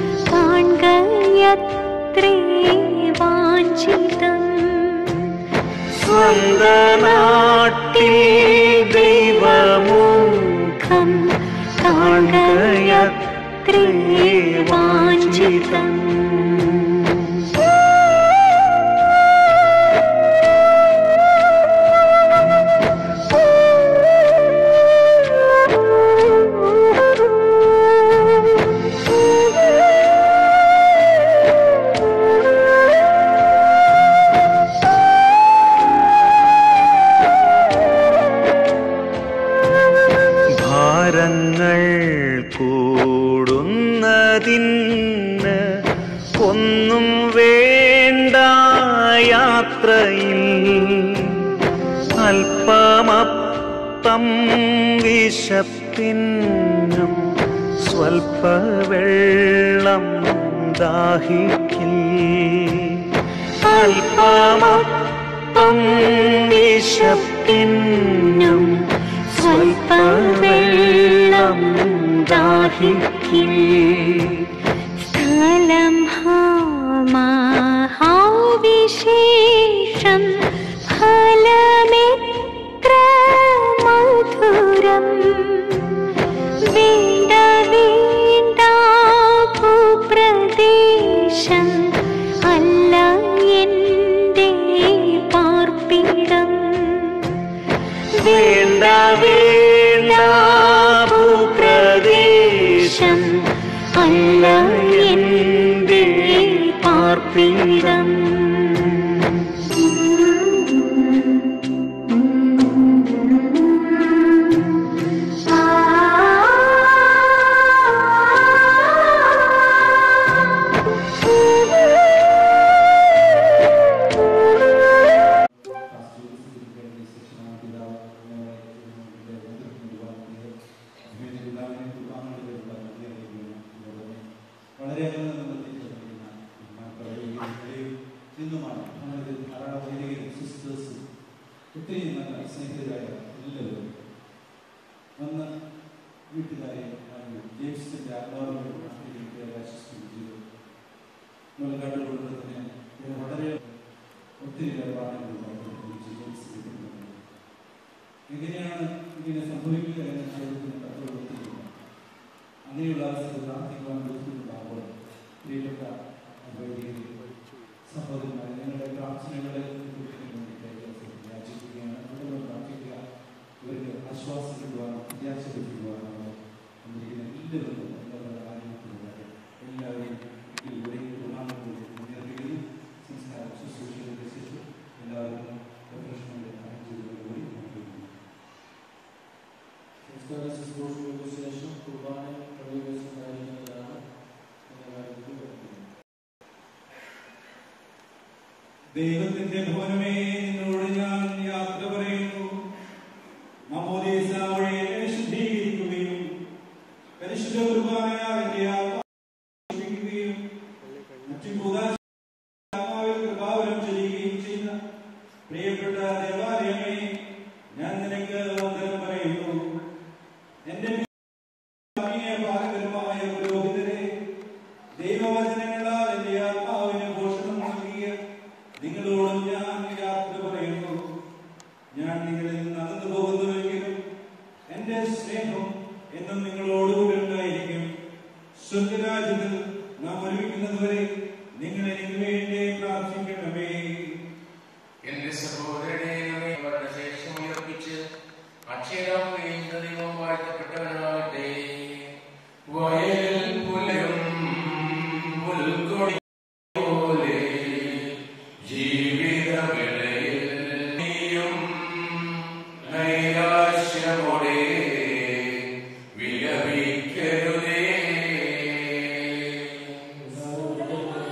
കാണുകയത്രേ വാഞ്ചിതം സ്വന്ത നാട്ടിൽ ദൈവമുഖം കാണുകയത്രേ വാഞ്ചിതം ഭാരങ്ങൾ കൂടുന്നതിന് ഒന്നും വേണ്ട യാത്രയിൽ അല്പമപ്പം വിശപ്പിനും സ്വൽപ്പ വെള്ളം ദാഹിക്കിൽ അല്പമപ്പം വിശപ്പിനും സ്വൽപ്പ വെള്ളം ദാഹിക്കിൽ സ്ഥലം ഹാമഹാവിശേഷം ഫലമെത്ര മധുരം വേണ്ട വേണ്ട ഭൂപ്രദേശം അല്ല എൻ്റെ പാർപ്പിടം വേണ്ട വേണ്ട ഭൂപ്രദേശം അല്ല എൻ്റെ പാർപ്പിടം വളരെ നിന്നുമാണ് നമ്മളിത് ധാരാളം വൈദികരും സിസ്റ്റേഴ്സും ഒത്തിരി നല്ല സ്നേഹിതരായ എല്ലാവരും വന്ന് വീട്ടുകാരെ ജെയിംസിന്റെ ആത്മാവിനെ ആശിച്ചു നമ്മൾ കണ്ടുകൊണ്ട് തന്നെ ഇത് വളരെ ഒത്തിരി ഇടപാടുകളുണ്ടായിരുന്നു ജെയിംസ് വീട്ടിൽ എങ്ങനെയാണ് ഇങ്ങനെ സംഭവിക്കുക എന്ന ചോദ്യത്തിന് കത്തോട് ഒത്തിരിയില്ല അങ്ങനെയുള്ള അവസ്ഥയിൽ പ്രാർത്ഥിക്കുവാൻ ബുദ്ധിമുട്ടുണ്ടാകുമ്പോൾ പ്രിയപ്പെട്ട വൈദികരെ സഹോദരന്മാരെ നിങ്ങളുടെ പ്രാർത്ഥനകളെ യാചിക്കുകയാണ് അതുകൊണ്ട് പ്രാർത്ഥിക്കുക ഇവർക്ക് ആശ്വാസം കിട്ടുവാൻ പ്രത്യാശ കിട്ടുവാനാണ് വന്നിരിക്കുന്ന എല്ലാവർക്കും എല്ലാവരുടെ ആരോഗ്യത്തിലുള്ളത് എല്ലാവരെയും ഈ ഒരേ ബഹുമാനത്തോടെ മുന്നേറുകയും സംസ്കാര ശുശ്രൂഷകൾക്ക് ശേഷം എല്ലാവർക്കും റിഫ്രഷ്മെന്റ് അറേഞ്ച് ചെയ്തുകൂടി നൽകുന്നു സംസ്കാര ശുശ്രൂഷകൾക്ക് ശേഷം കുർബാന പ്രവേശിക്കുന്നതാണ് എന്ന കാര്യത്തിൽ വരുന്നത് ദൈവത്തിന്റെ ഭവനമേ നിന്നോട് ഞാൻ യാത്ര പറയുന്നു മമോദീസ വഴി എന്നെ വിശുദ്ധീകരിക്കുകയും പരിശുദ്ധ കുർബാനയാൽ എന്റെ ആത്മാവിക്കുകയും മറ്റു ഭൂതാത്മാവിൽ കൃപാവരം ചെയ്യുകയും ചെയ്ത പ്രിയപ്പെട്ട ദേവാലയമേ ഞാൻ നിനക്ക് വന്ദനം പറയുന്നു എന്റെ ആത്മീയ പാരമ്പര്യമായ പുരോഹിതരെ ദൈവവചനങ്ങളാൽ എന്റെ ആത്മാവിന് പോഷണം നൽകിയ നിങ്ങളോടും ഞാൻ യാത്ര പറയുന്നു ഞാൻ നിങ്ങളിൽ നിന്ന് അകന്നു പോകുന്നുവെങ്കിലും എന്റെ സ്നേഹം എന്നും നിങ്ങളോടുകൂടി ഉണ്ടായിരിക്കും സ്വർഗരാജ്യത്തിൽ നാം ഒരുമിക്കുന്നതുവരെ നിങ്ങൾ എനിക്ക് വേണ്ടി പ്രാർത്ഥിക്കണമേ എന്റെ സഹോദരനെ അവരുടെ ശേഷം ഉയർപ്പിച്ച് അക്ഷരാവുകയും ദൈവം വാഴ്ത്തപ്പെട്ടവനാകട്ടെ വയൽ പുലരും പുൽക്കൊടി പോലെ ജീവിതവേളയിൽ നീയും നൈരാശ്യമോടെ വിലപിക്കരുതേ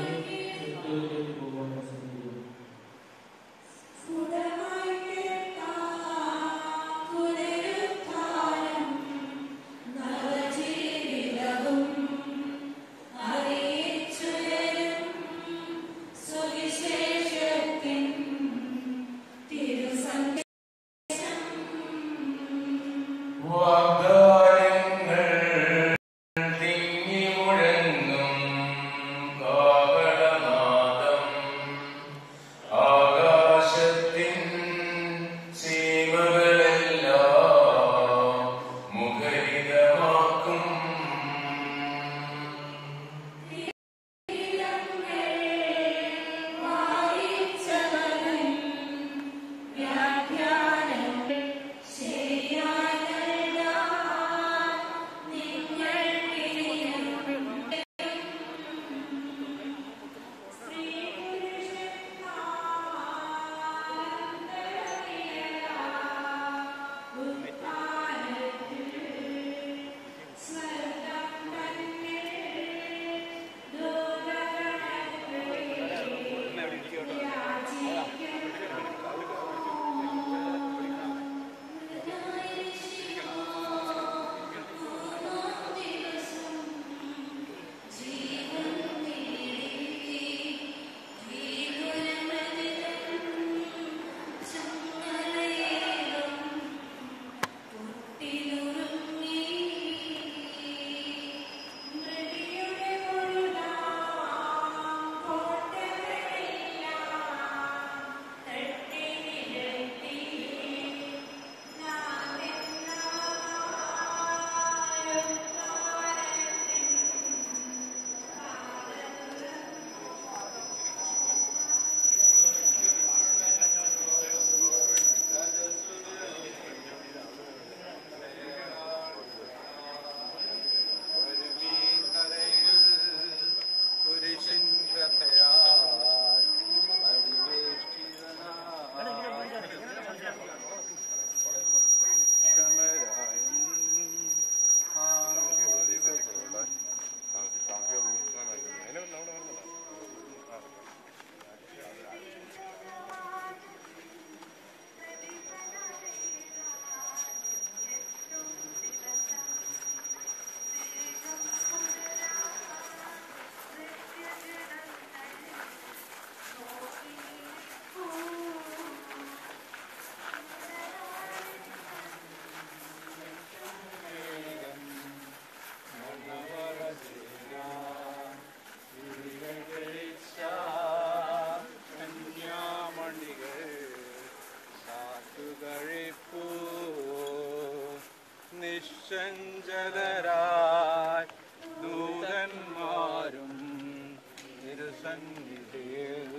പ്രശഞ്ചതരായി ദൂതന്മാരും തിരുസന്നിധിയിൽ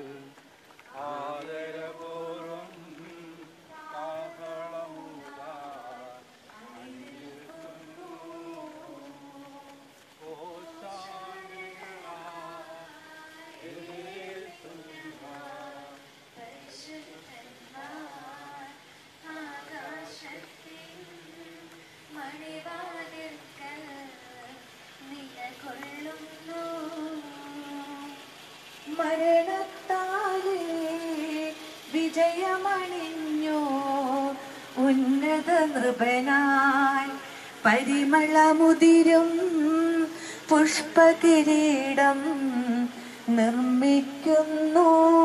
ആദരപൂർവം കാഹളമൂതാൻ മരണത്താലേ വിജയമണിഞ്ഞോ ഉന്നത നൃപനാൻ പരിമളമുതിരും പുഷ്പകിരീടം നിർമ്മിക്കുന്നു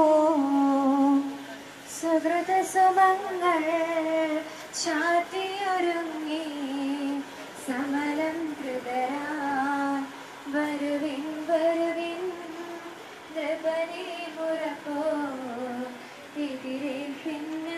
സുഹൃത സുമങ്ങൾ ചാത്തിയൊരുങ്ങി സമരം കൃതരാൻ വരുവിൻ വരുവിൻ നൃപനെ മുറപ്പോ എതിരേൽപ്പിന്ന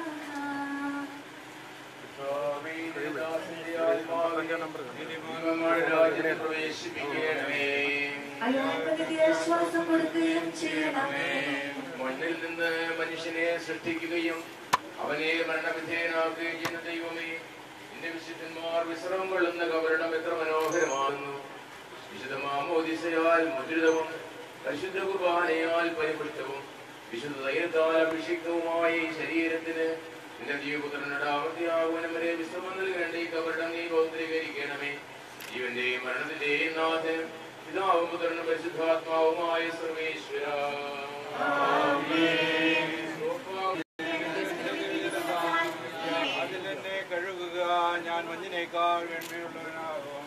ശ്വാസം കൊടുക്കുകയും ചെയ്യണമേ മണ്ണിൽ നിന്ന് മനുഷ്യനെ സൃഷ്ടിക്കുകയും അവനെ മരണവിധേയനാക്കുകയും ചെയ്യുന്ന ദൈവമേ നിന്റെ വിശുദ്ധന്മാർ വിശ്രമം കൊള്ളുന്ന കവരണം എത്ര മനോഹരമാകുന്നു വിശുദ്ധ മാമോദിസയാൽ മുദ്രിതവും പരിശുദ്ധ കുർബാനയാൽ പരിപുഷ്ടവും വിശുദ്ധ ധൈര്യത്താൽ അഭിഷിക്തവുമായ ഈ ശരീരത്തിന് നിന്റെ ജീവപുത്രനുടാവർത്തിയാകുവനം വരെ വിശ്രമം നൽകേണ്ട ഈ കവരണം നീ പൗത്രീകരിക്കണമേ ജീവന്റെയും മരണത്തിന്റെയും നാഥൻ പിതാവും പുത്രനും പരിശുദ്ധാത്മാവുമായ സർവേശ്വര അതിലെന്നെ കഴുകുക ഞാൻ മഞ്ഞിനേക്കാൾ വേണ്ടിയുള്ളവനാകും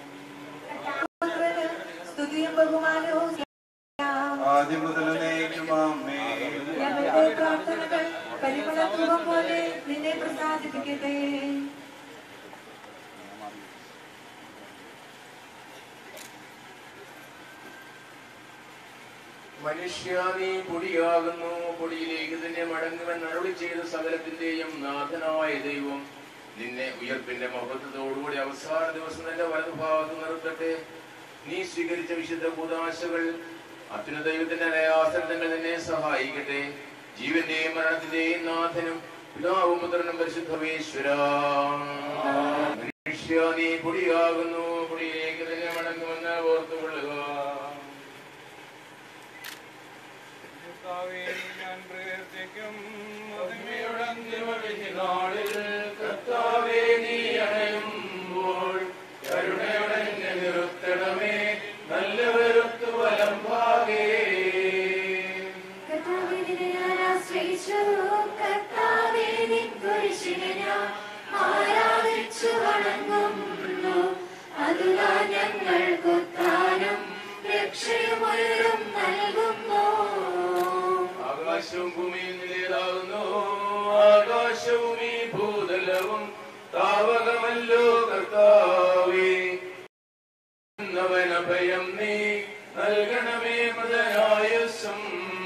സ്തുതിയും ബഹുമാനവും ആദ്യം മുതൽ നയിക്കുമാമേ ഞങ്ങളുടെ പ്രാർത്ഥനകൾ പരിമളധൂപം പോലെ നിന്നെ പ്രസാദിപ്പിക്കട്ടെ മനുഷ്യ നീ പൊടിയാകുന്നു പൊടിയിലേക്ക് തന്നെ മടങ്ങുമെന്ന് അരുളി ചെയ്ത സകലത്തിന്റെയും നാഥനായ ദൈവം നിന്നെ ഉയർപ്പിന്റെ മഹത്വത്തോടുകൂടി അവസാന ദിവസം നിന്റെ വലതുഭാഗത്ത് നിർത്തട്ടെ നീ സ്വീകരിച്ച വിശുദ്ധ കൂതാശകൾ അത്യുന്ന ദൈവത്തിന്റെ അനയാസനങ്ങൾ നിന്നെ സഹായിക്കട്ടെ ജീവന്റെയും മരണത്തിന്റെയും നാഥനും പിതാവും പുത്രനും പരിശുദ്ധമേശ്വര മനുഷ്യ നീ പൊടിയാകുന്നു പൊടിയിലേക്ക് തന്നെ മടങ്ങുമെന്ന് ഓർത്തുകൊള്ളുക കർത്താവേ, ഞാൻ പ്രവർത്തിക്കും നാളിൽ കർത്താവേ നീ അണയുമ്പോൾ കരുണയുടെ നിർത്തണമേ നല്ലവരൊത്തു വലം ഭാഗേ കർത്താവിനെ ഞാൻ ആശ്രയിച്ചു കർത്താവേ നിൻ കുരിശിനെ ഞാൻ ആരാധിച്ചു വണങ്ങുന്നു അതുതാ ഞങ്ങൾക്കുത്താനും രക്ഷയുമുയരും നൽകുന്നു ആകാശവും ഭൂമിയും നിലേതാകുന്നു ആകാശവും ഈ ഭൂതലവും താവകമല്ലോ കർത്താവേ ഭയം നീ നൽകണമേ മതനായുസം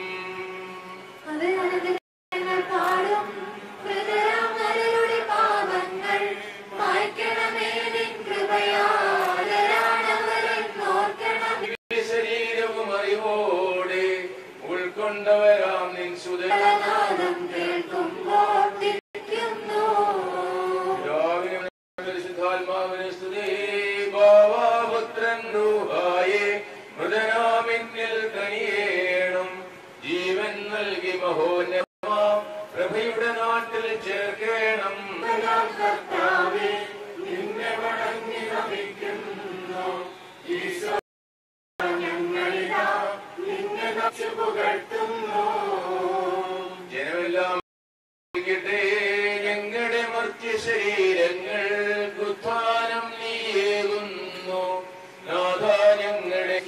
ഞങ്ങൾ പാടും ഹൃദയങ്ങളുടെ പാപങ്ങൾ മായ്ക്കണമേ നിൻ കൃപയാദരാണവരെന്നോർക്കണമേ ശരീരവും അറിവോടെ ഉൾക്കൊണ്ടവരാം നിൻ നാദം കേൾക്കുമ്പോൾ തിരിക്കുന്നു പരിശുദ്ധാത്മാവിനെ സ്തുതി ഭാവാപുത്രൻ രൂഹായേ മൃതനാമിന്നിൽ കനിയേണം ജീവൻ നൽകി മഹോന്നതമാ പ്രഭയുടെ നാട്ടിൽ ചേർക്കേണം കർത്താവേ നിന്നെ വണങ്ങി നമിക്കുന്നു ഈശോ ഞങ്ങളിതാ നിന്നെ നച്ചു പുകഴ്ത്തുന്നു ജനമെല്ലാം ഇരിക്കട്ടെ ഞങ്ങളുടെ മർത്യ ശരീരങ്ങൾ ഉത്ഥാനം നീയേകുന്നു നാഥ ഞങ്ങളുടെ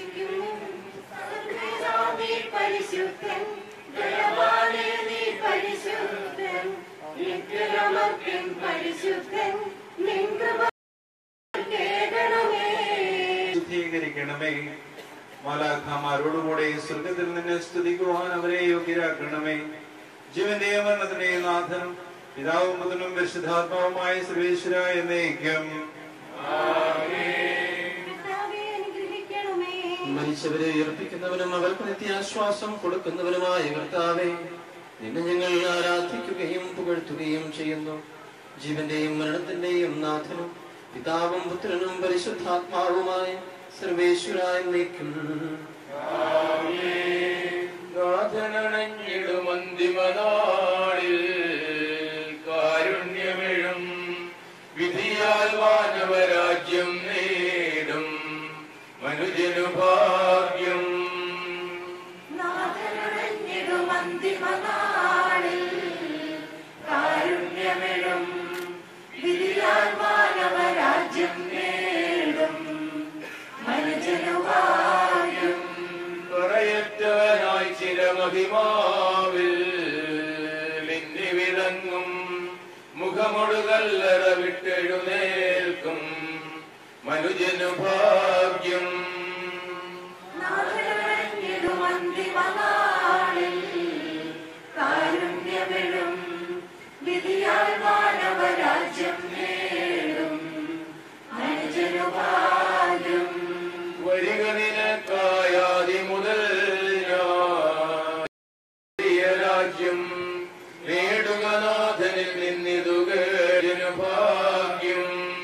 നീ പരിശുദ്ധൻ ദയവാനേ നീ പരിശുദ്ധൻ നിത്യരമർത്യൻ പരിശുദ്ധൻ നിൻ കൃപ കേൾക്കണമേ ശുദ്ധീകരിക്കണമേ മാലാഖമാരോടുകൂടെ സ്വർഗത്തിൽ നിന്ന് സ്തുതിക്കുവാൻ അവരെ യോഗ്യരാക്കണമേ ജീവന്റെയും മരണത്തിന്റെയും നാഥനും പിതാവും മുതലും പരിശുദ്ധാത്മാവുമായ സർവേശ്വര എന്നേക്കും കർത്താവേ അനുഗ്രഹിക്കണമേ മരിച്ചവരെ ഉയർപ്പിക്കുന്നവനും അവർക്ക് നിത്യാശ്വാസം കൊടുക്കുന്നവനുമായ കർത്താവെ നിന്നെ ഞങ്ങൾ ആരാധിക്കുകയും പുകഴ്ത്തുകയും ചെയ്യുന്നു ജീവന്റെയും മരണത്തിന്റെയും നാഥനും പിതാവും പുത്രനും പരിശുദ്ധാത്മാവുമായ സർവേശ്വരായ നീക്കും നാഥനണഞ്ഞിടുമന്തിമനാളിൽ കാരുണ്യമിഴും വിധിയാൽ വാനവരാജ്യം നേടും മനുജനു ഭാഗ്യം നാഥനുടഞ്ഞിടുമന്തിമനാളിൽ കാരുണ്യമിഴും വിധിയാൽ മാനവരാജ്യം നേടും മനുജനുഭാഗ്യം പറയറ്റവനായി ചിരമഹിമാവിൽ മിന്നി വിളങ്ങും മുഖമൊടുകല്ലറ വിട്ടെഴുന്നേൽക്കും മനുജനു ഭാഗ്യം നാഥനുടഞ്ഞിടുമന്തിമനാളിൽ കാരുണ്യമിഴും വിധിയാൽ മാനവരാജ്യം നേടും മനുജനുഭാഗ്യം വരിക നിനക്കായാതി മുതൽ ഞാൻ വലിയ രാജ്യം നേടുക നാഥനിൽ നിന്നിതുകേടിനു ഭാഗ്യം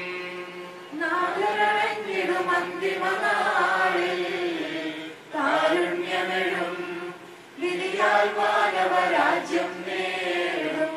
നാഥനുടഞ്ഞിടുമന്തിമനാളിൽ കാരുണ്യമിഴും വിധിയാൽ മാനവരാജ്യം നേടും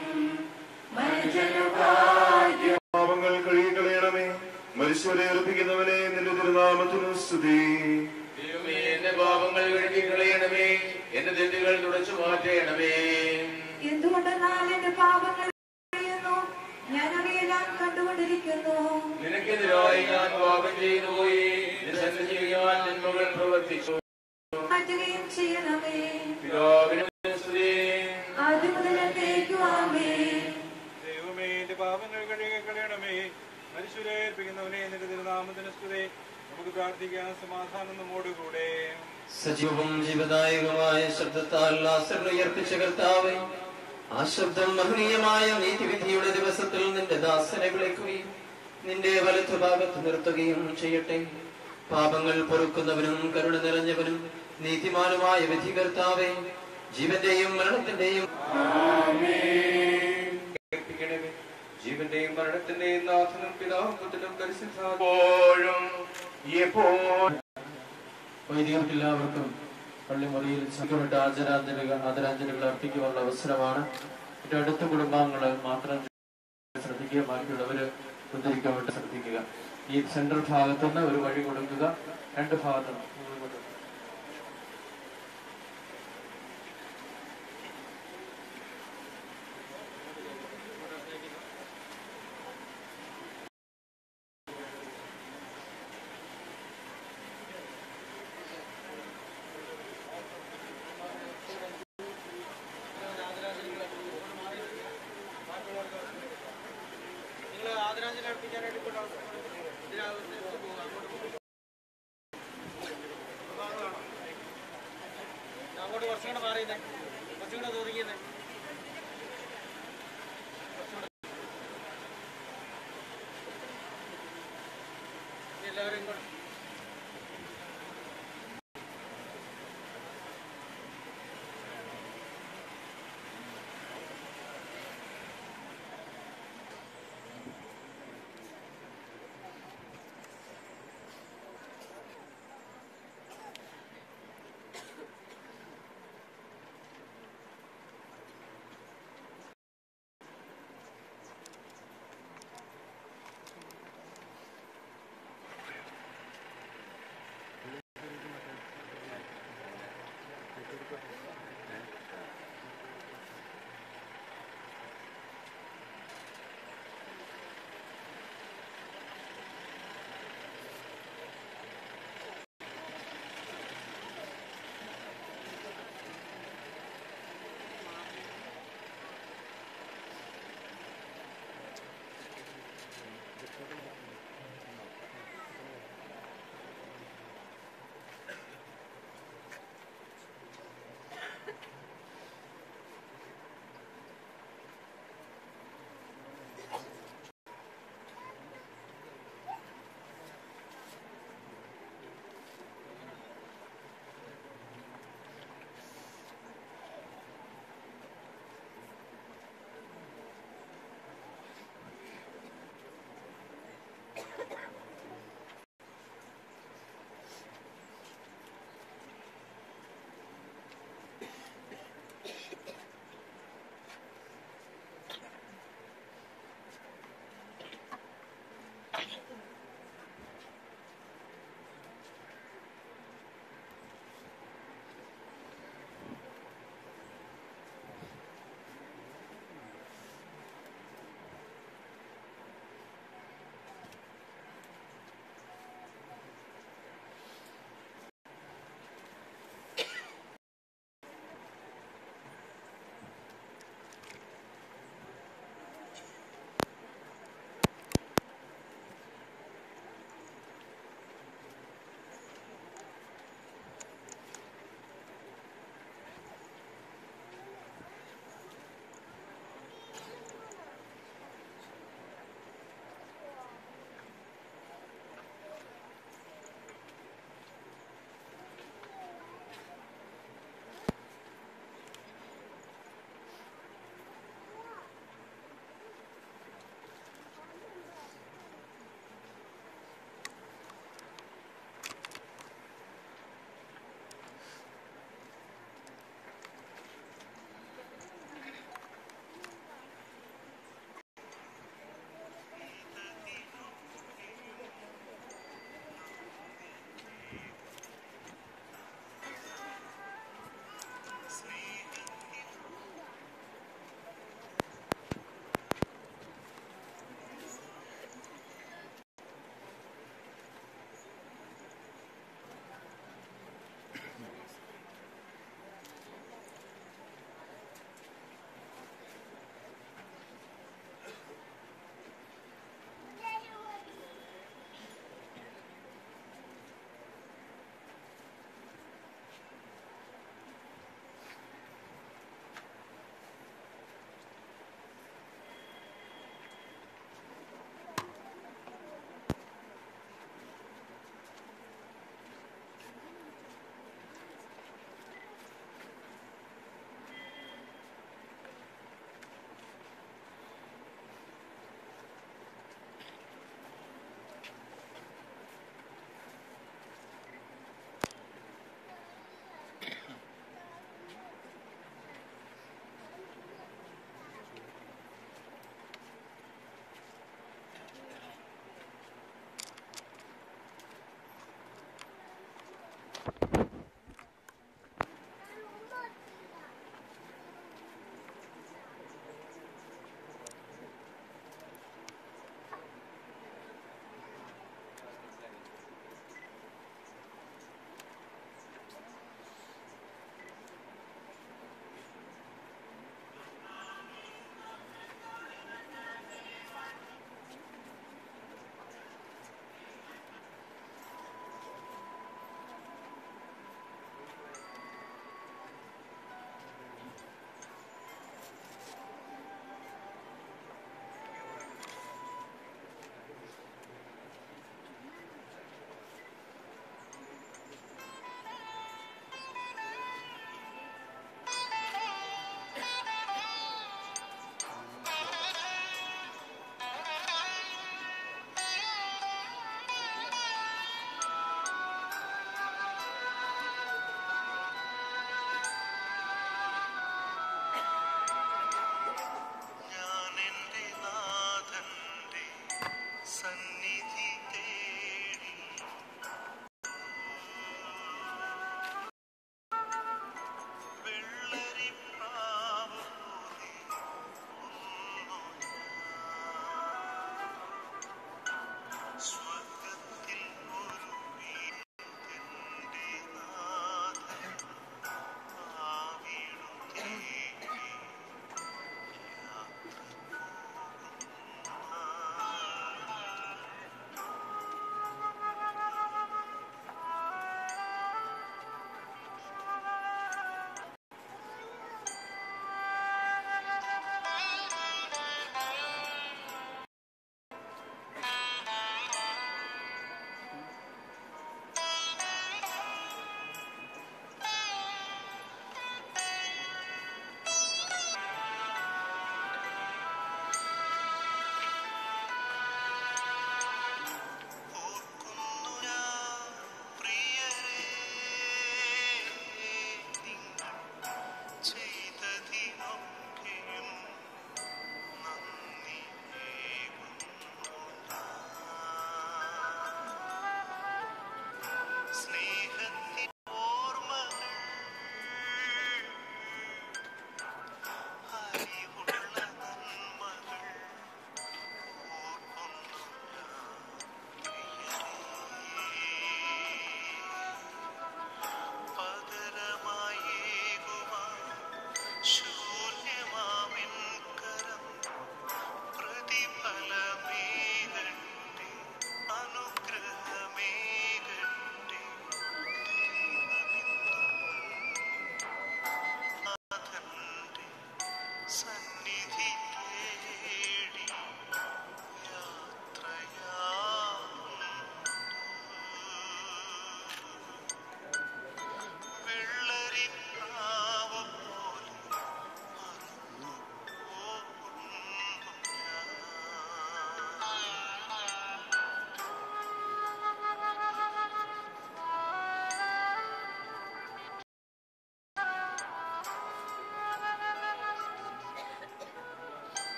മനുജനുഭാഗ്യം പാപങ്ങൾ കഴുകിക്കളയണമേ മനുഷ്യരെ ഏൽപ്പിക്കുന്നവനെ നിന്റെ തിരുനാമത്തിനു സ്തുതി ദൈവമേ എന്റെ പാപങ്ങൾ കഴുകി കളയണമേ എന്റെ തെറ്റുകൾ തുടച്ചു മാറ്റണമേ എന്തുകൊണ്ടെന്നാൽ എന്റെ പാപങ്ങൾ അറിയുന്നു ഞാൻ അവയെല്ലാം കണ്ടുകൊണ്ടിരിക്കുന്നു നിനക്കെതിരായി ഞാൻ പാപം ചെയ്തു പോയി നിന്റെ ഞാൻ ജന്മകൾ പ്രവർത്തിച്ചു മാറ്റുകയും ചെയ്യണമേ പിതാവിന് സ്തുതി ആദ്യം മുതൽ എന്നേക്കുവാമേ ദൈവമേ എന്റെ പാപങ്ങൾ കഴുകി കളയണമേ മനുഷ്യരെ ഏൽപ്പിക്കുന്നവനെ നിന്റെ തിരുനാമത്തിന് സ്തുതി നമുക്ക് പ്രാർത്ഥിക്കാം സമാധാനം നമ്മോടുകൂടെ സജീവവും ജീവദായകമായ ശബ്ദത്താൽ ലാസറിനെ ഉയർപ്പിച്ച കർത്താവെ ആ ശബ്ദം മഹനീയമായ നീതിവിധിയുടെ ദിവസത്തിൽ നിന്റെ ദാസനെ വിളിക്കുകയും നിന്റെ വലത്തുഭാഗത്ത് നിർത്തുകയും ചെയ്യട്ടെ പാപങ്ങൾ പൊറുക്കുന്നവനും കരുണ നിറഞ്ഞവനും നീതിമാനുമായ വിധി കർത്താവെ ജീവന്റെയും മരണത്തിന്റെയും ഏൽപ്പിക്കണമേ. ജീവന്റെയും മരണത്തിന്റെയും നാഥനും പിതാവും പുത്രനും എപ്പോഴും എപ്പോഴും വൈദികർക്ക് എല്ലാവർക്കും പള്ളിമുറിയിൽ ചുറ്റമിട്ട് ആചരാഞ്ജലികൾ ആദരാഞ്ജലികൾ അർപ്പിക്കുവാനുള്ള അവസരമാണ് ഏറ്റവും അടുത്ത കുടുംബാംഗങ്ങൾ മാത്രം ശ്രദ്ധിക്കുക ബാക്കിയുള്ളവര് ഉദ്ധരിക്കാൻ വേണ്ടി ശ്രദ്ധിക്കുക ഈ സെൻട്രൽ ഭാഗത്തുനിന്ന് ഒരു വഴി കൊടുക്കുക രണ്ട് ഭാഗത്തുനിന്ന് അങ്ങോട്ട് കുറച്ചും കൂടെ മാറിയുന്നേ കുറച്ചും കൂടെ ഒതുങ്ങിയെന്നേ എല്ലാവരും ഇങ്ങോട്ട്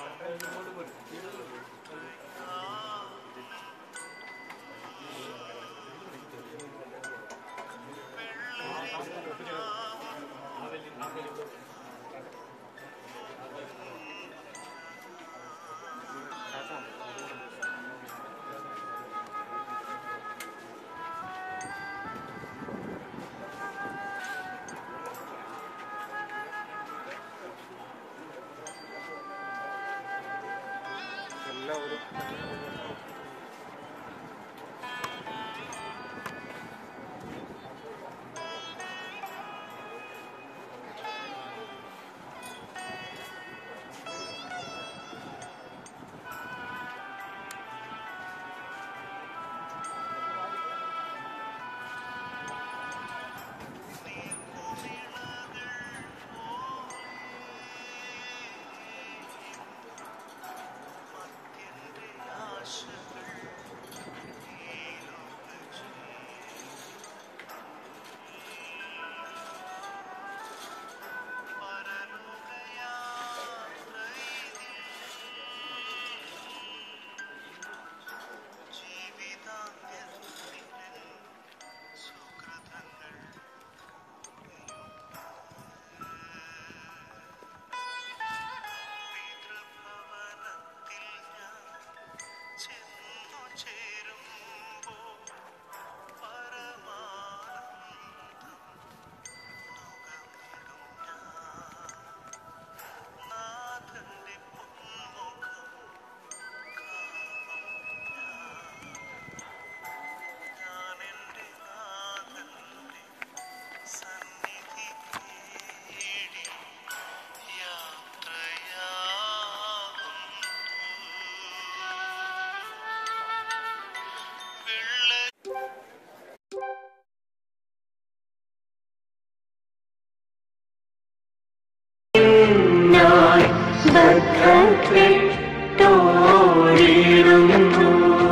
നാൾ ബദ്ധപ്പെട്ടോടിടുന്നു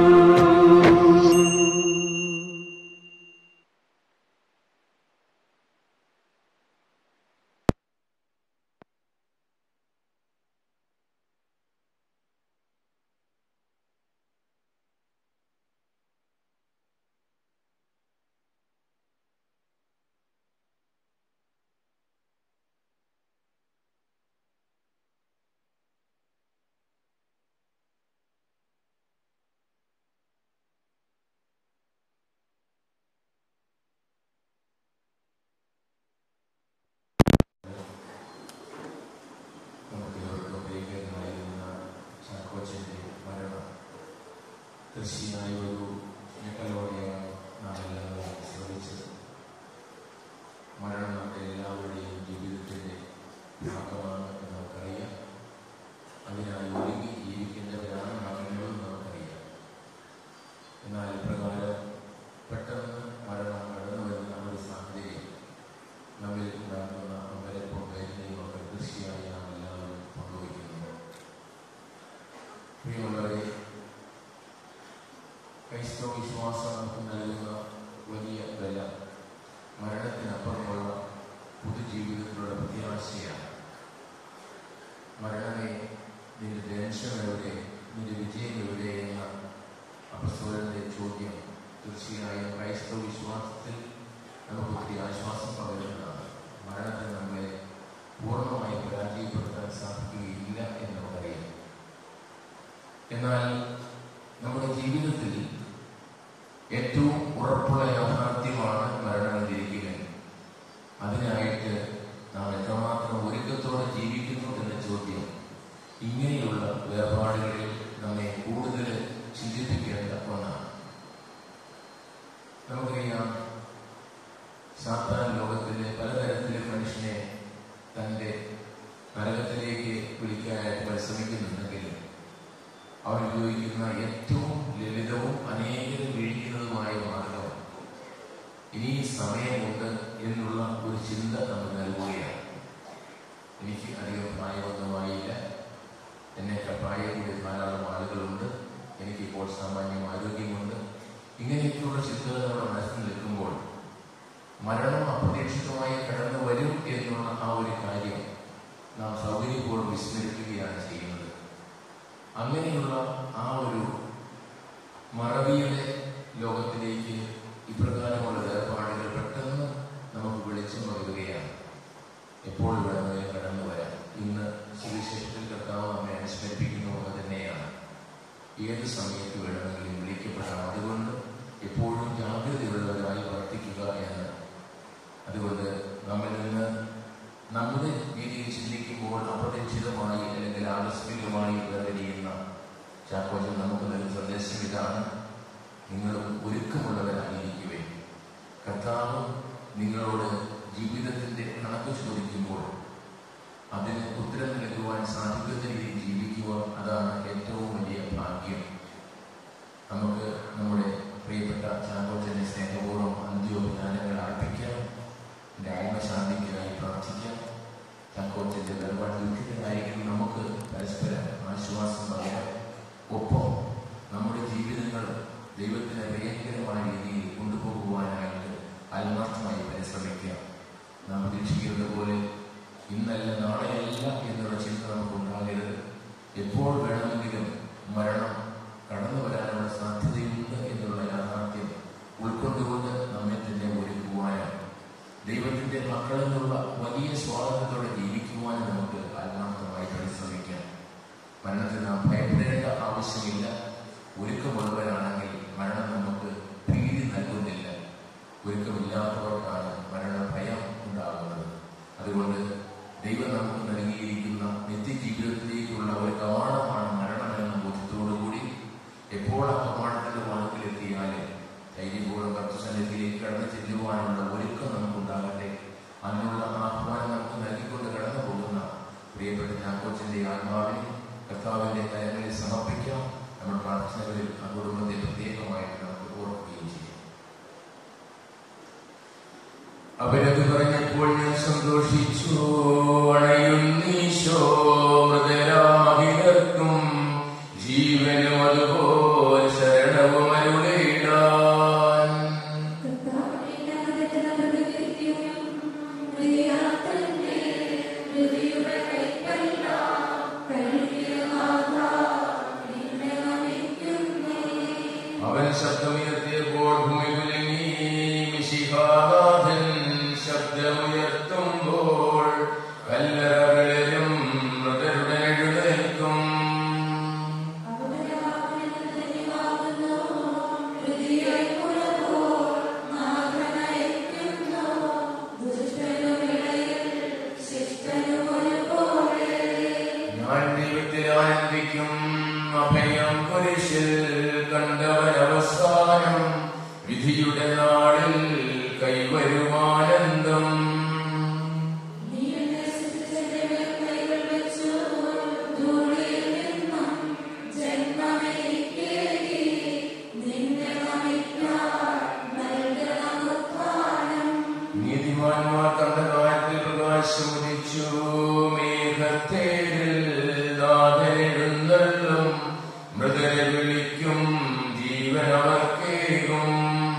നമുക്ക് ഇവർക്ക് പ്രിയങ്കരനായിരുന്ന ചാക്കോച്ചൻ്റെ മരണം കൃഷിയായ ഒരു ഞെട്ടലോടെയാണ് നാം എല്ലാവരും ശ്രമിച്ചത് മരണം നമ്മുടെ എല്ലാവരുടെയും ജീവിതത്തിൻ്റെ ഭാഗമാണ് എന്ന് നമുക്കറിയാം അതിനായി ഒരുങ്ങി ജീവിക്കേണ്ടവരാണ് നാം എന്നുള്ളത് നമുക്കറിയാം എന്നാൽ ഇപ്രകാരം പെട്ടെന്ന് മരണം കടന്നു വരുന്ന ഒരു സാഹചര്യം നമ്മിൽ ഉണ്ടാക്കുന്ന അമ്പലപ്പോ വേദനയും ഒക്കെ തീർച്ചയായി നാം എല്ലാവരും പങ്കുവയ്ക്കുന്നു പ്രിയമുള്ളവരെ ക്രൈസ്തവ വിശ്വാസം നമുക്ക് നൽകുന്ന വലിയ വില മരണത്തിനപ്പുറമുള്ള പുതുജീവിതത്തിലുള്ള പ്രത്യാശയാണ് മരണമേ നിന്റെ ടെൻഷൻ എവിടെ നിന്റെ വിജയം എവിടെ എന്ന അപസ്വരന്റെ ചോദ്യം തീർച്ചയായും ക്രൈസ്തവ വിശ്വാസത്തിൽ നമുക്ക് ഒത്തിരി ആശ്വാസം പകരുന്നതാണ് മരണത്തെ നമ്മെ പൂർണ്ണമായി പരാജയപ്പെടുത്താൻ സാധിക്കുകയില്ല എന്ന് നമുക്കറിയാം എന്നാൽ നമ്മുടെ ജീവിതത്തിൽ ഏറ്റവും ഉറപ്പുള്ള യാഥാർത്ഥ്യമാണ് മരണമെന്നിരിക്കുക അതിനായിട്ട് നാം എത്രമാത്രം ഒരുക്കത്തോടെ ജീവിക്കുന്നു എന്ന ചോദ്യം ഇങ്ങനെയുള്ള വേർപാടുകളിൽ നമ്മെ കൂടുതൽ ചിന്തിപ്പിക്കേണ്ട ഒന്നാണ് നമുക്കറിയാം സാത്താൻ ലോകത്തിലെ പലതരത്തിലെ മനുഷ്യനെ തൻ്റെ നരകത്തിലേക്ക് വിളിക്കാനായിട്ട് പരിശ്രമിക്കുന്നുണ്ടെങ്കിലും അവൻ ഉപയോഗിക്കുന്ന ഏറ്റവും ലളിതവും അനേകം വീഴിക്കുന്നതുമായ മാർഗം ഇനി സമയമുണ്ട് എന്നുള്ള ഒരു ചിന്ത നമുക്ക് നൽകുകയാണ് എനിക്ക് അധികം പ്രായമൊന്നുമായില്ല എന്നേക്കാൾ പ്രായം കൂടിയ ധാരാളം ആളുകളുണ്ട് എനിക്കിപ്പോൾ സാമാന്യം ആരോഗ്യമുണ്ട് ഇങ്ങനെയൊക്കെയുള്ള ചിന്തകൾ നമ്മുടെ മനസ്സിൽ നിൽക്കുമ്പോൾ മരണം അപ്രതീക്ഷിതമായി കടന്നു വരും എന്നുള്ള ആ ഒരു കാര്യം നാം സൗകര്യപൂർവ്വം വിസ്മരിക്കുകയാണ് ചെയ്യുന്നത് അങ്ങനെയുള്ള ആ ഒരു മറവിയുടെ ലോകത്തിലേക്ക് ഇപ്രകാരമുള്ള വേർപാടുകൾ പെട്ടെന്ന് നമുക്ക് വെളിച്ചം പകരുകയാണ് എപ്പോൾ വേണമെങ്കിലും കടന്നു വരാം ഇന്ന് സുവിശേഷത്തിൽ കർത്താവ് നമ്മെ അനുസ്മരിപ്പിക്കുന്ന പോലെ തന്നെയാണ് ഏത് സമയത്ത് വേണമെങ്കിലും വിളിക്കപ്പെടാം അതുകൊണ്ട് എപ്പോഴും ജാഗ്രതയുള്ളവരായി വർത്തിക്കുക എന്ന് അതുകൊണ്ട് നമ്മിൽ നിന്ന് നമ്മുടെ രീതിയിൽ ചിന്തിക്കുമ്പോൾ അപ്രതീക്ഷിതമായി അല്ലെങ്കിൽ ആകസ്മികമായി വേർതിരിയുന്ന ചാക്കോജൻ നമുക്ക് നൽകുന്ന സന്ദേശം ഇതാണ് നിങ്ങളും ഒരുക്കമുള്ളവരായിരിക്കുവേ കർത്താവ് നിങ്ങളോട് ജീവിതത്തിന്റെ കണക്ക് ചോദിക്കുമ്പോൾ അതിന് ഉത്തരം നൽകുവാൻ സാധിക്കുന്ന രീതിയിൽ ജീവിക്കുക അതാണ് ഏറ്റവും വലിയ ഭാഗ്യം നമുക്ക് നമ്മുടെ പ്രിയപ്പെട്ട ചാക്കോച്ചനെ സ്നേഹപൂർവ്വം അന്ത്യോപചാരങ്ങൾ അർപ്പിക്കാം എൻ്റെ ആത്മശാന്തിക്കായി പ്രാർത്ഥിക്കാം ചാക്കോച്ചന്റെ വേർപാട് ദുഃഖിതനായിരിക്കും നമുക്ക് പരസ്പരം ആശ്വാസം പറയാം ഒപ്പം നമ്മുടെ ജീവിതങ്ങൾ ദൈവത്തിന് പ്രിയങ്കരമായ രീതിയിൽ കൊണ്ടുപോകുവാനായിട്ട് ആത്മാർത്ഥമായി പരിശ്രമിക്കാം നാം പ്രതീക്ഷിക്കുന്നത് പോലെ ഇന്നല്ല നാളെയല്ല എന്നുള്ള ചിന്ത നമുക്കുണ്ടാകരുത് എപ്പോൾ വേണമെങ്കിലും മരണം കടന്നു വരാനുള്ള സാധ്യതയുണ്ട് എന്നുള്ള യാഥാർത്ഥ്യം ഉൾക്കൊണ്ടുകൊണ്ട് നമ്മെ തന്നെ ഒരുക്കുവാനും ദൈവത്തിന്റെ മക്കളെന്നുള്ള വലിയ സ്വാതന്ത്ര്യത്തോടെ ജീവിക്കുവാനും നമുക്ക് ആത്മാർത്ഥമായി പരിശ്രമിക്കാം മരണത്തിന് നാം ഭയപ്പെടേണ്ട ആവശ്യമില്ല ഒരുക്കമുള്ളവരാണെങ്കിൽ മരണം നമുക്ക് ഭീതി നൽകുന്നില്ല ഒരുക്കമില്ലാത്തവർക്കാണ് മരണഭയം ഉണ്ടാകുന്നത് അതുകൊണ്ട് ദൈവം നമുക്ക് നൽകിയിരിക്കുന്ന നിത്യജീവിതത്തിലേക്കുള്ള ഒരു കവാടമാണ് മരണം എന്ന ബോധ്യത്തോടുകൂടി എപ്പോൾ ആ കവാടത്തിന്റെ വാദത്തിലെത്തിയാലും ധൈര്യപൂർവ്വം കർത്തസന്നിധിയിലേക്ക് കടന്നു ചെല്ലുവാനുള്ള ഒരുക്കം നമുക്കുണ്ടാകട്ടെ അതിനുള്ള ആഹ്വാനം നമുക്ക് നൽകിക്കൊണ്ട് കടന്നു പോകുന്ന പ്രിയപ്പെട്ട ചാക്കോച്ചന്റെ ആത്മാവിനെ കർത്താവിന്റെ കരങ്ങളിൽ സമർപ്പിക്കാം നമ്മൾ പ്രാർത്ഥനകളിൽ ആ കുടുംബത്തെ പ്രത്യേകമായിട്ട് നമുക്ക് ഓർക്കുകയും ചെയ്യും അവരത് പറഞ്ഞപ്പോൾ ഞാൻ സന്തോഷിച്ചു അണയുന്നീശോ മൃതരാമഹിതർക്കും ജീവനും അതുപോലെ ശരണവും അരുളിടാൻ അവൻ ശബ്ദമുയർത്തിയപ്പോൾ ഭൂമി കുലുങ്ങി മിശിഹാനാഥൻ ശബ്ദമുയർത്തുമ്പോൾ കല്ലറകളിലും മൃതരുടെ എഴുന്നേൽക്കും ഞാൻ ദൈവത്തിൽ ആനന്ദിക്കും അഭയം കുരിശിൽ കണ്ടവരവസാനം വിധിയുടെ നാളിൽ കൈവരുമാനന്ദം നീതിമാന്മാർ കണ്ട കാലത്തിൽ പ്രകാശം ഉദിച്ചു മേഘത്തേരിൽ നാഥനെഴുന്നള്ളും മൃതരെ വിളിക്കും ജീവൻ അവർക്കേകും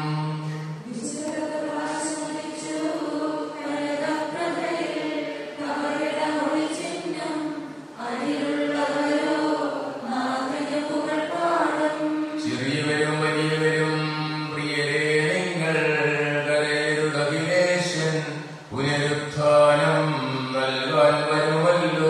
ചെറിയവരും വലിയവരും പ്രിയരേ നിങ്ങൾ കരയരുതഖിലേശൻ പുനരുത്ഥാനം നൽകാൻ വരുമല്ലോ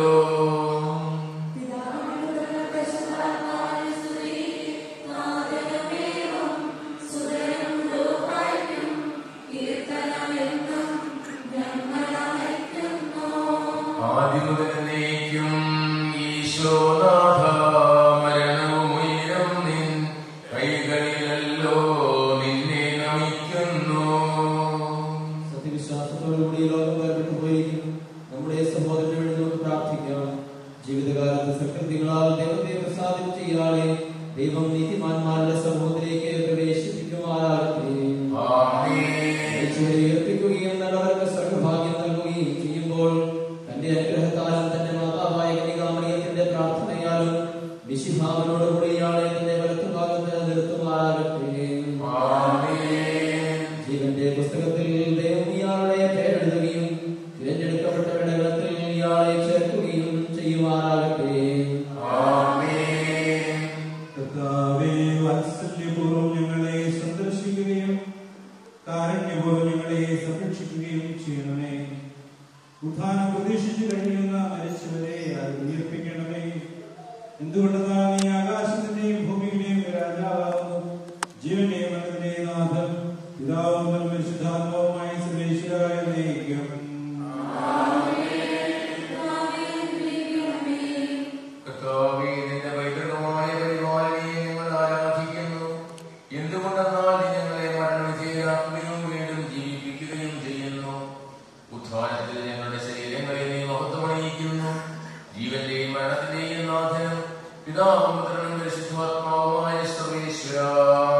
ആദിമുതൽ നീക്കും ഈശോനാഥ മരണവും ഉയരം നിൻ കൈകളിലല്ലോ നിന്നെ നമിക്കുന്നു സത്യവിശ്വാസത്തോടുകൂടി ലോകം വേർപെട്ടു പോയിരിക്കും നമ്മുടെ സഹോദരന് വേണ്ടി നമുക്ക് പ്രാർത്ഥിക്കാം ജീവിതകാലത്ത് സകൃതികളാൽ ദൈവത്തെ പ്രസാദിപ്പിച്ച ഇയാളെ ദൈവം നീതിമാന്മാരുടെ സമൂഹത്തിലേക്ക് പ്രവേശിപ്പിക്കുമാറാകട്ടെ യേശുവിനെ ഉയർപ്പിക്കുകയും നല്ലവർക്ക് സർവഭാഗ്യം നൽകുകയും ചെയ്യുമ്പോൾ തന്റെ അനുഗ്രഹത്താലും തന്റെ മാതാവായ കനികാമണിയത്തിന്റെ പ്രാർത്ഥനയാലും വിശുഭാവനോടുകൂടി ഇയാളെ തന്റെ വലത്തുഭാഗത്ത് നിർത്തുമാറാകട്ടെ ജീവന്റെ പുസ്തകത്തിൽ ദൈവം ഇയാളുടെ പേരെഴുതുകയും തിരഞ്ഞെടുക്കപ്പെട്ടവരുടെ ഗണത്തിൽ ഇയാളെ ചേർക്കുകയും ചെയ്യുമാറാകട്ടെ കാരുണ്യപൂർവ്വം ഞങ്ങളെ സംരക്ഷിക്കുകയും ചെയ്യണമേ ഉത്ഥാനം പ്രതീക്ഷിച്ചു കഴിയുന്ന മരിച്ചവരെ അത് ഉയർപ്പിക്കണമേ എന്തുകൊണ്ടെന്നാൽ നീ ആകാശത്തിന്റെയും ഭൂമിയുടെയും രാജാവാകുന്നു ജീവന്റെയും മരണത്തിന്റെയും നാഥൻ പിതാവും പരിശുദ്ധാത്മാവുമായ സർവേശ്വരായ നയിക്കും കർത്താവേ, നിന്റെ പൈതൃകമായ പരിപാലനയെ ഞങ്ങൾ ആരാധിക്കുന്നു. എന്തുകൊണ്ടെന്നാൽ നീ ഞങ്ങളെ മരണവിധേയരാക്കുകയും വീണ്ടും ജീവിപ്പിക്കുകയും ചെയ്യുന്നു. ഉത്ഥാനത്തിൽ ഞങ്ങളുടെ ശരീരങ്ങളെ നീ മഹത്വമണിയിക്കുന്നു. ജീവന്റെയും മരണത്തിന്റെയും നാഥനും പിതാവും പുത്രനും പരിശുദ്ധാത്മാവുമായ സർവേശ്വരാ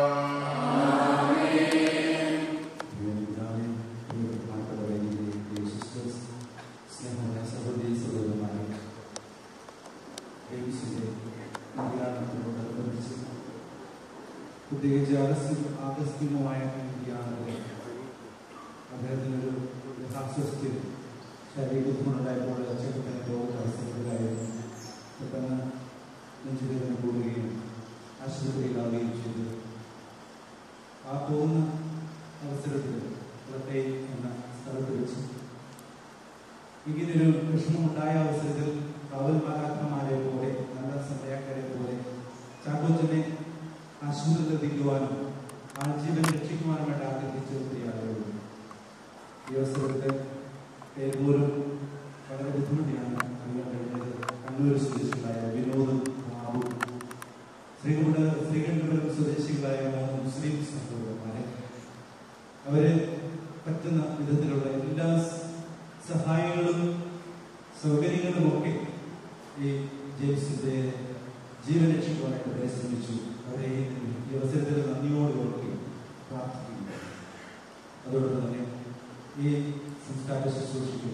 സ്നേഹമായ സഹോദരി സഹോദരന്മാരെ ഡേവിസിന്റെ നിര്യാണത്തോടനുബന്ധിച്ച് പ്രത്യേകിച്ച് ആകസ്മിക ആകസ്മികമായ നിര്യാണത്തിൽ അദ്ദേഹത്തിനൊരു യഥാസ്വസ്ഥ്യം ശാരീരിക ബുദ്ധിമുട്ടുണ്ടായപ്പോൾ ചെറുപ്പത്തിന് രോഗാവസ്ഥയിലായിരുന്നു പെട്ടെന്ന് നെഞ്ചുവേദന കൂടുകയും ആശുപത്രിയിലാവുകയും ചെയ്തു ആ പോകുന്ന അവസരത്തിൽ പുറത്തെ എന്ന സ്ഥലത്ത് വെച്ച് ഇങ്ങനൊരു വിഷമമുണ്ടായ അവസരത്തിൽ കാവൽ മാലാഖമാരെ പോലെ നല്ല സമയക്കാരെ പോലെ ചാക്കോച്ചനെ ആശുപത്രിയിൽ എത്തിക്കുവാനും ആ ജീവൻ രക്ഷിക്കുവാനുമായിട്ട് ആഗ്രഹിച്ച ഒത്തിരി ആളുകളുണ്ട് ഈ അവസരത്തിൽ പേരൂരും വളരെ ബുദ്ധിമുട്ടിയാണ് അറിയാൻ കഴിഞ്ഞത് കണ്ണൂർ സ്വദേശികളായ വിനോദും ബാബു ശ്രീകുണ്ട ശ്രീകണ്ഠപുരം സ്വദേശികളായ മൂന്ന് മുസ്ലിം സഹോദരന്മാരെ അവര് പറ്റുന്ന വിധത്തിലുള്ള എല്ലാ സഹായങ്ങളും സൗകര്യങ്ങളും ഒക്കെ ഈ ജെയിംസിന്റെ ജീവൻ രക്ഷിക്കുവാനായിട്ട് അവരെ ശ്രമിച്ചു അവരെ ഈ അവസരത്തിൽ നന്ദിയോട് ഓർക്കുകയും പ്രാർത്ഥിക്കുകയും അതോടൊപ്പം തന്നെ ഈ സംസ്കാര ശുശ്രൂഷയ്ക്ക്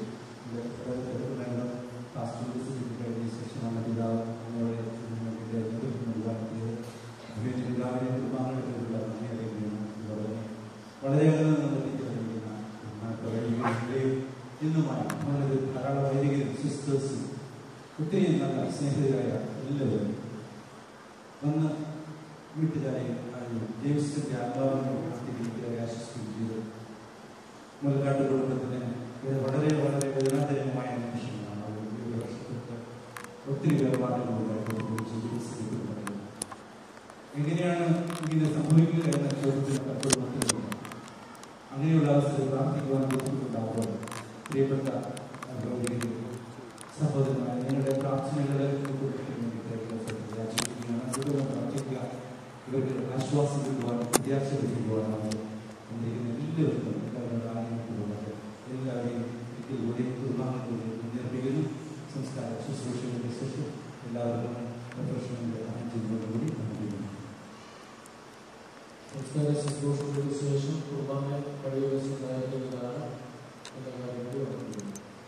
കഴിഞ്ഞ ശേഷമാണ് പിതാവ് ഞങ്ങളെ ഇതിന്റെ നേതൃത്വം നൽകാനെത്തിയത് അതിനുവേണ്ടി പിതാവിനെ കുർബാനകളിലുള്ള നന്ദി അറിയുകയാണ് എന്ന് പറഞ്ഞ് വളരെയേറെ നൽകിയിരിക്കുന്ന ഇന്നുമായി നമ്മളത് ധാരാളം വൈദികരും സിസ്റ്റേഴ്സും ഒത്തിരി നല്ല സ്നേഹിതരായ എല്ലാവരും വന്ന് വീട്ടുകാരെ ജെയിംസിന്റെ ആത്മാവിനെ പ്രാർത്ഥിക്കുകയും ആശ്വസിക്കുകയും ചെയ്തു മുതലാട്ട് കുടുംബത്തിന് ഇത് വളരെ വളരെ വേദനാജനകമായ നിമിഷങ്ങളാണ് അവർ ഈ വർഷത്തെ ഒത്തിരി വേർപാടുകളുണ്ടായിട്ട് ജെയിംസിന്റെ കുടുംബത്തിൽ എങ്ങനെയാണ് ഇങ്ങനെ സംഭവിക്കുക എന്ന ചോദ്യത്തിന് പലപ്പോഴും ഉത്തരവില്ല അങ്ങനെയുള്ള അവസരം പ്രാർത്ഥിക്കുവാൻ ബുദ്ധിമുട്ടുണ്ടാകുമ്പോൾ പ്രിയപ്പെട്ട ഭൗതിക സഹോദരന്മാരെ നിങ്ങളുടെ പ്രാർത്ഥനകളെ പ്രാർത്ഥിക്കുക ഇവർക്ക് ആശ്വാസം കിട്ടുവാനും പ്രത്യാശ ലഭിക്കുവാനാണ് എന്നിരിക്കുന്ന എല്ലാവർക്കും എല്ലാവരുടെ ആഗ്രഹത്തിലുള്ളത് എല്ലാവരെയും ഇതിലൂടെ കുർബാനയിലൂടെ മുന്നേറിപ്പിക്കുന്നു സംസ്കാര ശുശ്രൂഷകളുടെ ശേഷം എല്ലാവർക്കും പ്രൊഫഷണലിന്റെ അഞ്ചിനോടുകൂടി നൽകുന്നു സംസ്കാര ശുശ്രൂഷകൾക്ക് ശേഷം കുർബാന കഴിയുക സഹായിക്കുന്നതാണ് എന്ന കാര്യത്തിൽ ഓർക്കുന്നു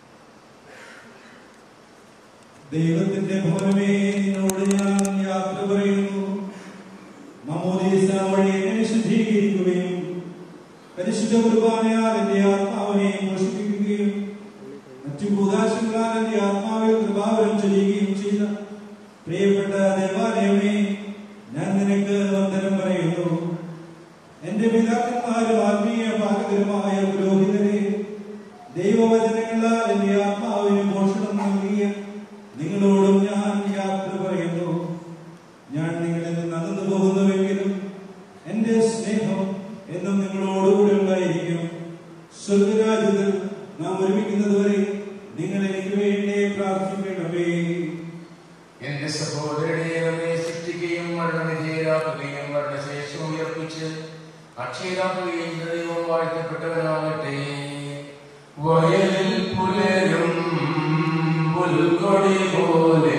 ദൈവത്തിന്റെ ഭവനമേ നിന്നോട് ഞാൻ യാത്ര പറയുന്നു മമോദീസ വഴി എന്നെ ശുദ്ധീകരിക്കുകയും പരിശുദ്ധ കുർബാനയാൽ എന്റെ ആത്മാവിനെ പോഷിപ്പിക്കുകയും മറ്റു ഭൂതാശങ്ങളാൽ എന്റെ ആത്മാവിൽ കൃപാവരം ചെയ്യുകയും ചെയ്ത പ്രിയപ്പെട്ട ദേവാലയമേ ഞാൻ നിനക്ക് വന്ദനം പറയുന്നു എന്റെ പിതാക്കന്മാരും ആത്മീയ പാലകരുമായ പുരോഹിതരെ ദൈവവചനങ്ങളാൽ എന്റെ ആത്മാവിന് പോഷണം നൽകിയ നിങ്ങളോടും ഞാൻ യാത്ര പറയുന്നു ഞാൻ നിങ്ങളിൽ നിന്ന് അകന്നു പോകുന്നുവെങ്കിലും എന്റെ സ്നേഹം എന്നും നിങ്ങളോടുകൂടെ ഉണ്ടായിരിക്കും സ്വർഗരാജ്യത്തിൽ നാം ഒരുമിക്കുന്നതുവരെ നിങ്ങൾ എനിക്ക് വേണ്ടി പ്രാർത്ഥിക്കണമേ എന്റെ സഹോദരനെ നമ്മെ സൃഷ്ടിക്കുകയും മരണവിധേയരാക്കുകയും മരണശേഷം ഉയർപ്പിച്ച് അക്ഷയരാക്കുകയും ചെയ്ത ദൈവം വാഴ്ത്തപ്പെട്ടവനാകട്ടെ വയലിൽ പുലരും പുൽക്കൊടി പോലെ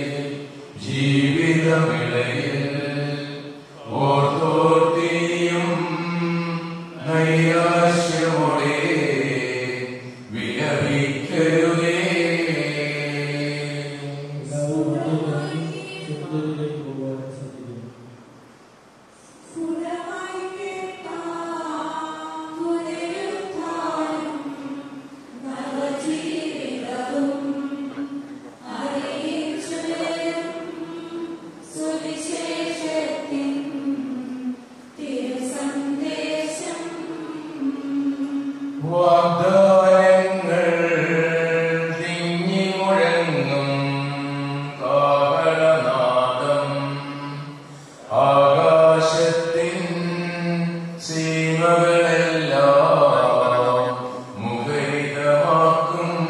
ജീവിതമിളയിൽ ഓർത്തോർത്തിയും നൈരാശ്യമോടെ വിലപിക്കരുതേ ശുദ്ധത്തിലേക്ക് പോകാൻ സാധിക്കും സുവിശേഷ വാഗ്ദാനങ്ങൾ തിങ്ങി മുഴങ്ങും കാഹളനാദം ആകാശത്തിൻ സീമകളെല്ലാം മുഖരിതമാക്കും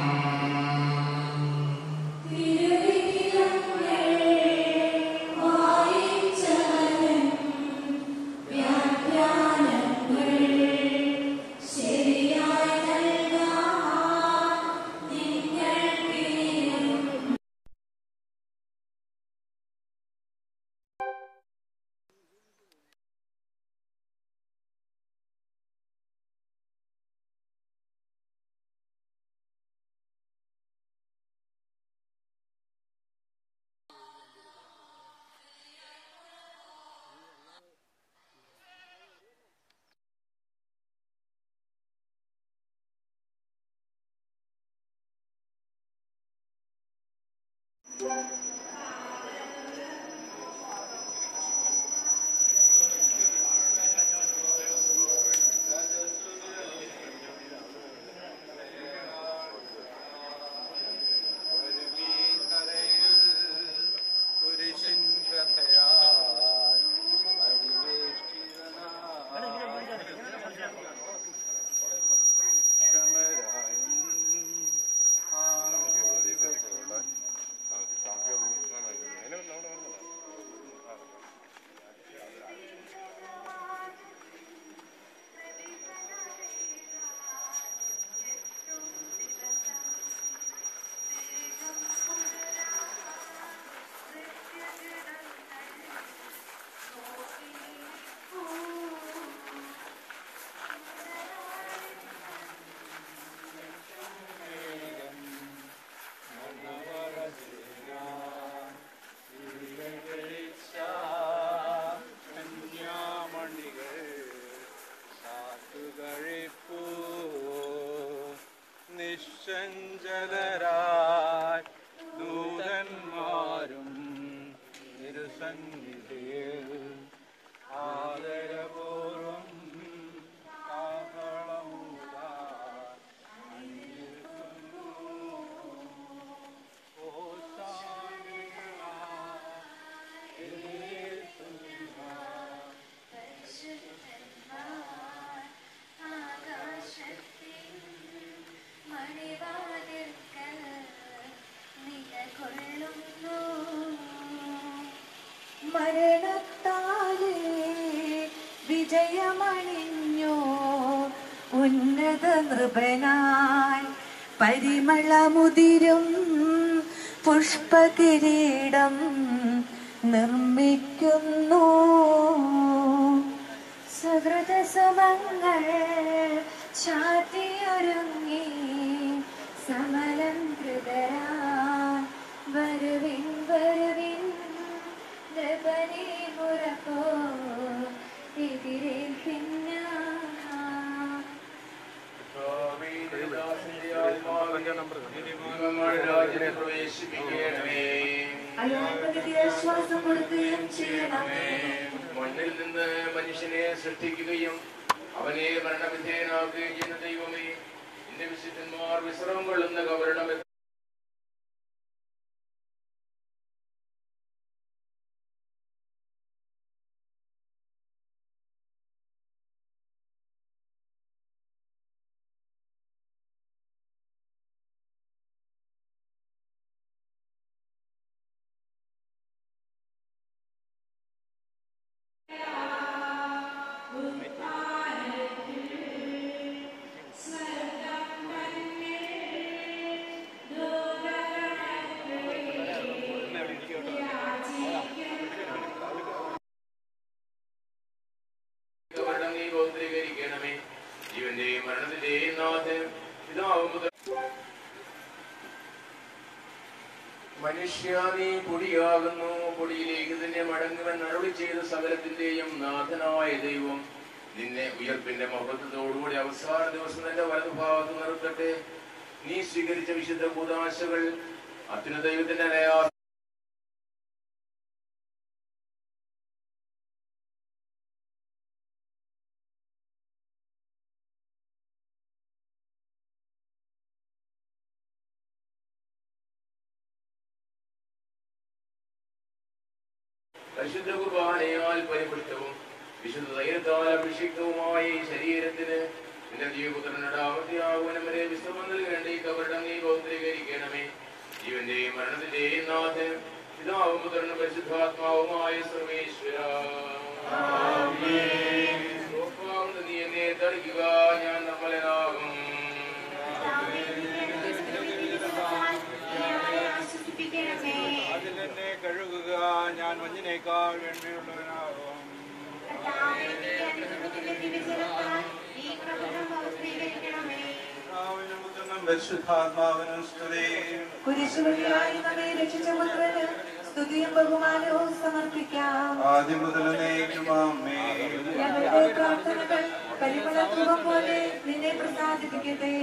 കുരിശിൻ കഥയാൽ നിശ്ചഞ്ചലരായി ദൂതന്മാരും തിരുസന്നിധിയിൽ ആദരപൂർവം കാഹളമൂതാൻ അന്വേഷിക്കുന്നു. മരണത്താലേ വിജയമണിഞ്ഞോ ഉന്നത നൃപനായി പരിമളമുതിരും പുഷ്പകിരീടം നിർമ്മിക്കുന്നു സുഹൃത സുമങ്ങൾ ചാത്തിയൊരുങ്ങി സമലം കൃതരാ വരുവിൻ വരുവിൻ നൃപനെ മുറപ്പോ എതിരേൽപ്പിന്ന പ്രവേശിപ്പിക്കണമേ അയാൾക്ക് കൊടുക്കുകയും ചെയ്യണമേ മണ്ണിൽ നിന്ന് മനുഷ്യനെ സൃഷ്ടിക്കുകയും അവനെ മരണവിധേയനാക്കുകയും ചെയ്യുന്ന ദൈവമേ എന്റെ വിശുദ്ധന്മാർ വിശ്രമം കൊള്ളുന്ന കവരണം കവരണം നീ പൗത്രീകരിക്കണമേ ജീവന്റെയും മരണത്തിന്റെയും നാഥൻ പിതാവ് മുതൽ മനുഷ്യ നീ പൊടിയാകുന്നു പൊടിയിലേക്ക് തന്നെ മടങ്ങുമെന്ന് അരുളി ചെയ്ത സകലത്തിന്റെയും നാഥനായ ദൈവം നിന്നെ ഉയർപ്പിന്റെ മഹത്വത്തോടുകൂടി അവസാന ദിവസം നിന്റെ വലതുഭാഗത്ത് നിർത്തട്ടെ നീ സ്വീകരിച്ച വിശുദ്ധ കൂതാശകൾ അത്യുന്നദൈവത്തിന്റെ നയാ പരിശുദ്ധ കുർബാനയാൽ പരിപുഷ്ടവും വിശുദ്ധ തൈലത്താൽ അഭിഷിക്തവുമായ ഈ ശരീരത്തിന് നിന്റെ ജീവപുത്രനുടെ ആവൃത്തിയാകുവനം വരെ വിശ്രമം നൽകേണ്ട ഈ കവരുടെ നീ പൗത്രീകരിക്കണമേ ജീവന്റെയും മരണത്തിന്റെയും നാഥൻ പിതാവും പുത്രനും പരിശുദ്ധാത്മാവുമായ സർവേശ്വര സ്വഭാവം നീ എന്നെ തളിക്കുക ഞാൻ നമ്മളെനാകും അതിൽ എന്നെ കഴുകുക ഞാൻ മഞ്ഞിനേക്കാൾ വേണ്ടിയുള്ളവനാകും പിതാവിനും പുത്രനും പരിശുദ്ധാത്മാവിനും സ്തുതി കുരിശുവഴിയായി നമ്മെ രക്ഷിച്ച പുത്രന് സ്തുതിയും ബഹുമാനവും സമർപ്പിക്കാം ആദ്യം മുതൽ നയിക്കുമാമേ ഞങ്ങളുടെ പ്രാർത്ഥനകൾ പരിമളധൂപം പോലെ നിന്നെ പ്രസാദിപ്പിക്കട്ടെ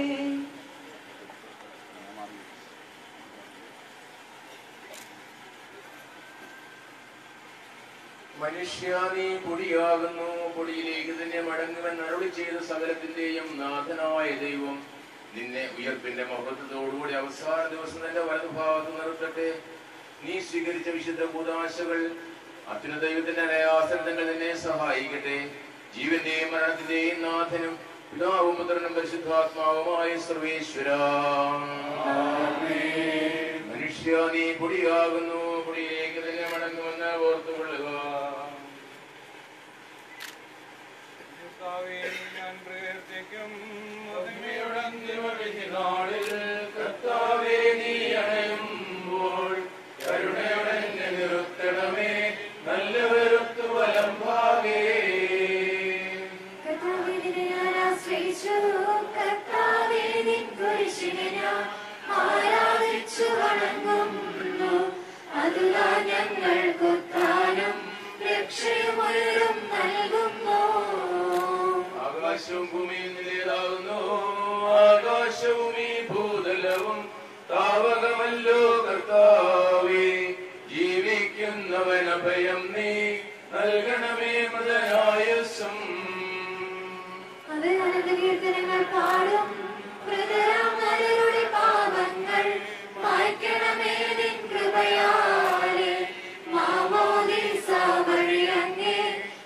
മനുഷ്യ നീ പൊടിയാകുന്നു പൊടിയിലേക്ക് തന്നെ മടങ്ങുമെന്ന് അരുളി ചെയ്ത സകലത്തിന്റെയും നാഥനായ ദൈവം നിന്നെ ഉയർപ്പിന്റെ മഹത്വത്തോടുകൂടി അവസാന ദിവസം നിന്റെ വലതുഭാഗത്ത് നിർത്തട്ടെ നീ സ്വീകരിച്ച വിശുദ്ധ കൂതാശകൾ അത്യുന്ന ദൈവത്തിന്റെ അനയാസനങ്ങൾ നിന്നെ സഹായിക്കട്ടെ ജീവന്റെയും മരണത്തിന്റെയും നാഥനും പിതാവും പുത്രനും പരിശുദ്ധാത്മാവുമായ സർവേശ്വര മനുഷ്യ നീ പൊടിയാകുന്നു പൊടിയിലേക്ക് തന്നെ മടങ്ങുമെന്ന് ഓർത്തുകൊള്ളുക കർത്താവേ, ഞാൻ പ്രവർത്തിക്കും നാളിൽ കർത്താവേ നീ അണയുമ്പോൾ കരുണയോടെ എന്നെ നിർത്തണമേ നല്ലവരൊത്തു വലം ഭാഗേ കർത്താവിനെ ഞാൻ ആശ്രയിച്ചു കർത്താവേ നിൻ കുരിശിനെ ഞാൻ ആരാധിച്ചു വണങ്ങുന്നു അതുലാ ഞങ്ങൾക്കുത്താനും രക്ഷയുമുയരും നൽകുന്നു ആകാശവും ഭൂമിയും നിലേതാകുന്നു ആകാശവും ഈ ഭൂതലവും താവകമല്ലോ കർത്താവേ ജീവിക്കുന്നവൻ അഭയം നീ നൽകണമേ മൃതനായസം അത് അനന്ത കീർത്തനങ്ങൾ പാടും ഹൃദയം നരരുടെ പാപങ്ങൾ മായ്ക്കണമേ നിൻ കൃപയാലെ മാമോദിസ വഴി അങ്ങേ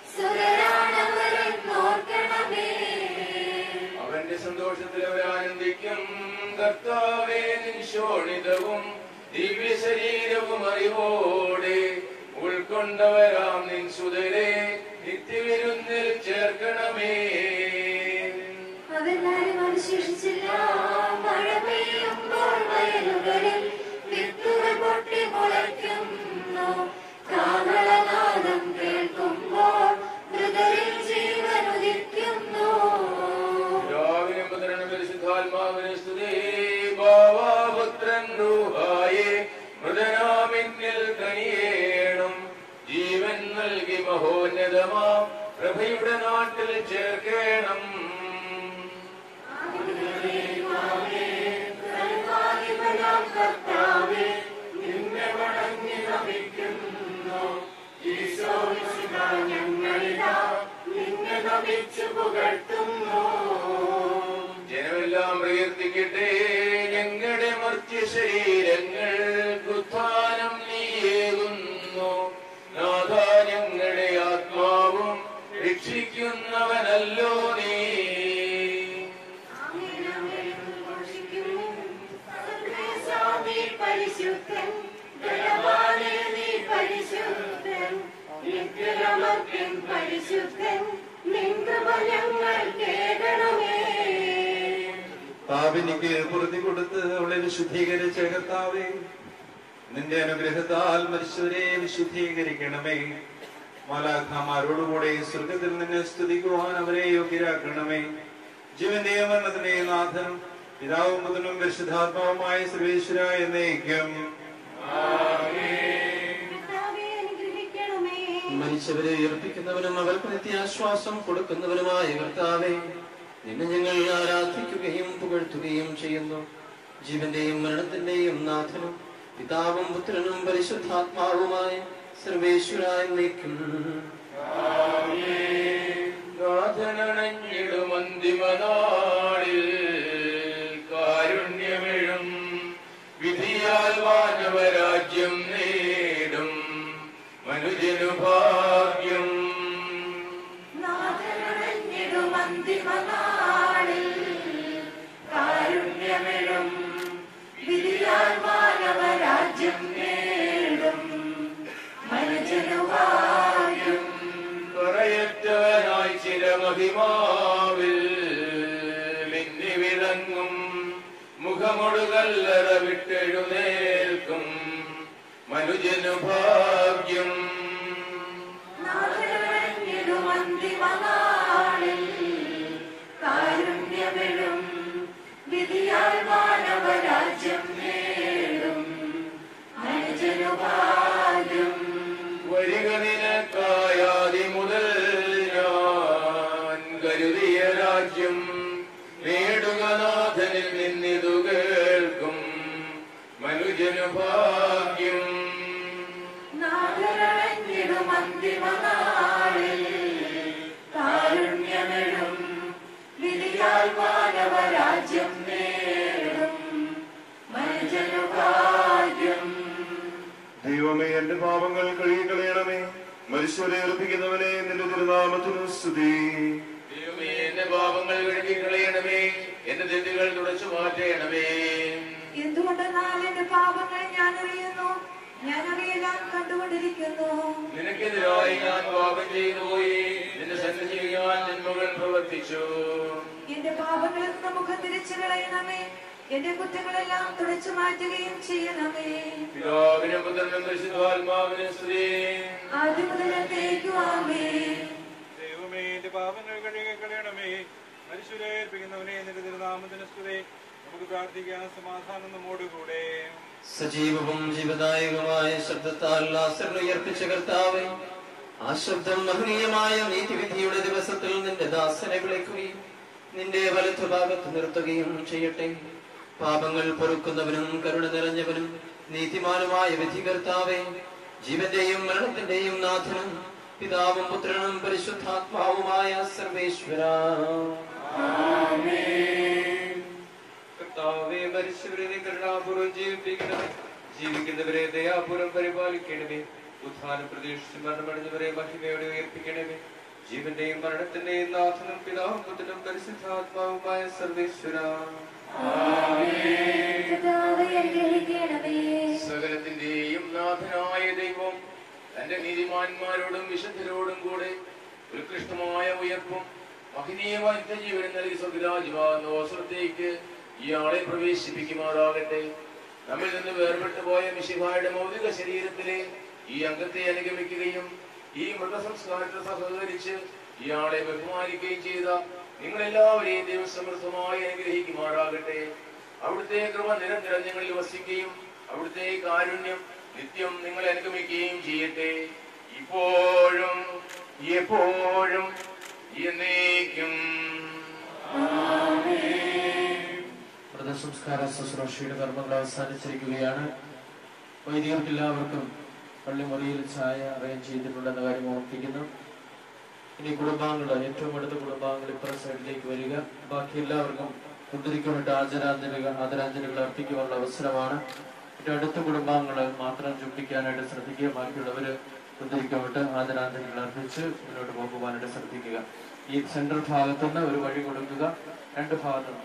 സുതരാണവരെന്നോർക്കണമേ അവന്റെ സന്തോഷത്തിൽ അവരാനന്ദിക്കും കർത്താവേ നിൻ ശോണിതവും ദിവ്യ ശരീരവും അറിവോടെ ഉൾക്കൊണ്ടവരാം നിൻ സുതരെ നിത്യവിരുന്നിൽ ചേർക്കണമേ അവരാരും അവശേഷിച്ചില്ല മഴ പെയ്യുമ്പോൾ വയലുകളിൽ വിത്തുകൾ പൊട്ടി മുളയ്ക്കുന്നു കാഹളനാദം കേൾക്കുമ്പോൾ മൃതരിൽ ജീവൻ ഉദിക്കുന്നു രാവിലെ പുത്രൻ പരിശുദ്ധാത്മാവിനെ സ്തുതി ഭാവാപുത്രൻ രൂഹായെ മൃതനാമിന്നിൽ കനിയേണം ജീവൻ നൽകി മഹോന്നതമാം പ്രഭയുടെ നാട്ടിൽ ചേർക്കേണം സർവാധിപനാം കർത്താവേ, നിന്നെ വണങ്ങി നമിക്കുന്നു. ഈശോ മിശിഹാ, ഞങ്ങളിതാ നിന്നെ നമിച്ചു പുകഴ്ത്തുന്നു ജനമെല്ലാം പ്രകീർത്തിക്കട്ടെ ഞങ്ങളുടെ മർത്യ ശരീരങ്ങൾ ഉത്ഥാനം നീയേകുന്നു നാഥ ഞങ്ങളുടെ ആത്മാവും രക്ഷിക്കുന്നവനല്ലോ നീ സ്വാമി പരിശുദ്ധൻ ദയവാനേ നീ പരിശുദ്ധൻ നിത്യരമർക്കൻ പരിശുദ്ധൻ നിൻ കൃപ ഞങ്ങൾ കേൾക്കണമേ പാപിനിക്ക് പുറത്തി കൊടുത്ത് അവളെ വിശുദ്ധീകരിച്ച കർത്താവേ നിന്റെ അനുഗ്രഹത്താൽ മരിച്ചവരെ വിശുദ്ധീകരിക്കണമേ മാലാഖമാരോടുകൂടെ സ്വർഗത്തിൽ നിന്നെ സ്തുതിക്കുവാൻ അവരെ യോഗ്യരാക്കണമേ ജീവന്റെയും മരണത്തിന്റെയും നാഥനും പിതാവും മുതലും പരിശുദ്ധാത്മാവുമായ സർവേശ്വര എന്നേക്കും കർത്താവേ അനുഗ്രഹിക്കണമേ മരിച്ചവരെ ഉയർപ്പിക്കുന്നവനും അവർക്ക് നിത്യാശ്വാസം കൊടുക്കുന്നവനുമായ കർത്താവെ നിന്നെ ഞങ്ങൾ ആരാധിക്കുകയും പുകഴ്ത്തുകയും ചെയ്യുന്നു ജീവന്റെയും മരണത്തിന്റെയും നാഥനും പിതാവും പുത്രനും പരിശുദ്ധാത്മാവുമായ സർവേശ്വരായ നീക്കും നാഥനണഞ്ഞിടും അന്തിമനാളിൽ കാരുണ്യമിഴും വിധിയാൽ വാനവരാജ്യം നേടും മനുജനു ഭാ നാളിൽ കാരുണ്യമെഴും വിധിയാൽ മാനവരാജ്യം നേടും മനുജനുഭാഗ്യം പറയറ്റവനായി ചിരമഹിമാവിൽ മിന്നി വിളങ്ങും മുഖമൊടുകല്ലറ വിട്ടെഴുന്നേൽക്കും മനുജനു ഭാഗ്യം നാഥനടഞ്ഞിടുമന്തിമനാളിൽ കാരുണ്യമെഴും വിധിയാൽ മാനവരാജ്യം നേടും മനുജനുഭാഗ്യം വരിക നിനക്കായാതി മുതൽ ഞാൻ കരുതിയ രാജ്യം നേടുക നാഥനിൽ നിന്നിതു കേൾക്കും മനുജനു ഭാഗ്യം നാഥനടഞ്ഞിടുമന്തിമനാളിൽ കാരുണ്യമെഴും വിധിയാൽ മാനവരാജ്യം നേടും മനുജനുഭാഗ്യം ദൈവമേ എന്റെ പാപങ്ങൾ കഴുകിക്കളയണമേ മനുഷ്യരെ അർപ്പിക്കുന്നവനെ നിന്റെ തിരുനാമത്തിനു സ്തുതി ദൈവമേ എന്റെ പാപങ്ങൾ കഴുകി കളയണമേ എന്റെ തെറ്റുകൾ തുടച്ചു മാറ്റണമേ എന്തുകൊണ്ടെന്നാൽ എന്റെ പാപങ്ങൾ ഞാൻ അറിയുന്നു ഞാൻ അവയെല്ലാം കണ്ടുകൊണ്ടിരിക്കുന്നു നിനക്കെതിരായി ഞാൻ പാപം ചെയ്തു പോയി നിന്റെ സന്നിധി ചെയ്യാൻ നന്മകൾ പ്രവർത്തിച്ചു എന്റെ പാപങ്ങളിൽ നിന്ന് മുഖം തിരിച്ചു കളയണമേ എന്റെ കുറ്റങ്ങളെല്ലാം തുടച്ചു മാറ്റുകയും ചെയ്യണമേ പിതാവിനും പുത്രനും പരിശുദ്ധാത്മാവിനും സ്ത്രീ ആദ്യം മുതൽ എന്നേക്കുവാമേ ദൈവമേ എന്റെ പാപങ്ങൾ കഴുകി കളയണമേ മനുഷ്യരെ ഏൽപ്പിക്കുന്നവനെ നിന്റെ തിരുനാമത്തിന് സ്തുതി നമുക്ക് പ്രാർത്ഥിക്കാം സമാധാനം നമ്മോടുകൂടെ സജീവവും ജീവദായകമായ ശബ്ദത്താൽ ലാസറിനെ ഉയർപ്പിച്ച കർത്താവെ ആ ശബ്ദം മഹനീയമായ നീതിവിധിയുടെ ദിവസത്തിൽ നിന്റെ ദാസനെ വിളിക്കുകയും നിന്റെ വലത്തുഭാഗത്ത് നിർത്തുകയും ചെയ്യട്ടെ പാപങ്ങൾ പൊറുക്കുന്നവനും കരുണ നിറഞ്ഞവനും നീതിമാനുമായ വിധി കർത്താവെ ജീവന്റെയും മരണത്തിന്റെയും നാഥനും പിതാവും പുത്രനും പരിശുദ്ധാത്മാവുമായ സർവേശ്വര കർത്താവെ മരിച്ചവരെ കരുണാപൂർവ്വം ജീവിപ്പിക്കണമേ ജീവിക്കുന്നവരെ ദയാപൂർവ്വം പരിപാലിക്കണമേ ഉത്ഥാനം പ്രതീക്ഷിച്ച് മരണമടഞ്ഞവരെ മഹിമയോടെ ഉയർപ്പിക്കണമേ ജീവന്റെയും മരണത്തിന്റെയും നാഥനും പിതാവും പുത്രനും പരിശുദ്ധാത്മാവുമായ സർവേശ്വര കർത്താവേ, അനുഗ്രഹിക്കണമേ സകലത്തിന്റെയും നാഥനായ ദൈവം തന്റെ നീതിമാന്മാരോടും വിശുദ്ധരോടും കൂടെ ഉത്കൃഷ്ടമായ ഉയർപ്പും മഹനീയമായ നിത്യജീവനം നൽകി സ്വർഗരാജ്യമാകുന്ന ഇയാളെ പ്രവേശിപ്പിക്കുമാറാകട്ടെ നമ്മിൽ നിന്ന് വേർപെട്ടു പോയ മിശിഹായുടെ മൗലിക ശരീരത്തിലെ ഈ അംഗത്തെ അനുഗമിക്കുകയും ഈ മൃതസംസ്കാരത്തിൽ സഹകരിച്ച് ഇയാളെ ബഹുമാനിക്കുകയും ചെയ്ത നിങ്ങളെല്ലാവരെയും ദൈവം സമൃദ്ധമായി അനുഗ്രഹിക്കുമാറാകട്ടെ അവിടുത്തെ കൃപ നിരന്തരം നിങ്ങളിൽ വസിക്കുകയും അവിടുത്തെ കാരുണ്യം നിത്യം നിങ്ങളെ അനുഗമിക്കുകയും ചെയ്യട്ടെ ഇപ്പോഴും എപ്പോഴും എന്നേക്കും മൃതസംസ്കാര ശുശ്രൂഷയുടെ കർമ്മങ്ങൾ അവസാനിച്ചിരിക്കുകയാണ് വൈദികർക്ക് എല്ലാവർക്കും പള്ളിമുറിയിൽ ചായ അറേഞ്ച് ചെയ്തിട്ടുണ്ടെന്ന കാര്യം ഓർപ്പിക്കുന്നു ഇനി കുടുംബാംഗങ്ങൾ ഏറ്റവും അടുത്ത കുടുംബാംഗങ്ങൾ ഇപ്പുറ സൈഡിലേക്ക് വരിക ബാക്കി എല്ലാവർക്കും കുതിരിക്കുമിട്ട് ആദരാഞ്ജലികൾ ആദരാഞ്ജലികൾ അർപ്പിക്കുവാനുള്ള അവസരമാണ് ഏറ്റവും അടുത്ത കുടുംബാംഗങ്ങൾ മാത്രം ചുംബിക്കാനായിട്ട് ശ്രദ്ധിക്കുക ബാക്കിയുള്ളവര് കുതിരിക്കുമിട്ട് ആദരാഞ്ജലികൾ അർപ്പിച്ച് മുന്നോട്ട് പോകുവാനായിട്ട് ശ്രദ്ധിക്കുക ഈ സെൻട്രൽ ഭാഗത്തുനിന്ന് ഒരു വഴി കൊടുക്കുക രണ്ട് ഭാഗത്തുനിന്ന്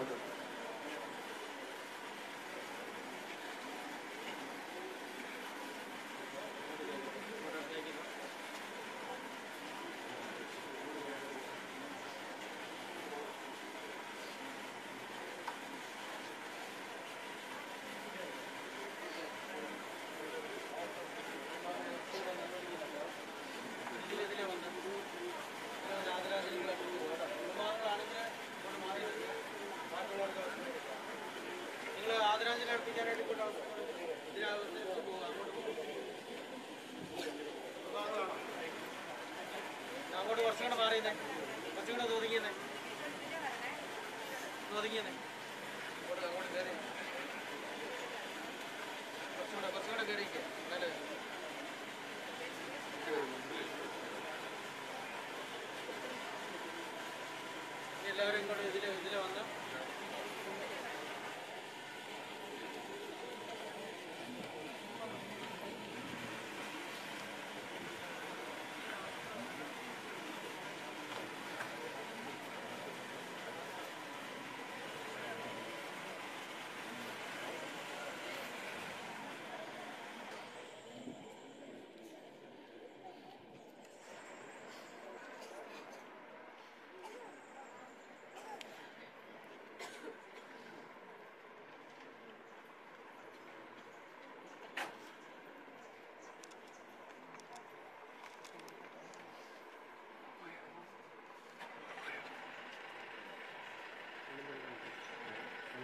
നിങ്ങൾ ആദരാഞ്ജലി അർപ്പിക്കാനായിട്ട് ഇങ്ങോട്ട് ഇതിനകത്ത് പോകാം അങ്ങോട്ട് പോകും അങ്ങോട്ട് കുറച്ചും കൂടെ മാറിയുന്നേ കുറച്ചും കൂടെ ഒതുങ്ങിയെന്നേ ഒതുങ്ങിയെന്നേ അങ്ങോട്ട് അങ്ങോട്ട് കയറി കുറച്ചും കൂടെ കുറച്ചും കൂടെ കയറിയിരിക്കുക എന്നാലേ ഇനി എല്ലാവരും ഇങ്ങോട്ട് ഇതിൽ ഇതിൽ വന്ന്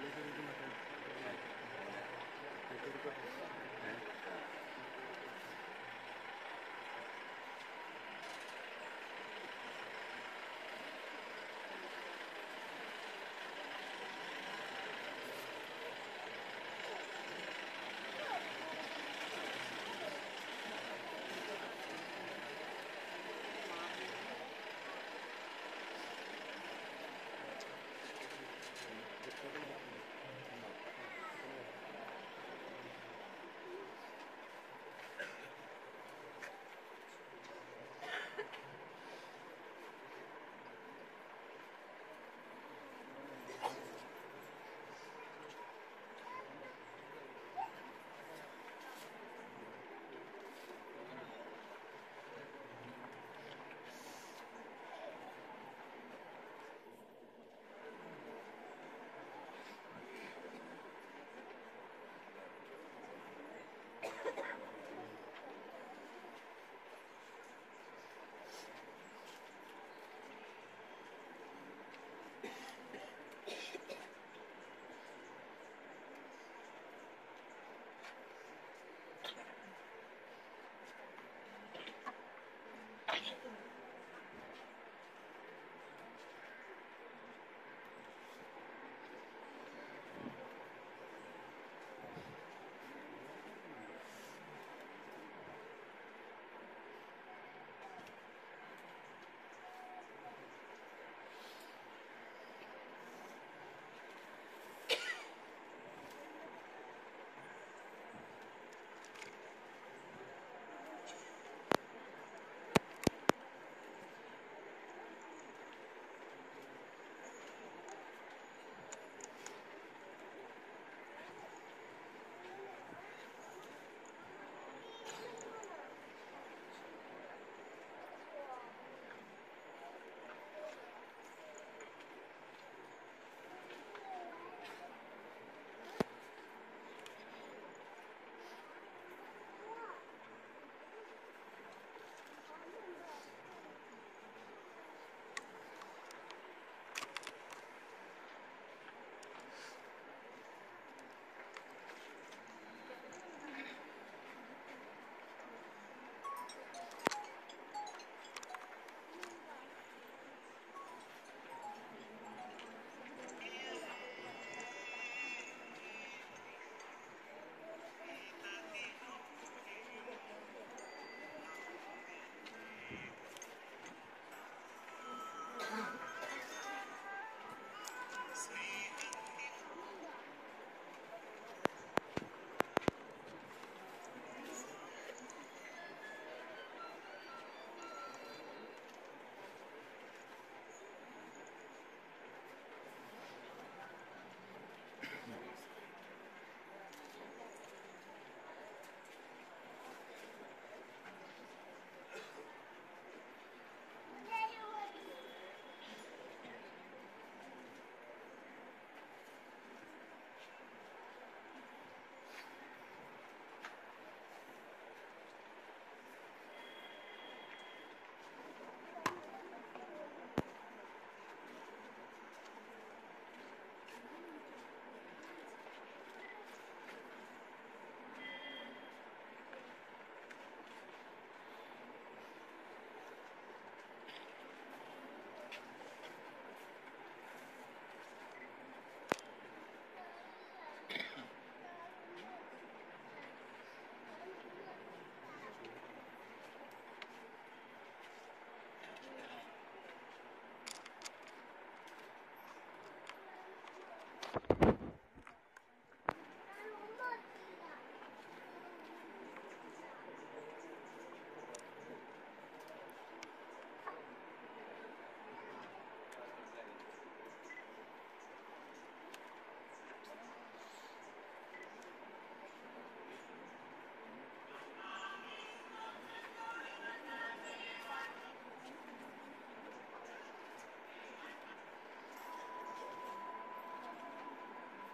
ും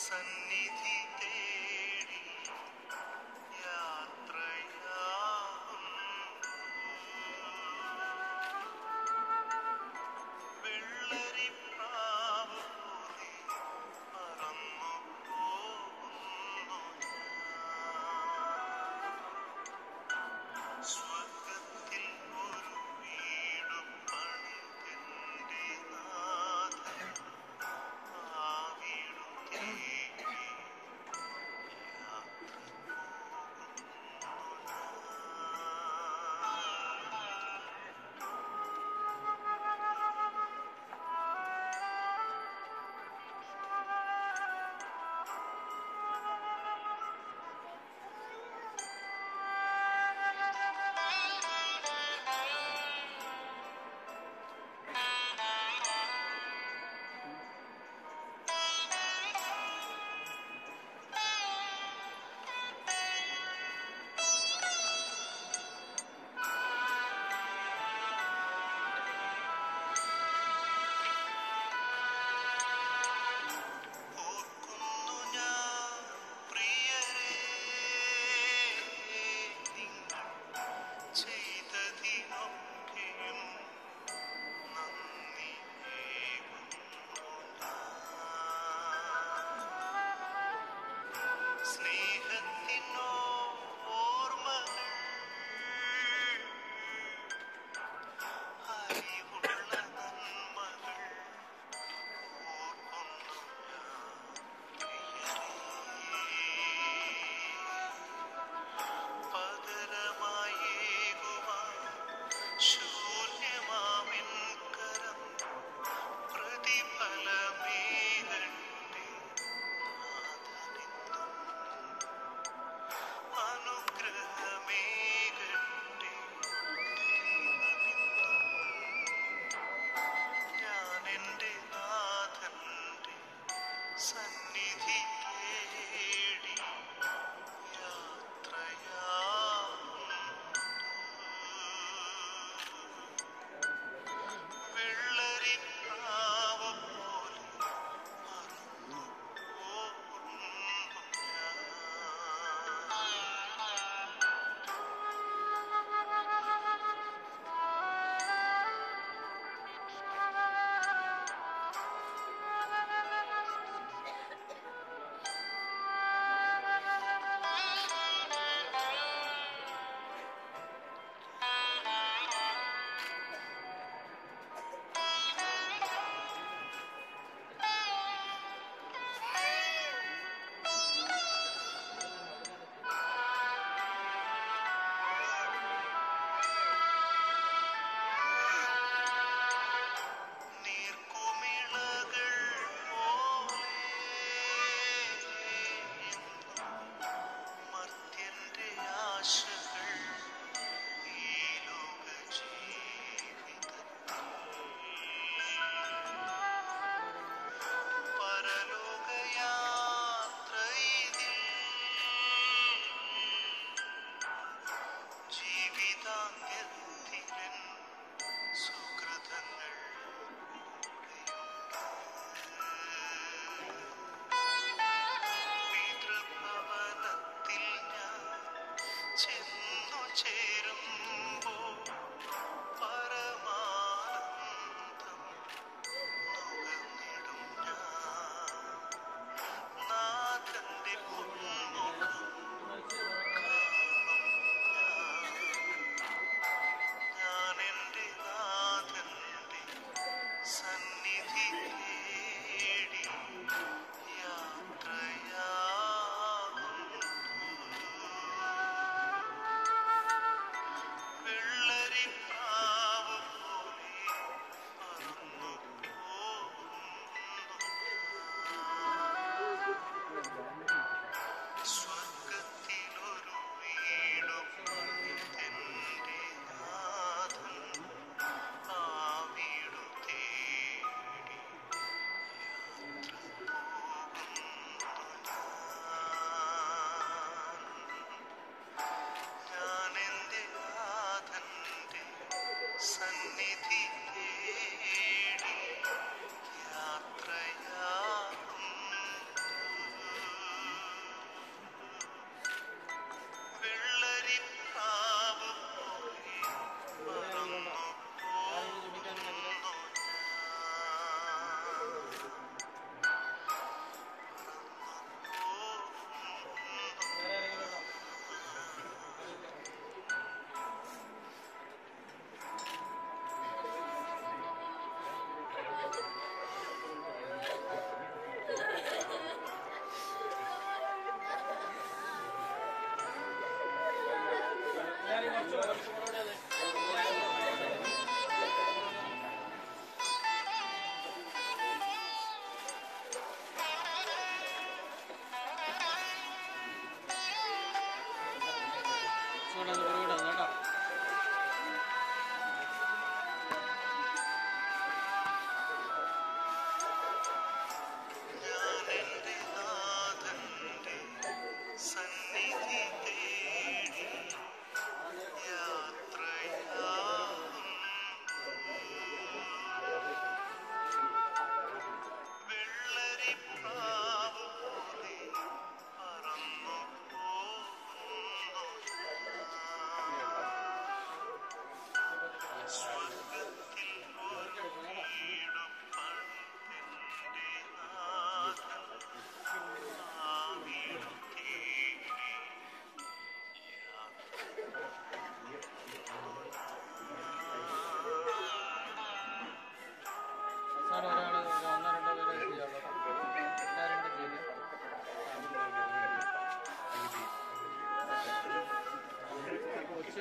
സന്നിധി തേടി യാത്രയാകും വെള്ളരിപ്രാവ് പോലെ പറന്നു പോകുന്നു ഞാൻ. സ്വർഗത്തിൽ ഒരു വീടു പണിതെന്റെ നാഥൻ ആ വീടു തേടി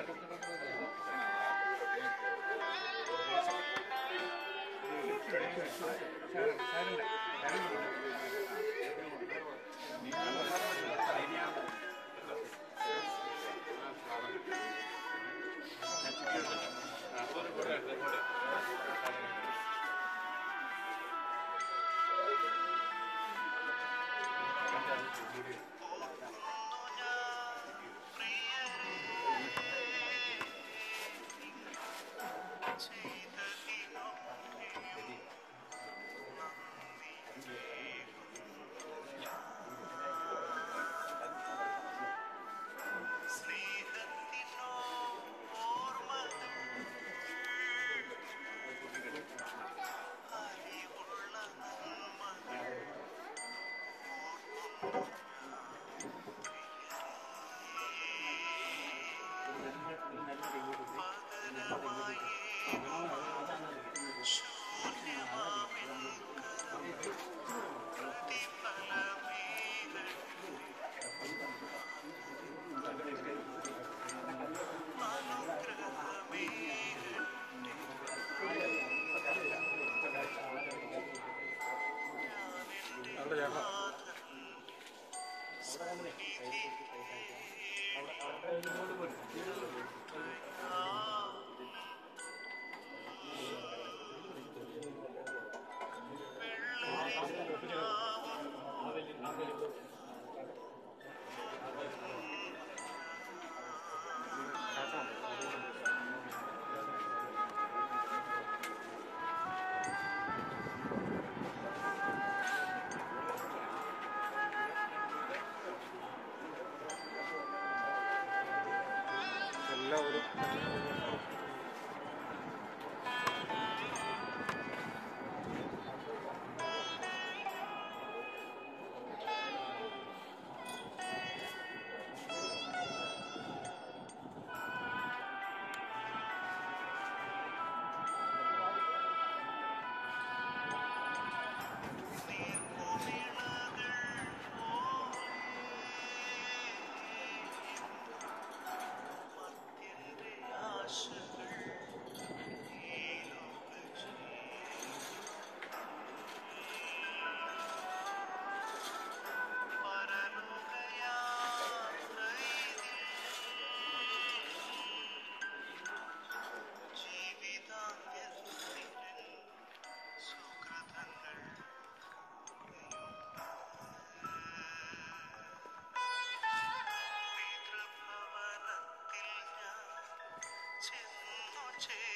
എല്ലാവരും ചെന്നു ചേ